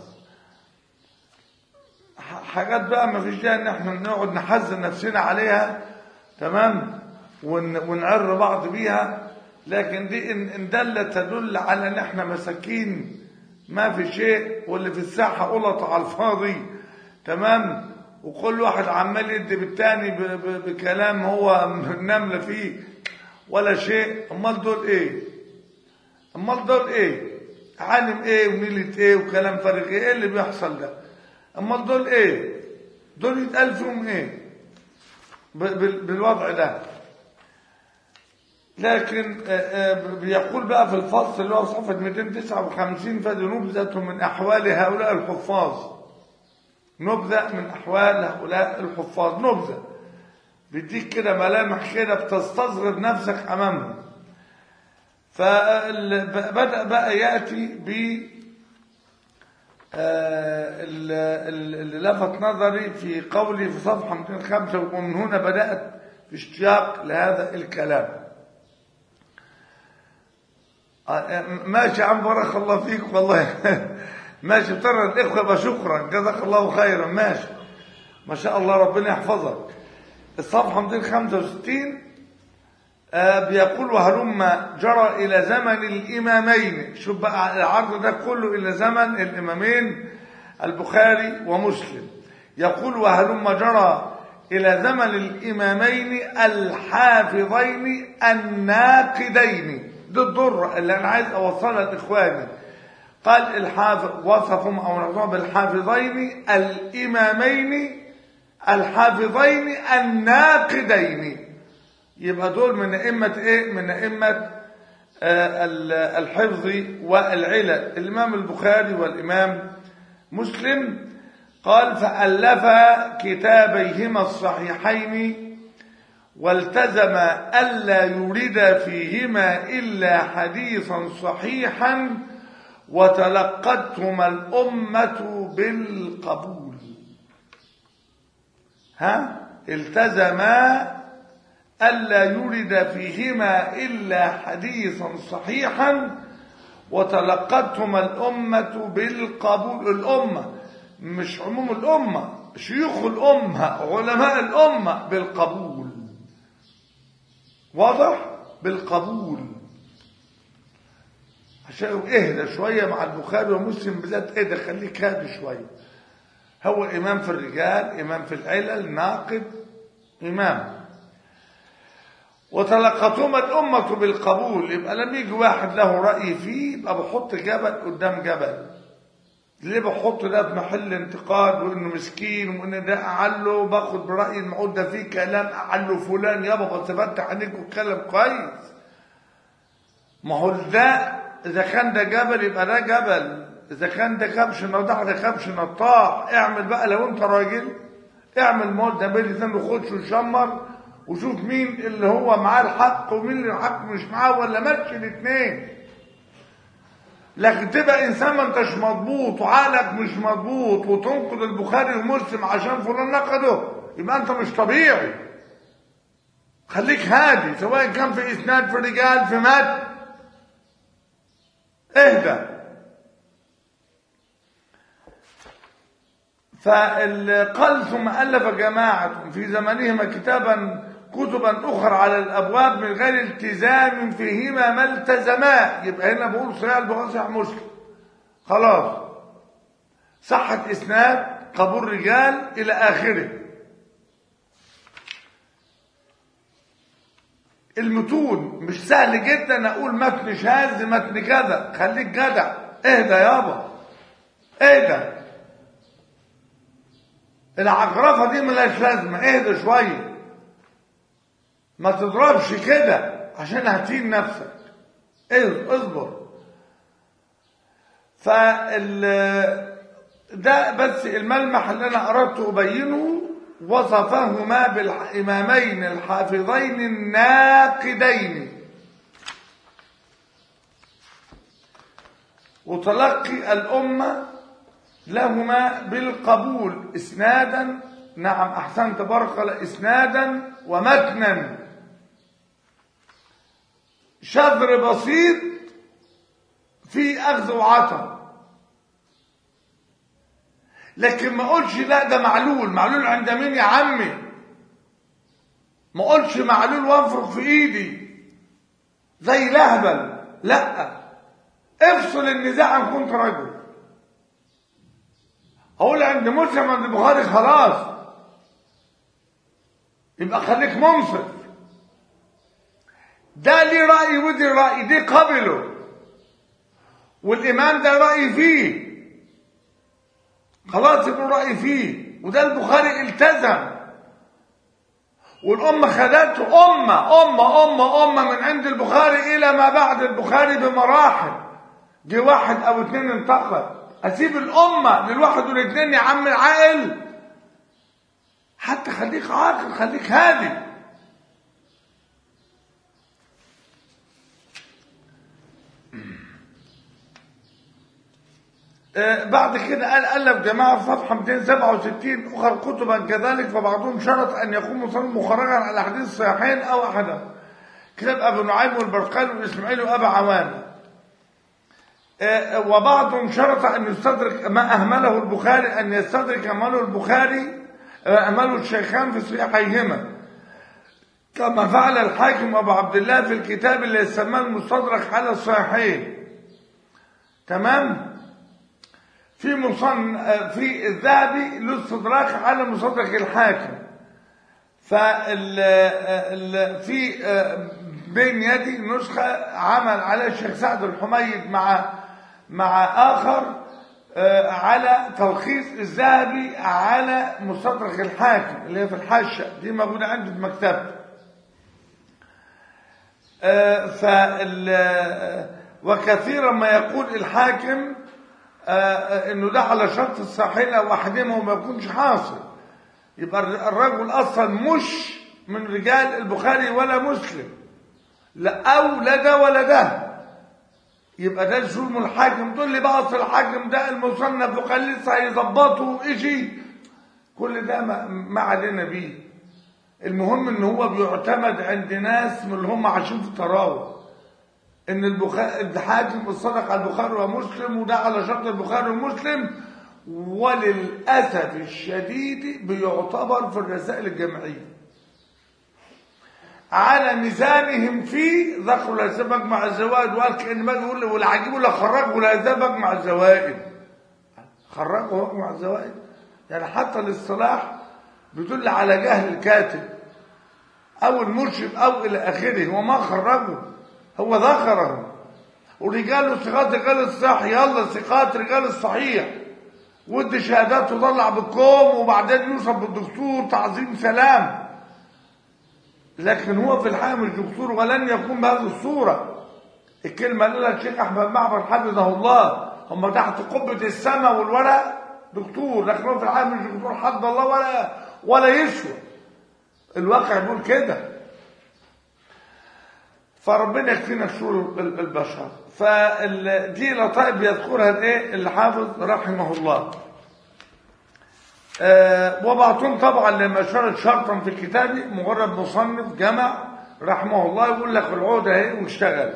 ح- حاجات بقى ما فيش داعي ان احنا نقعد نحزن نفسنا عليها تمام ون- ونعر بعض بيها لكن دي ان إن دلت تدل على ان احنا مساكين ما في شيء واللي في الساحه قلط على الفاضي تمام وكل واحد عمال يدي بالتاني ب- ب- بكلام هو نمله فيه ولا شيء امال دول ايه امال دول ايه عالم ايه ونيلة ايه وكلام فارغ ايه إيه اللي بيحصل ده امال دول ايه دول يتقال فيهم ايه ب- بال- بالوضع ده لكن آه، آه، بيقول بقى في الفصل اللي هو صفحة 259 فدي نبذة من أحوال هؤلاء الحفاظ نبذة من أحوال هؤلاء الحفاظ نبذة بيديك كده ملامح كده بتستصغر نفسك أمامهم فبدأ بقى يأتي ب آه، ال- ال- اللي لفت نظري في قولي في صفحة 205 ومن هنا بدأت في اشتياق لهذا الكلام آه، ماشي يا عم بارك الله فيك والله ماشي ترى الإخوة يبقى شكرا جزاك الله خيرا ماشي ما شاء الله ربنا يحفظك الصفحة 265 آه، بيقول وهلما جرى إلى زمن الإمامين شوف بقى العرض ده كله إلى زمن الإمامين البخاري ومسلم يقول وهلما جرى إلى زمن الإمامين الحافظين الناقدين دي الضرة اللي أنا عايز أوصلها لإخواني قال الحافظ وصفهم أو نظام بالحافظين الإمامين الحافظين الناقدين يبقى دول من أئمة إيه؟ من أئمة آه، ال- الحفظ والعلل الإمام البخاري والإمام مسلم قال فألف كتابيهما الصحيحين والتزم ألا يريد فيهما إلا حديثا صحيحا وتلقتهما الأمة بالقبول ها التزما ألا يرد فيهما إلا حديثا صحيحا وتلقتهما الأمة بالقبول الأمة مش عموم الأمة شيوخ الأمة علماء الأمة بالقبول واضح بالقبول عشان اهدى شوية مع البخاري ومسلم بالذات اهدى خليك هادي شوية هو إمام في الرجال إمام في العلل ناقد إمام وتلقتهما الأمة بالقبول يبقى لما يجي واحد له رأي فيه يبقى بحط جبل قدام جبل ليه بحط ده في محل انتقاد وانه مسكين وان ده اعله باخد براي المعود ده فيه كلام اعله فلان يابا بس فتح عينيك واتكلم كويس ما هو ده اذا كان ده جبل يبقى ده جبل اذا كان ده كبش نضاح ده كبش نطاح اعمل بقى لو انت راجل اعمل موت ده بين الاثنين وخدش وشمر وشوف مين اللي هو معاه الحق ومين اللي الحق مش معاه ولا ماتش الاثنين لكن تبقى انسان ما انتش مضبوط وعقلك مش مضبوط وتنقد البخاري ومسلم عشان فلان نقده يبقى انت مش طبيعي خليك هادي سواء كان في اسناد في رجال في مات اهدى فقال ثم ألف جماعة في زمنهما كتابا كتبا أخرى على الأبواب من غير التزام فيهما ما التزما يبقى هنا بقول صحيح البخاري صحيح مسلم خلاص صحة إسناد قبول رجال إلى آخره المتون مش سهل جدا أقول متن شاذ متن كذا خليك جدع اهدى يابا اهدى العجرفة دي ملهاش لازمة اهدى شوية ما تضربش كده عشان هتين نفسك ايه اصبر فال ده بس الملمح اللي انا اردت ابينه وصفهما بالامامين الحافظين الناقدين وتلقي الامه لهما بالقبول اسنادا نعم احسنت بارك الله اسنادا ومتنا شذر بسيط في اخذ وعطاء لكن ما اقولش لا ده معلول معلول عند مين يا عمي ما اقولش معلول وانفرق في ايدي زي لهبل لا افصل النزاع ان كنت رجل اقول عند مسلم عند البخاري خلاص يبقى خليك منصف ده ليه رأي ودي رأي دي قبله والإمام ده رأي فيه خلاص يبقى رأي فيه وده البخاري التزم والأمة خدته أمة أمة أمة أمة من عند البخاري إلى ما بعد البخاري بمراحل جه واحد أو اتنين انتقد أسيب الأمة للواحد والاثنين يا عم عاقل حتى خليك عاقل خليك هادي آه، بعد كده قال ألف جماعة في صفحة 267 أخر كتبا كذلك فبعضهم شرط أن يكون مصنف مخرجا على حديث الصحيحين أو أحدهم كتاب أبو نعيم والبرقاني والإسماعيلي وأبا عوانة آه، وبعضهم شرط أن يستدرك ما أهمله البخاري أن يستدرك أهمله البخاري آه، أهمله الشيخان في صحيحيهما كما فعل الحاكم أبو عبد الله في الكتاب اللي يسمى المستدرك على الصحيحين تمام في مصن في الذهبي له استدراك على مستدرك الحاكم فال ال- في بين يدي نسخة عمل على الشيخ سعد الحميد مع مع آخر آه، على تلخيص الذهبي على مستدرك الحاكم اللي هي في الحاشة دي موجودة عندي في مكتبتي آه، فال آه، وكثيرا ما يقول الحاكم آه، آه، انه ده على شرط الصحيح او احدهما وما يكونش حاصل يبقى الر- الرجل اصلا مش من رجال البخاري ولا مسلم لا او لا ده ولا ده يبقى ده جرم الحاكم تقول لي بقى اصل الحاكم ده المصنف وكان لسه هيظبطه ايشي كل ده ما, ما علينا بيه المهم ان هو بيعتمد عند ناس من اللي هم عايشين في الطراوه ان البخاري الحاكم الصدق على البخاري ومسلم وده على شرط البخاري ومسلم وللاسف الشديد بيعتبر في الرسائل الجمعيه على ميزانهم فيه ذكروا الاسباب مجمع الزوائد وقال كان ما يقول له والعجيب يقول لك خرجوا الاسباب مجمع الزوائد خرجوا مجمع الزوائد يعني حتى الاصطلاح بيدل على جهل الكاتب او المرشد او الى اخره وما خرجه هو ذكره ورجال ثقات رجال الصحيح يلا ثقات رجال الصحيح ودي شهادات تطلع بالكوم وبعدين يوصف بالدكتور تعظيم سلام لكن هو في الحقيقه مش دكتور ولن يكون بهذه الصوره الكلمه اللي قالها الشيخ احمد معبد حفظه الله هم تحت قبه السماء والورق دكتور لكن هو في الحقيقه مش دكتور حد الله ولا ولا يسوى الواقع بيقول كده فربنا يكفينا شرور ال- البشر فدي لطائف يذكرها الايه الحافظ رحمه الله آه وبعضهم طبعا لما شرط شرطا في كتابه مجرد مصنف جمع رحمه الله يقول لك العودة اهي واشتغل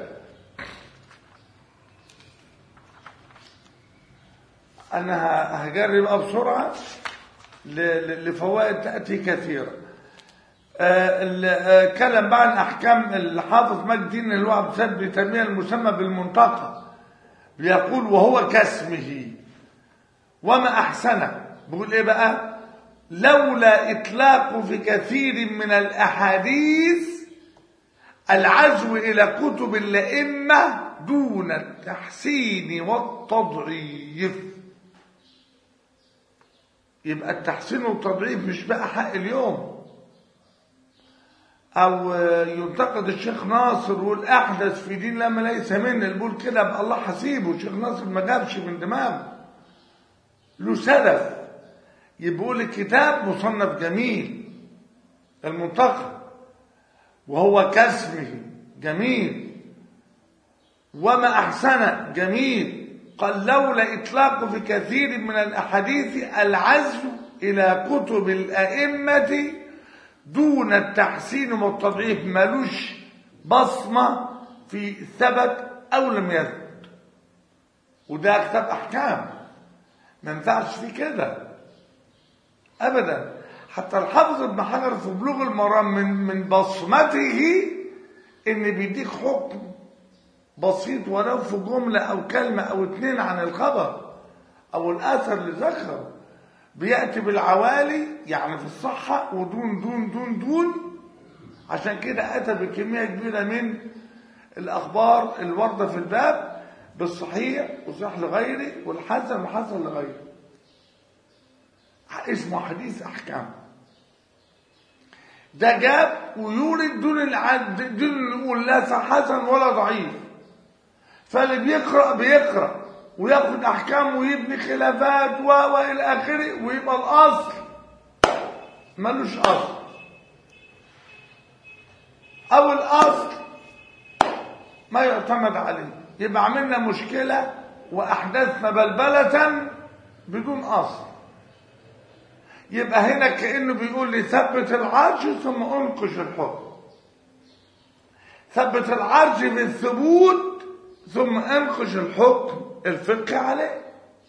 انا ه- هجرب بقى بسرعة ل- ل- لفوائد تأتي كثيرة آه، ال- آه، كلام بقى عن احكام الحافظ مجد الدين اللي هو عبد السبب لتنميه المسمى بالمنطقه بيقول وهو كاسمه وما احسنه بيقول ايه بقى لولا اطلاق في كثير من الاحاديث العزو الى كتب الائمه دون التحسين والتضعيف يبقى التحسين والتضعيف مش بقى حق اليوم او ينتقد الشيخ ناصر والاحدث في دين لما ليس منه اللي بيقول كده بقى الله حسيبه الشيخ ناصر ما جابش من دماغه له سلف يقول الكتاب مصنف جميل المنتقد وهو كاسمه جميل وما احسن جميل قال لولا اطلاق في كثير من الاحاديث العزو الى كتب الائمه دون التحسين والتضعيف ملوش بصمة في ثبت أو لم يثبت وده كتاب أحكام ما ينفعش فيه كده أبدا حتى الحافظ ابن حجر في بلوغ المرام من من بصمته إن بيديك حكم بسيط ولو في جملة أو كلمة أو اتنين عن الخبر أو الأثر اللي ذكره بيأتي بالعوالي يعني في الصحة ودون دون دون دون عشان كده أتى بكمية كبيرة من الأخبار الواردة في الباب بالصحيح وصح لغيره والحسن وحسن لغيره اسمه حديث أحكام ده جاب ويورد دون العد دون يقول لا حسن ولا ضعيف فاللي بيقرأ بيقرأ وياخد احكام ويبني خلافات و والى اخره ويبقى الاصل ملوش اصل او الاصل ما يعتمد عليه يبقى عملنا مشكله وأحدثنا بلبلة بدون أصل يبقى هنا كأنه بيقول لي ثبت العرش ثم انقش الحكم ثبت العرش بالثبوت ثم انقش الحكم الفقهي عليه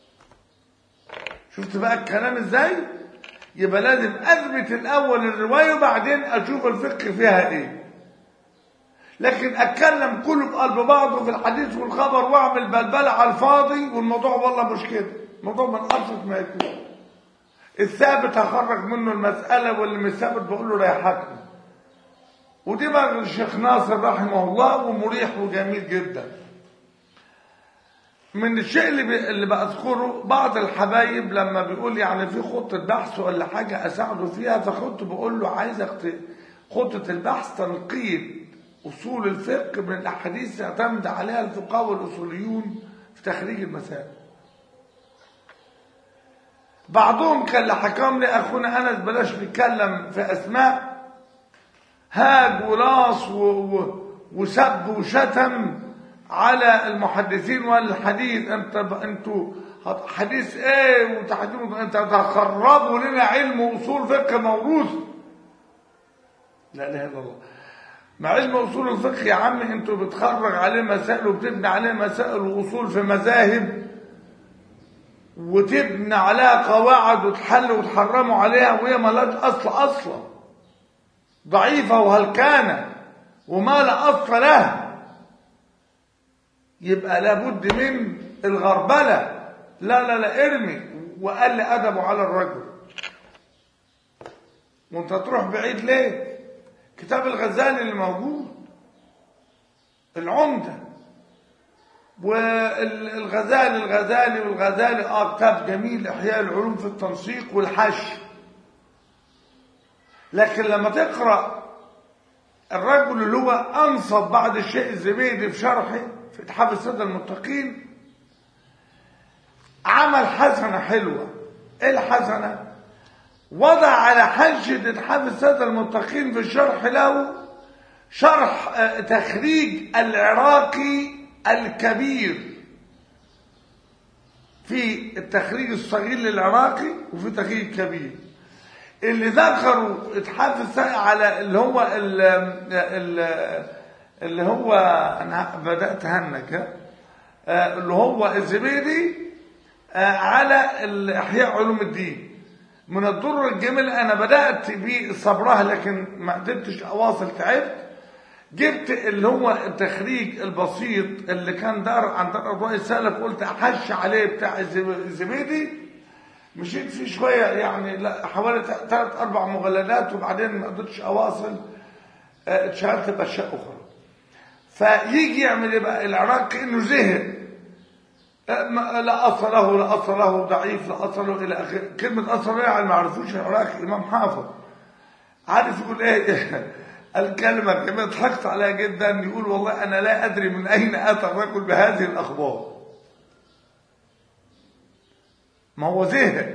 شفت بقى الكلام ازاي يبقى لازم اثبت الاول الروايه وبعدين اشوف الفقه فيها ايه لكن اتكلم كله بقلب بعضه في الحديث والخبر واعمل بلبله على الفاضي والموضوع والله مش كده الموضوع من ابسط ما يكون الثابت هخرج منه المساله واللي مش ثابت بقول له ريحتني ودي بقى الشيخ ناصر رحمه الله ومريح وجميل جدا من الشيء اللي بي... اللي بذكره بعض الحبايب لما بيقول يعني في خطه بحث ولا حاجه اساعده فيها فكنت بقول له عايزك ت... خطه البحث تنقيد اصول الفقه من الاحاديث يعتمد عليها الفقهاء والاصوليون في تخريج المسائل بعضهم كان اللي حكم لي اخونا انس بلاش نتكلم في اسماء هاج ولاص و... و... وسب وشتم على المحدثين والحديث انت انتوا حديث ايه وتحديث انت تخربوا لنا علم واصول فقه موروث لا اله الا الله مع علم اصول الفقه يا عم انتوا بتخرج عليه مسائل وبتبني عليه مسائل واصول في مذاهب وتبني عليها قواعد وتحل وتحرموا عليها وهي مالهاش اصل اصلا ضعيفه وهلكانه وما لا اصل لها يبقى لابد من الغربله لا لا لا ارمي وقل ادبه على الرجل وانت تروح بعيد ليه كتاب الغزالي اللي موجود العمده والغزالي الغزالي والغزالي اه كتاب جميل احياء العلوم في التنسيق والحش لكن لما تقرا الرجل اللي هو انصب بعد الشيء الزبيدي في شرحه في اتحاف الساده المتقين عمل حسنه حلوه ايه الحسنه وضع على حاشيه اتحاف الساده المتقين في الشرح له شرح تخريج العراقي الكبير في التخريج الصغير للعراقي وفي التخريج الكبير اللي ذكروا اتحاف الساقي على اللي هو ال ال اللي هو انا بدات هنك اللي هو الزبيدي على احياء علوم الدين من الضر الجميل انا بدات بصبرها لكن ما قدرتش اواصل تعبت جبت اللي هو التخريج البسيط اللي كان دار عن دار اضواء السلف قلت احش عليه بتاع الزبيدي مشيت فيه شويه يعني لا حوالي ثلاث اربع مجلدات وبعدين ما قدرتش اواصل اتشغلت باشياء اخرى فيجي يعمل ايه بقى العراق كانه زهق لا اصل له لا اصل له ضعيف لا اصل له الى اخره كلمه اصل له يعني ما عرفوش العراقي امام حافظ عارف يقول ايه الكلمة كما ضحكت عليها جدا يقول والله أنا لا أدري من أين أتى الرجل بهذه الأخبار ما هو زهق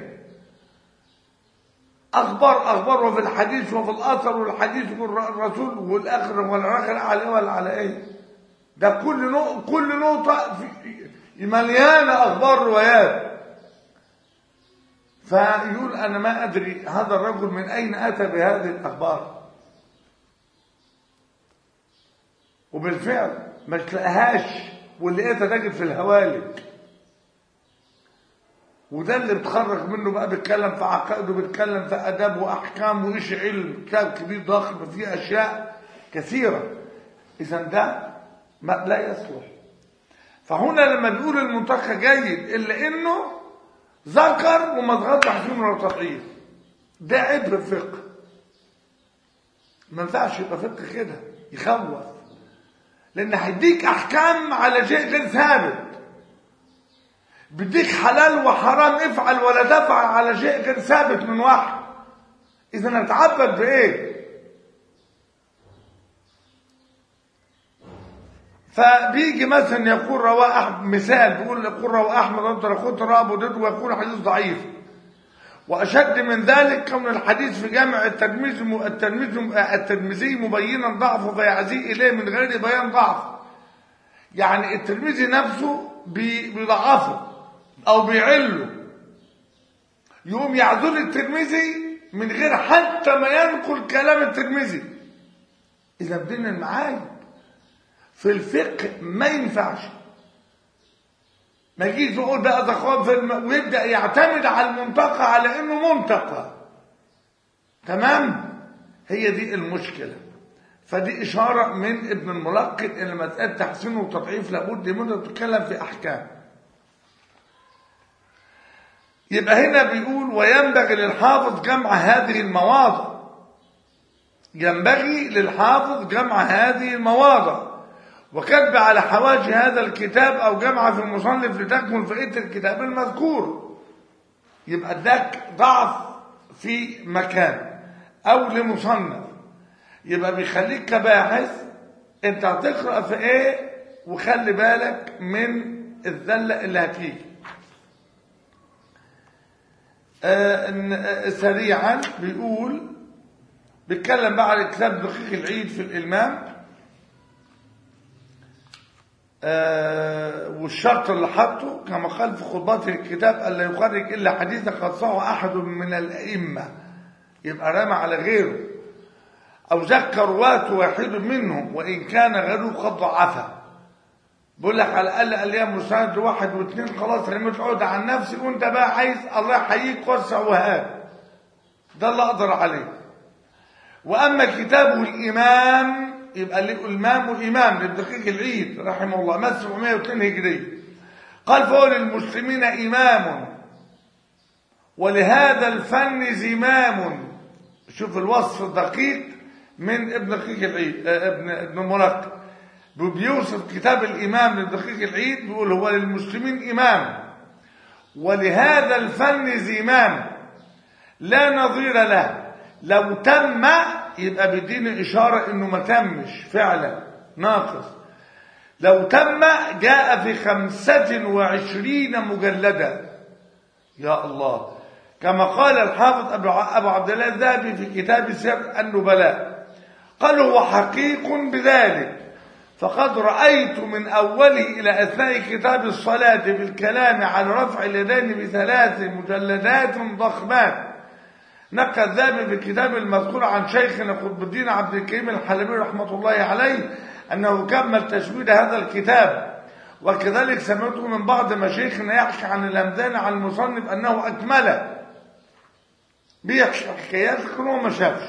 أخبار أخبار وفي الحديث وفي الأثر والحديث والرسول والآخر والآخر على ولا على إيه ده كل نقطة كل نقطة في مليانة أخبار روايات فيقول أنا ما أدري هذا الرجل من أين أتى بهذه الأخبار وبالفعل ما تلاقيهاش واللي لقيتها تجد في الهوالك وده اللي بتخرج منه بقى بيتكلم في عقائد وبيتكلم في اداب واحكام وايش علم كتاب كبير ضخم فيه اشياء كثيره اذا ده ما لا يصلح فهنا لما بيقول المنتقى جيد الا انه ذكر وما ضغطش حسين ولا تضعيف ده عيب في الفقه ما ينفعش يبقى فقه كده يخوف لان هيديك احكام على شيء غير ثابت بيديك حلال وحرام افعل ولا تفعل على شيء غير ثابت من واحد اذا نتعبد بايه فبيجي مثلا يقول رواه احمد مثال بيقول يقول رواه احمد انت اخوت رواه ابو داود ويكون حديث ضعيف واشد من ذلك كون الحديث في جامع الترمذي الترمذي الترمذي مبينا ضعفه فيعزيه اليه من غير بيان ضعف يعني الترمذي نفسه بي- بيضعفه او بيعله يقوم يعذر الترمذي من غير حتى ما ينقل كلام الترمذي اذا بدنا المعايب في الفقه ما ينفعش ما يجيش يقول بقى ده اخوان في الم... ويبدا يعتمد على المنطقه على انه منطقه تمام هي دي المشكله فدي اشاره من ابن الملقن ان مساله تحسين وتضعيف لابد منه تتكلم في احكام يبقى هنا بيقول وينبغي للحافظ جمع هذه المواضع ينبغي للحافظ جمع هذه المواضع وكتب على حواجي هذا الكتاب او جمع في المصنف لتكمل فائده الكتاب المذكور يبقى اداك ضعف في مكان او لمصنف يبقى بيخليك كباحث انت هتقرا في ايه وخلي بالك من الذله اللي هتيجي آه إن- آه، سريعا بيقول بيتكلم بقى على كتاب دقيق العيد في الإلمام آه والشرط اللي حطه كما قال في خطبات الكتاب ألا يخرج إلا حديثا قد صاغ أحد من الأئمة يبقى رمى على غيره أو ذكر رواته واحد منهم وإن كان غيره قد ضعفه بقول لك على الأقل قال لي مساعد واحد واثنين خلاص رميت عقدة عن نفسي وأنت بقى عايز الله يحييك وسع وهاب ده اللي أقدر عليه وأما كتابه الإمام يبقى اللي الإمام وإمام للدقيق العيد رحمه الله مات 702 هجري قال فهو للمسلمين إمام ولهذا الفن زمام شوف الوصف الدقيق من ابن دقيق العيد آه، ابن ابن ملقب بيوصف كتاب الإمام لدقيق العيد بيقول هو للمسلمين إمام ولهذا الفن زمام لا نظير له لو تم يبقى بيديني إشارة إنه ما تمش فعلا ناقص لو تم جاء في خمسة وعشرين مجلدا يا الله كما قال الحافظ أبو أبو عبد الله الذهبي في كتاب سر النبلاء قال هو حقيق بذلك فقد رأيت من أوله إلى أثناء كتاب الصلاة بالكلام على رفع اليدين بثلاث مجلدات ضخمات نقى الذهبي في الكتاب المذكور عن شيخنا قطب الدين عبد الكريم الحلبي رحمة الله عليه أنه كمل تسويد هذا الكتاب وكذلك سمعته من بعض مشايخنا يحكي عن الهمدان عن المصنف أنه أكمله بيحكي حكايات لكن هو ما شافش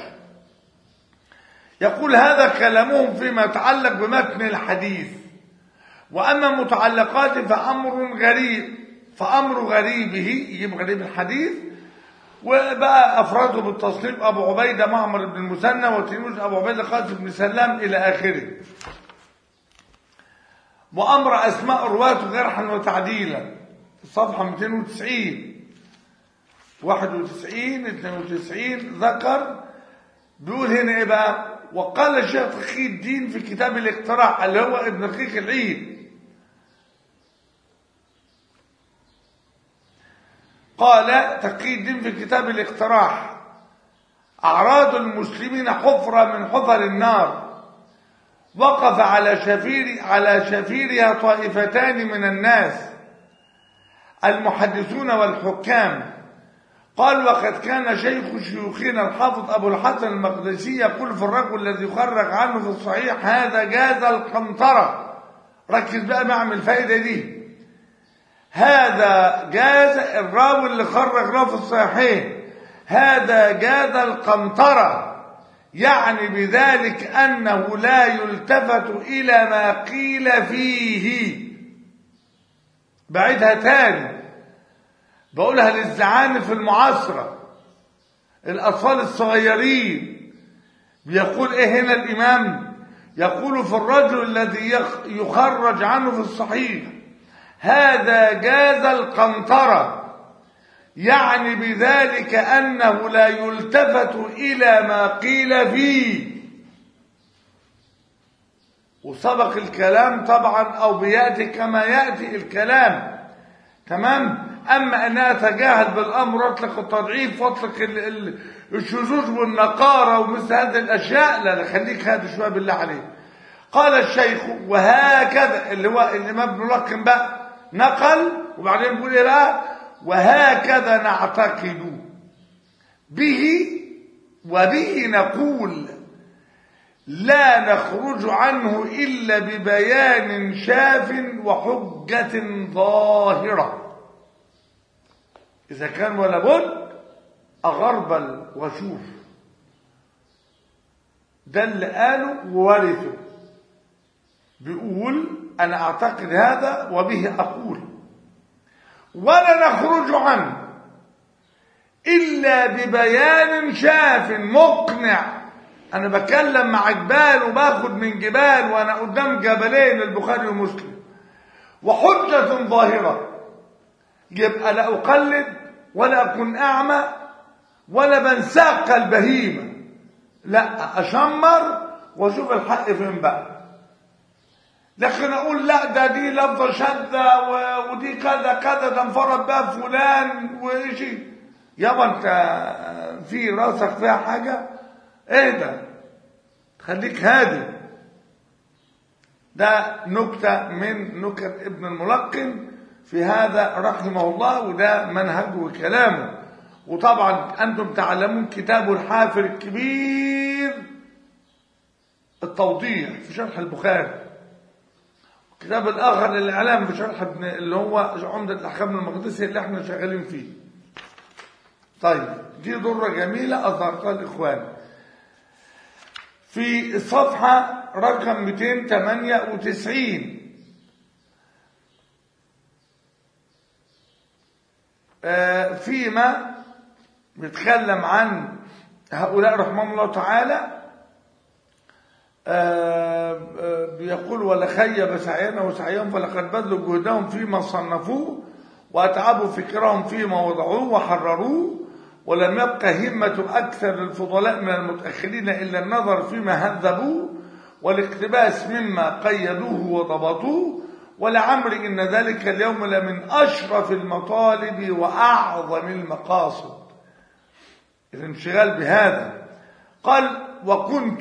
يقول هذا كلامهم فيما يتعلق بمتن الحديث وأما متعلقات فأمر غريب فأمر غريبه يجيب غريب الحديث وبقى أفراده بالتصنيف أبو عبيدة معمر بن المثنى وتلميذ أبو عبيدة قاسم بن سلام إلى آخره وأمر أسماء رواته جرحا وتعديلا الصفحة 290 91 92 ذكر بيقول هنا ايه بقى وقال الشيخ تقي الدين في كتاب الاقتراع اللي هو ابن رقيق العيد قال تقي الدين في كتاب الاقتراح أعراض المسلمين حفرة من حفر النار وقف على شفير على شفيرها طائفتان من الناس المحدثون والحكام قال وقد كان شيخ شيوخنا الحافظ أبو الحسن المقدسي يقول في الرجل الذي يخرج عنه في الصحيح هذا جاز القنطرة ركز بقى معي الفائدة دي هذا جاز الراوي اللي خرج له في الصحيحين هذا جاز القنطرة يعني بذلك أنه لا يلتفت إلى ما قيل فيه بعيدها تاني بقولها للزعانف المعاصرة الأطفال الصغيرين بيقول إيه هنا الإمام يقول في الرجل الذي يخرج عنه في الصحيح هذا جاز القنطرة يعني بذلك أنه لا يلتفت إلى ما قيل فيه وسبق الكلام طبعا أو بيأتي كما يأتي الكلام تمام أما أن أتجاهل بالأمر وأطلق التضعيف وأطلق الشذوذ والنقارة ومثل هذه الأشياء لا لا خليك هذا شوية بالله عليك قال الشيخ وهكذا اللي هو الإمام ابن ملقن بقى نقل وبعدين بيقول ايه بقى وهكذا نعتقد به وبه نقول لا نخرج عنه إلا ببيان شاف وحجة ظاهرة إذا كان ولا بد أغربل وشوف ده اللي قاله وورثه بيقول أنا أعتقد هذا وبه أقول ولا نخرج عنه إلا ببيان شاف مقنع أنا بتكلم مع جبال وباخد من جبال وأنا قدام جبلين البخاري ومسلم وحجة ظاهرة يبقى لا أقلد ولا أكون أعمى ولا بنساق البهيمة لا أشمر وأشوف الحق فين بقى لكن أقول لا ده دي لفظة شاذة و- ودي كذا كذا ده انفرد بقى فلان وإيشي يابا أنت في راسك فيها حاجة اهدى خليك هادي ده نكتة من نكت ابن الملقن في هذا رحمه الله وده منهجه وكلامه وطبعا أنتم تعلمون كتابه الحافر الكبير التوضيح في شرح البخاري الكتاب الآخر للإعلام في شرح ابن اللي هو عمدة الأحكام المقدسي اللي احنا شغالين فيه طيب دي ضرة جميلة أظهرتها الإخوان في الصفحة رقم 298 آه، فيما بيتكلم عن هؤلاء رحمهم الله تعالى آه، آه، بيقول ولا خيب سعينا وسعيهم فلقد بذلوا جهدهم فيما صنفوه وأتعبوا فكرهم فيما وضعوه وحرروه ولم يبقى همة أكثر للفضلاء من المتأخرين إلا النظر فيما هذبوه والاقتباس مما قيدوه وضبطوه ولعمري إن ذلك اليوم لمن أشرف المطالب وأعظم المقاصد الانشغال بهذا قال وكنت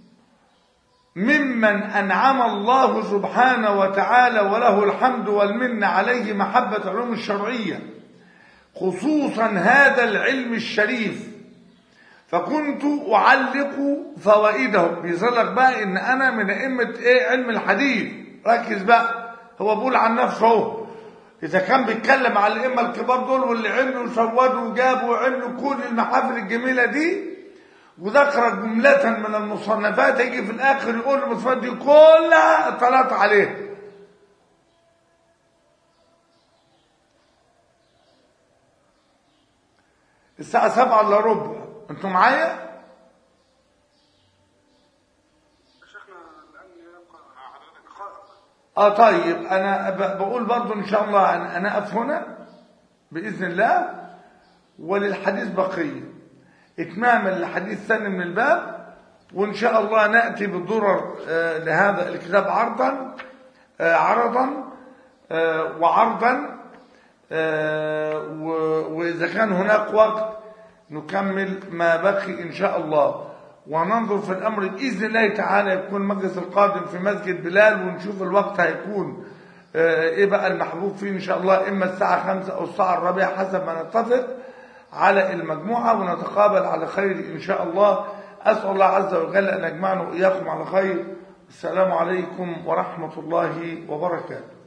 ممن أنعم الله سبحانه وتعالى وله الحمد والمن عليه محبة العلوم الشرعية خصوصا هذا العلم الشريف فكنت أعلق فوائده بيصلك بقى إن أنا من أئمة إيه علم الحديث ركز بقى هو بيقول عن نفسه اهو إذا كان بيتكلم على الأئمة الكبار دول واللي عملوا وسودوا وجابوا وعملوا كل المحافل الجميلة دي وذكر جملة من المصنفات يجي في الآخر يقول المصنفات دي كلها اطلعت عليها الساعة سبعة إلا ربع أنتوا معايا؟ شيخنا الآن يبقى حضرتك دقائق اه طيب انا ب- بقول برضو ان شاء الله انا أنا اقف هنا باذن الله وللحديث بقيه اتماما للحديث الثاني من الباب وان شاء الله ناتي بالضرر آه، لهذا الكتاب عرضا آه، عرضا آه، وعرضا آه، و- واذا كان هناك وقت نكمل ما بقي ان شاء الله وننظر في الامر باذن الله تعالى يكون المجلس القادم في مسجد بلال ونشوف الوقت هيكون آه، ايه بقى المحبوب فيه ان شاء الله اما الساعه خمسة او الساعه الرابعه حسب ما نتفق على المجموعه ونتقابل على خير ان شاء الله اسال الله عز وجل ان يجمعنا واياكم على خير السلام عليكم ورحمه الله وبركاته